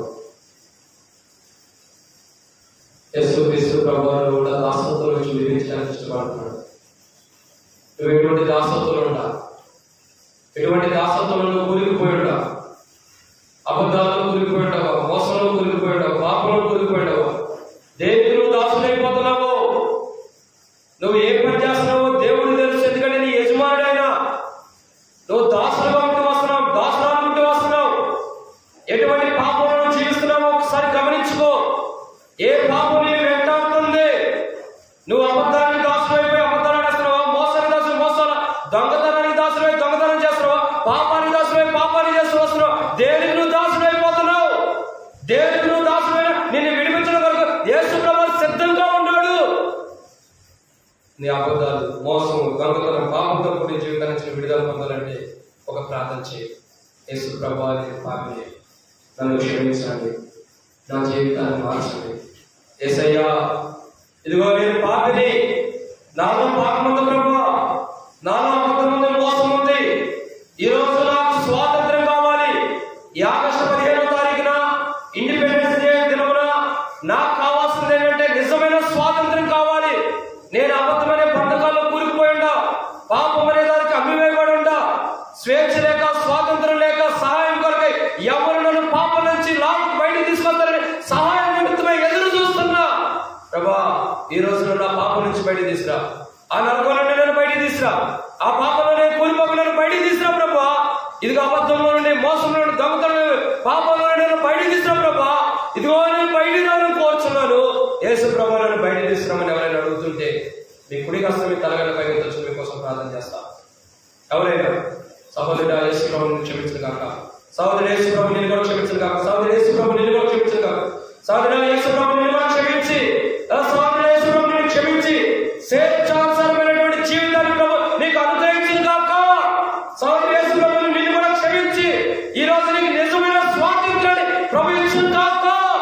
యేసు క్రీస్తు ప్రభువారు కూడా దాసత్వం నుంచి విధించడానికి ఇష్టపడుతున్నాడు నువ్వు ఎటువంటి దాసత్వంలో ఉండా ఎటువంటి దాసత్వంలో నువ్వు కూలికిపోయి ఉండా అబద్ధాలలో కూలికిపోయి ఉండవా మోసంలో కూలికిపోయి ఉండవు పాపంలో కూలికిపోయి ఉండవా దేనికి నువ్వు దాసులైపోతున్నావు నువ్వు ఏ పని చేస్తున్నావో దేవుడు తెలుసు ఎందుకంటే నీ యజమానుడైనా నువ్వు దాసులుగా ఉంటూ వస్తున్నావు దాసులుగా ఉంటూ వస్తున్నావు ఎటువంటి పాపంలో జీవిస్తున్నావో ఒకసారి గమనించుకో ఏ పాపం నేను వెంటాడుతుంది నువ్వు అబద్ధానికి దాసులైపోయి అబద్ధాలు చేస్తున్నావా మోసానికి దాసులు మోసాల దొంగతనానికి దాసులై దొంగతనం చేస్తున్నావా పాపానికి దాసులై పాపాన్ని చేస్తూ వస్తున్నావు దేనికి నువ్వు దాసులు అయిపోతున్నావు దేనికి నువ్వు దాసులైన నిన్ను విడిపించడం కొరకు యేసు ప్రభు సిద్ధంగా ఉన్నాడు నీ అబద్ధాలు మోసం దొంగతనం పాపంతో కూడిన జీవితాన్ని నుంచి నువ్వు విడుదల పొందాలంటే ఒక ప్రార్థన చేయి యేసు ప్రభు నేను పాపిని నన్ను క్షమించండి నా జీవితాన్ని మార్చండి ఏసయ్యా ఇదిగో నేను పాపిని నాలో పాపం ఉంది ప్రభు నాలో అబద్ధం ఉంది మోసం ఉంది ఈ రోజు నాకు స్వాతంత్రం కావాలి ఈ ఆగస్టు పదిహేనో తారీఖున ఇండిపెండెన్స్ డే దినమున నాకు కావాల్సింది ఏంటంటే నిజమైన స్వాతంత్రం కావాలి నేను అబద్ధమనే బంధకాల్లో కూరుకుపోయిండా పాపం అనే దానికి అమ్మివేయబడి ఉండా స్వేచ్ఛ లేక స్వాతంత్రం లేక సహాయం కొరకై ఎవరు నన్ను పాపం నుంచి లాగు బయటికి తీసుకొస్తారని సహాయం నిమిత్తమై ఎదురు చూస్తున్నా ప్రభా ఈ రోజు నువ్వు నా పాపం నుంచి బయటికి తీసురా ఆ నరకంలో నేను బయటికి తీసురా ఆ పాపంలో నేను కూలిపోక నన్ను బయటికి తీసురా ప్రభా ఇదిగో అబద్ధంలో నుండి మోసంలో నుండి దొంగతనం పాపంలో నుండి నన్ను బయటికి తీసురా ప్రభా ఇదిగో నేను బయటికి రావాలని కోరుచున్నాను యేసు ప్రభా నన్ను బయటికి తీసుకురామని ఎవరైనా అడుగుతుంటే మీ కుడి కష్టం మీ తలగడ పైకి వచ్చి మీకోసం ప్రార్థన చేస్తా ఎవరైనా సహోదరుడు యేసు ప్రభుని క్షమించను కాక సహోదరు యేసు ప్రభు నేను కూడా క్షమించను కాక సహోదరు యేసు ప్రభు నేను కూడా క్షమించను కాక సహోదరు యేసు ప్రభు నేను కూడా క్షమించి ఆ సహోదరు యేసు ప్రభు నేను క్షమించి స్వేచ్ఛానుసారమైనటువంటి జీవితాన్ని ప్రభు నీకు అనుగ్రహించింది కాక సహోదరు యేసు ప్రభు నిన్ను కూడా క్షమించి ఈ రోజు నీకు నిజమైన స్వాతంత్రాన్ని ప్రభు ఇచ్చింది కాక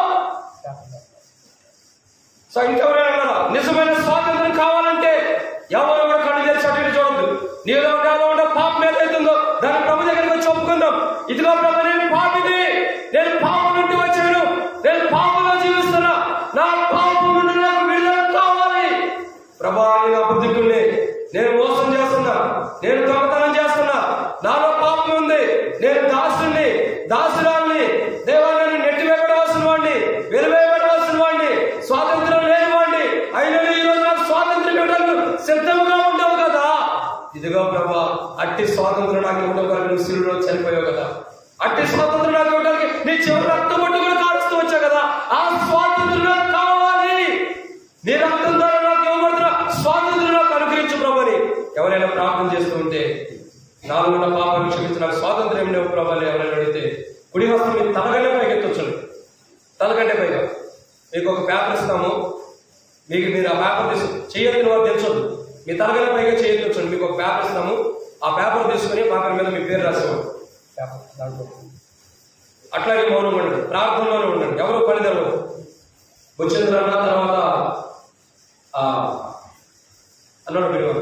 సో ఇంకెవరైనా ఉన్నారా? నిజమైన స్వాతంత్రం కావాలంటే ఎవరు కూడా కళ్ళు తెరిచి అటు ఇటు చూడద్దు నీలో నాలో ఉన్న పాపం ఏదైతుందో దాన్ని ప్రభు దగ్గరికి వచ్చి ఒప్పుకుందాం ఇదిగో ప్రభు నేను పాపిని నేను పాపం నుండి వచ్చాను నేను పాపంలో జీవిస్తున్నా నా పాపం నుండి నాకు విడుదల కావాలి ప్రభా నేను అబద్ధికుల్ని నేను మోసం చేస్తున్నా నేను దొంగతనం చేస్తున్నా నాలో పాపం ఉంది నేను దాసుని దాసురాల్ని దేవా నన్ను నెట్టి స్వాతంత్రం నాకు ఇవ్వడం కొరకు నువ్వు సిలువలో చనిపోయావు కదా అట్టి స్వాతంత్రం నాకు ఇవ్వడానికి నీ చివరి రక్తం పట్టు కూడా కాడుస్తూ వచ్చావు కదా ఆ స్వాతంత్రం నాకు కావాలి నీ రక్తం ద్వారా నాకు ఇవ్వబడుతున్న స్వాతంత్రం నాకు అనుగ్రహించు ప్రభుని ఎవరైనా ప్రార్థన చేస్తూ ఉంటే నాలో ఉన్న పాపాలు క్షమించి నాకు స్వాతంత్రం లేవు ప్రభు అని ఎవరైనా అడిగితే కుడి హస్తం మీ తలగంటే పైకి ఎత్తొచ్చండి తలగంటే పైగా మీకు ఒక పేపర్ ఇస్తాము మీకు మీరు ఆ పేపర్ తీసు చేయొద్దని వారు తెచ్చొద్దు మీ తలగల పైగా చేయొచ్చు మీకు ఒక పేపర్ ఇస్తాము ఆ పేపర్ తీసుకుని పేపర్ మీద మీ పేరు రాసేవాడు పేపర్ దాంట్లో అట్లాగే మౌనం ఉండండి ప్రార్థనలోనే ఉండండి ఎవరు పని తెలవదు వచ్చిన తర్వాత తర్వాత ఆ, అన్నాడు మీరు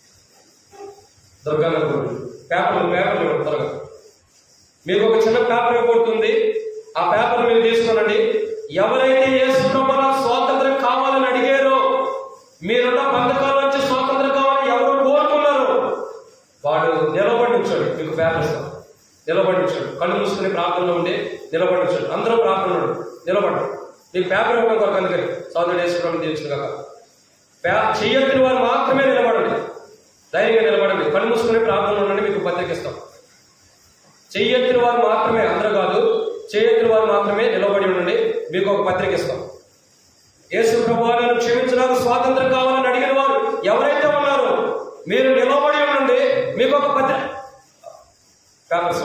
దుర్గాన పేపర్లు పేపర్లు ఇవ్వండి త్వరగా మీకు ఒక చిన్న పేపర్ ఇవ్వబడుతుంది ఆ పేపర్ మీరు తీసుకోనండి ఎవరైతే యేసు ప్రభువుల స్వాతంత్రం కావాలని అడిగారో మీరున్న బంధకాల నుంచి స్వాతంత్రం కావాలని ఎవరు కోరుకున్నారో వాడు నిలబడించాడు మీకు పేపర్ ఇస్తాం నిలబడించాడు కళ్ళు మూసుకుని ప్రార్థనలో ఉండి నిలబడించాడు అందరూ ప్రార్థనలో ఉండి నిలబడ్డాడు మీకు పేపర్ ఇవ్వడం కొరకు అందుకని సోదరుడు యేసు ప్రభు తీర్చిన కాక పే- చెయ్యొద్దని వారు మాత్రమే నిలబడండి ధైర్యంగా నిలబడండి కళ్ళు మూసుకుని ప్రార్థనలో ఉండండి మీకు పత్రిక ఇస్తాం చెయ్యెత్తిన వారు మాత్రమే అందరూ కాదు చేయెత్తిన వారు మాత్రమే నిలబడి ఉండండి మీకు ఒక పత్రిక ఇస్తాం యేసు ప్రభువాలను క్షమించడానికి స్వాతంత్రం కావాలని అడిగిన వారు ఎవరైతే ఉన్నారో మీరు నిలబడి ఉండండి మీకు ఒక పత్రిక పేపర్స్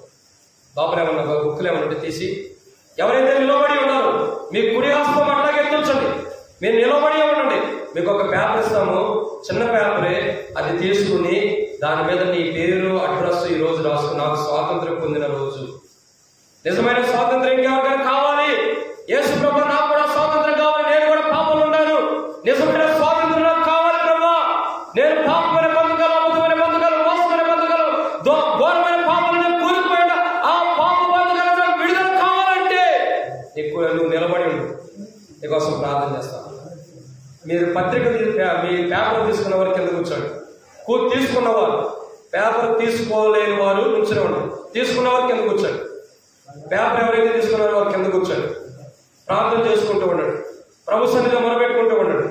లోపల ఏమన్నా బుక్కులు ఏమన్నా ఉంటే తీసి ఎవరైతే నిలబడి ఉన్నారో మీ కుడి హస్తం అట్లాగే ఎత్తుంచండి మీరు నిలబడి ఉండండి మీకు ఒక పేపర్ ఇస్తాము చిన్న పేపరే అది తీసుకుని దాని మీద నీ పేరు అడ్రస్ ఈ రోజు రాసుకుని నాకు స్వాతంత్రం పొందిన రోజు నిజమైన స్వాతంత్రం ఇంకెవరికైనా కావాలి యేసు ప్రభు నాకు కూడా స్వాతంత్రం కావాలి నేను కూడా పాపం ఉన్నాను నిజమైన స్వాతంత్రం నాకు కావాలి ప్రభా నేను పాపమైన బంధకాలు అబద్ధమైన బంధకాలు మోసమైన బంధకాలు దో- ఘోరమైన పాపలు నేను కూలిపోయిన ఆ పాప బంధకాలు నాకు విడుదల కావాలంటే నీకు నువ్వు నిలబడి ఉండు నీకోసం ప్రార్థన చేస్తాను మీరు పత్రిక తీ- మీ పేపర్ తీసుకున్న వారు కింద కూర్చోండి కూ తీసుకున్నవారు పేపర్ తీసుకోలేని వారు నుంచునే ఉండండి తీసుకున్న వారు కింద కూర్చోండి పేపర్ ఎవరైతే తీసుకున్నారో వారు కింద కూర్చోండి ప్రార్థన చేసుకుంటూ ఉండండి ప్రభు సన్నిధిలో మొరపెట్టుకుంటూ ఉండండి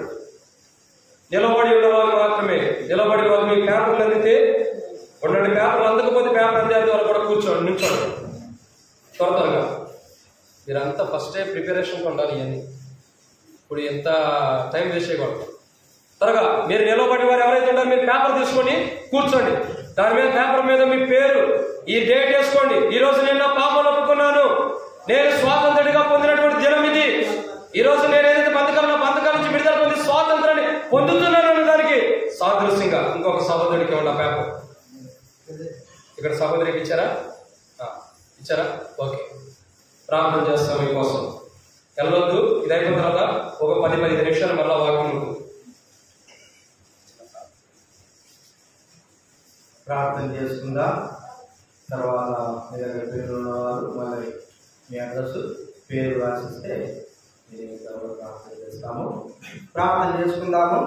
నిలబడి ఉన్న వారు మాత్రమే నిలబడి వారు మీ పేపర్లు అందితే ఉండండి పేపర్లు అందకపోతే పేపర్ అందేంత వరకు కూడా కూర్చోండి నిల్చోండి త్వర త్వరగా మీరంతా ఫస్టే ప్రిపరేషన్గా ఉండాలి ఇవన్నీ ఇప్పుడు ఎంత టైం వేస్ట్ చేయకూడదు త్వరగా మీరు నిలబడి వారు ఎవరైతే ఉన్నారో మీరు పేపర్ తీసుకొని కూర్చోండి దాని మీద పేపర్ మీద మీ పేరు ఈ డేట్ వేసుకోండి ఈ రోజు నేను నా పాపలు ఒప్పుకున్నాను నేను స్వాతంత్రుడిగా పొందినటువంటి దినం ఇది ఈ రోజు నేను ఏదైతే బంధకాల నా బంధకాల నుంచి విడుదల పొంది స్వాతంత్రాన్ని పొందుతున్నాను అనే దానికి సాదృశ్యంగా ఇంకొక సహోదరుడికి ఉన్న పేపర్ ఇక్కడ సహోదరికి ఇచ్చారా ఆ, ఇచ్చారా ఓకే ప్రార్థన చేస్తాం మీకోసం వెళ్ళొద్దు ఇది అయిపోయిన తర్వాత ఒక పది పదిహేను నిమిషాలు మళ్ళా వాకింగ్ ఉంటుంది ప్రార్థన చేసుకుందాం తర్వాత మీ దగ్గర పేరు ఉన్నవారు మరి మీ అడ్రస్ పేరు రాసిస్తే మీరు తర్వాత ప్రార్థన చేస్తాము ప్రార్థన చేసుకుందాము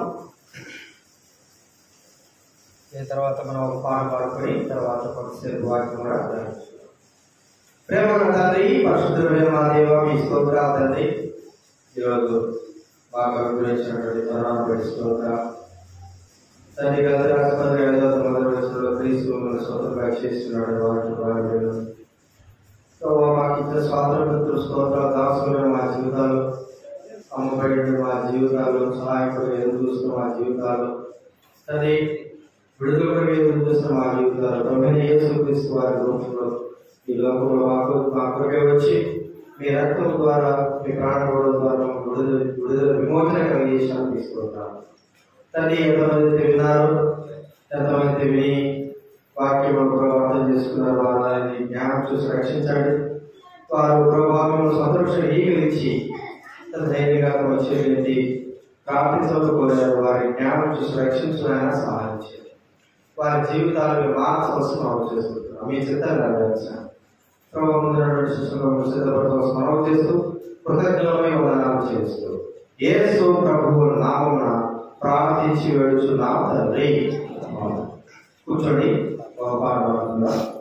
దీని తర్వాత మనం ఒక పాట పాడుకొని తర్వాత కొంతసేపు వాక్యం కూడా ధ్యానించుకుందాం. ప్రేమ గల తండ్రి పరిశుద్ధమైన మా దేవ మీ స్తోత్రాలు తండ్రి ఈరోజు బాగా అనుగ్రహించినటువంటి తరుణాన్ని బట్టి స్తోత్రాలు తండ్రి గత ఆసుపత్రి ఐదవ మొదటి వయసులో క్రీస్తు మమ్మల్ని స్వతంత్రంగా చేస్తున్నాడు వాటి భార్యలు ప్రభావ మాకు ఇచ్చిన స్వాతంత్ర స్తోత్ర దాసులు మా జీవితాలు అమ్మబడి మా జీవితాలు సహాయకుడు ఎదురు చూస్తున్న మా జీవితాలు తండ్రి విడుదల కొరకు ఎదురు చూస్తున్న మా జీవితాలు తొమ్మిది యేసు క్రీస్తు వారి రూపంలో ఈ లోకంలో మాకు మా కొరకే వచ్చి మీ రక్తం ద్వారా మీ ప్రాణపడడం ద్వారా మాకు విడుదల విడుదల విమోచన కలిగేసాన్ని తీసుకుంటాను తండ్రి ఎంతమంది విన్నారు ఎంతమంది విని వాక్యం ప్రభావం అర్థం చేసుకున్నారు వారిని జ్ఞానం చూసి రక్షించండి వారు ప్రభావం సంతోషం ఈగిలించి తన ధైర్యంగా వచ్చే వ్యక్తి ప్రార్థించడం కోరారు వారి జ్ఞానం చూసి రక్షించడానికి సహాయం చేయండి వారి జీవితాలను మార్చవలసిన మనం చేసుకుంటున్నాం మీ చిత్తంగా నెరవేర్చాను ప్రభావం ఉన్నటువంటి శిష్యులను సిద్ధపడటం స్మరణ చేస్తూ కృతజ్ఞతలమై వందనాలు చేస్తూ యేసు ప్రభువు నామమున ప్రార్థించి వేడుచున్నాం తండ్రి కూర్చోండి ఒక పాట పాడుతుందా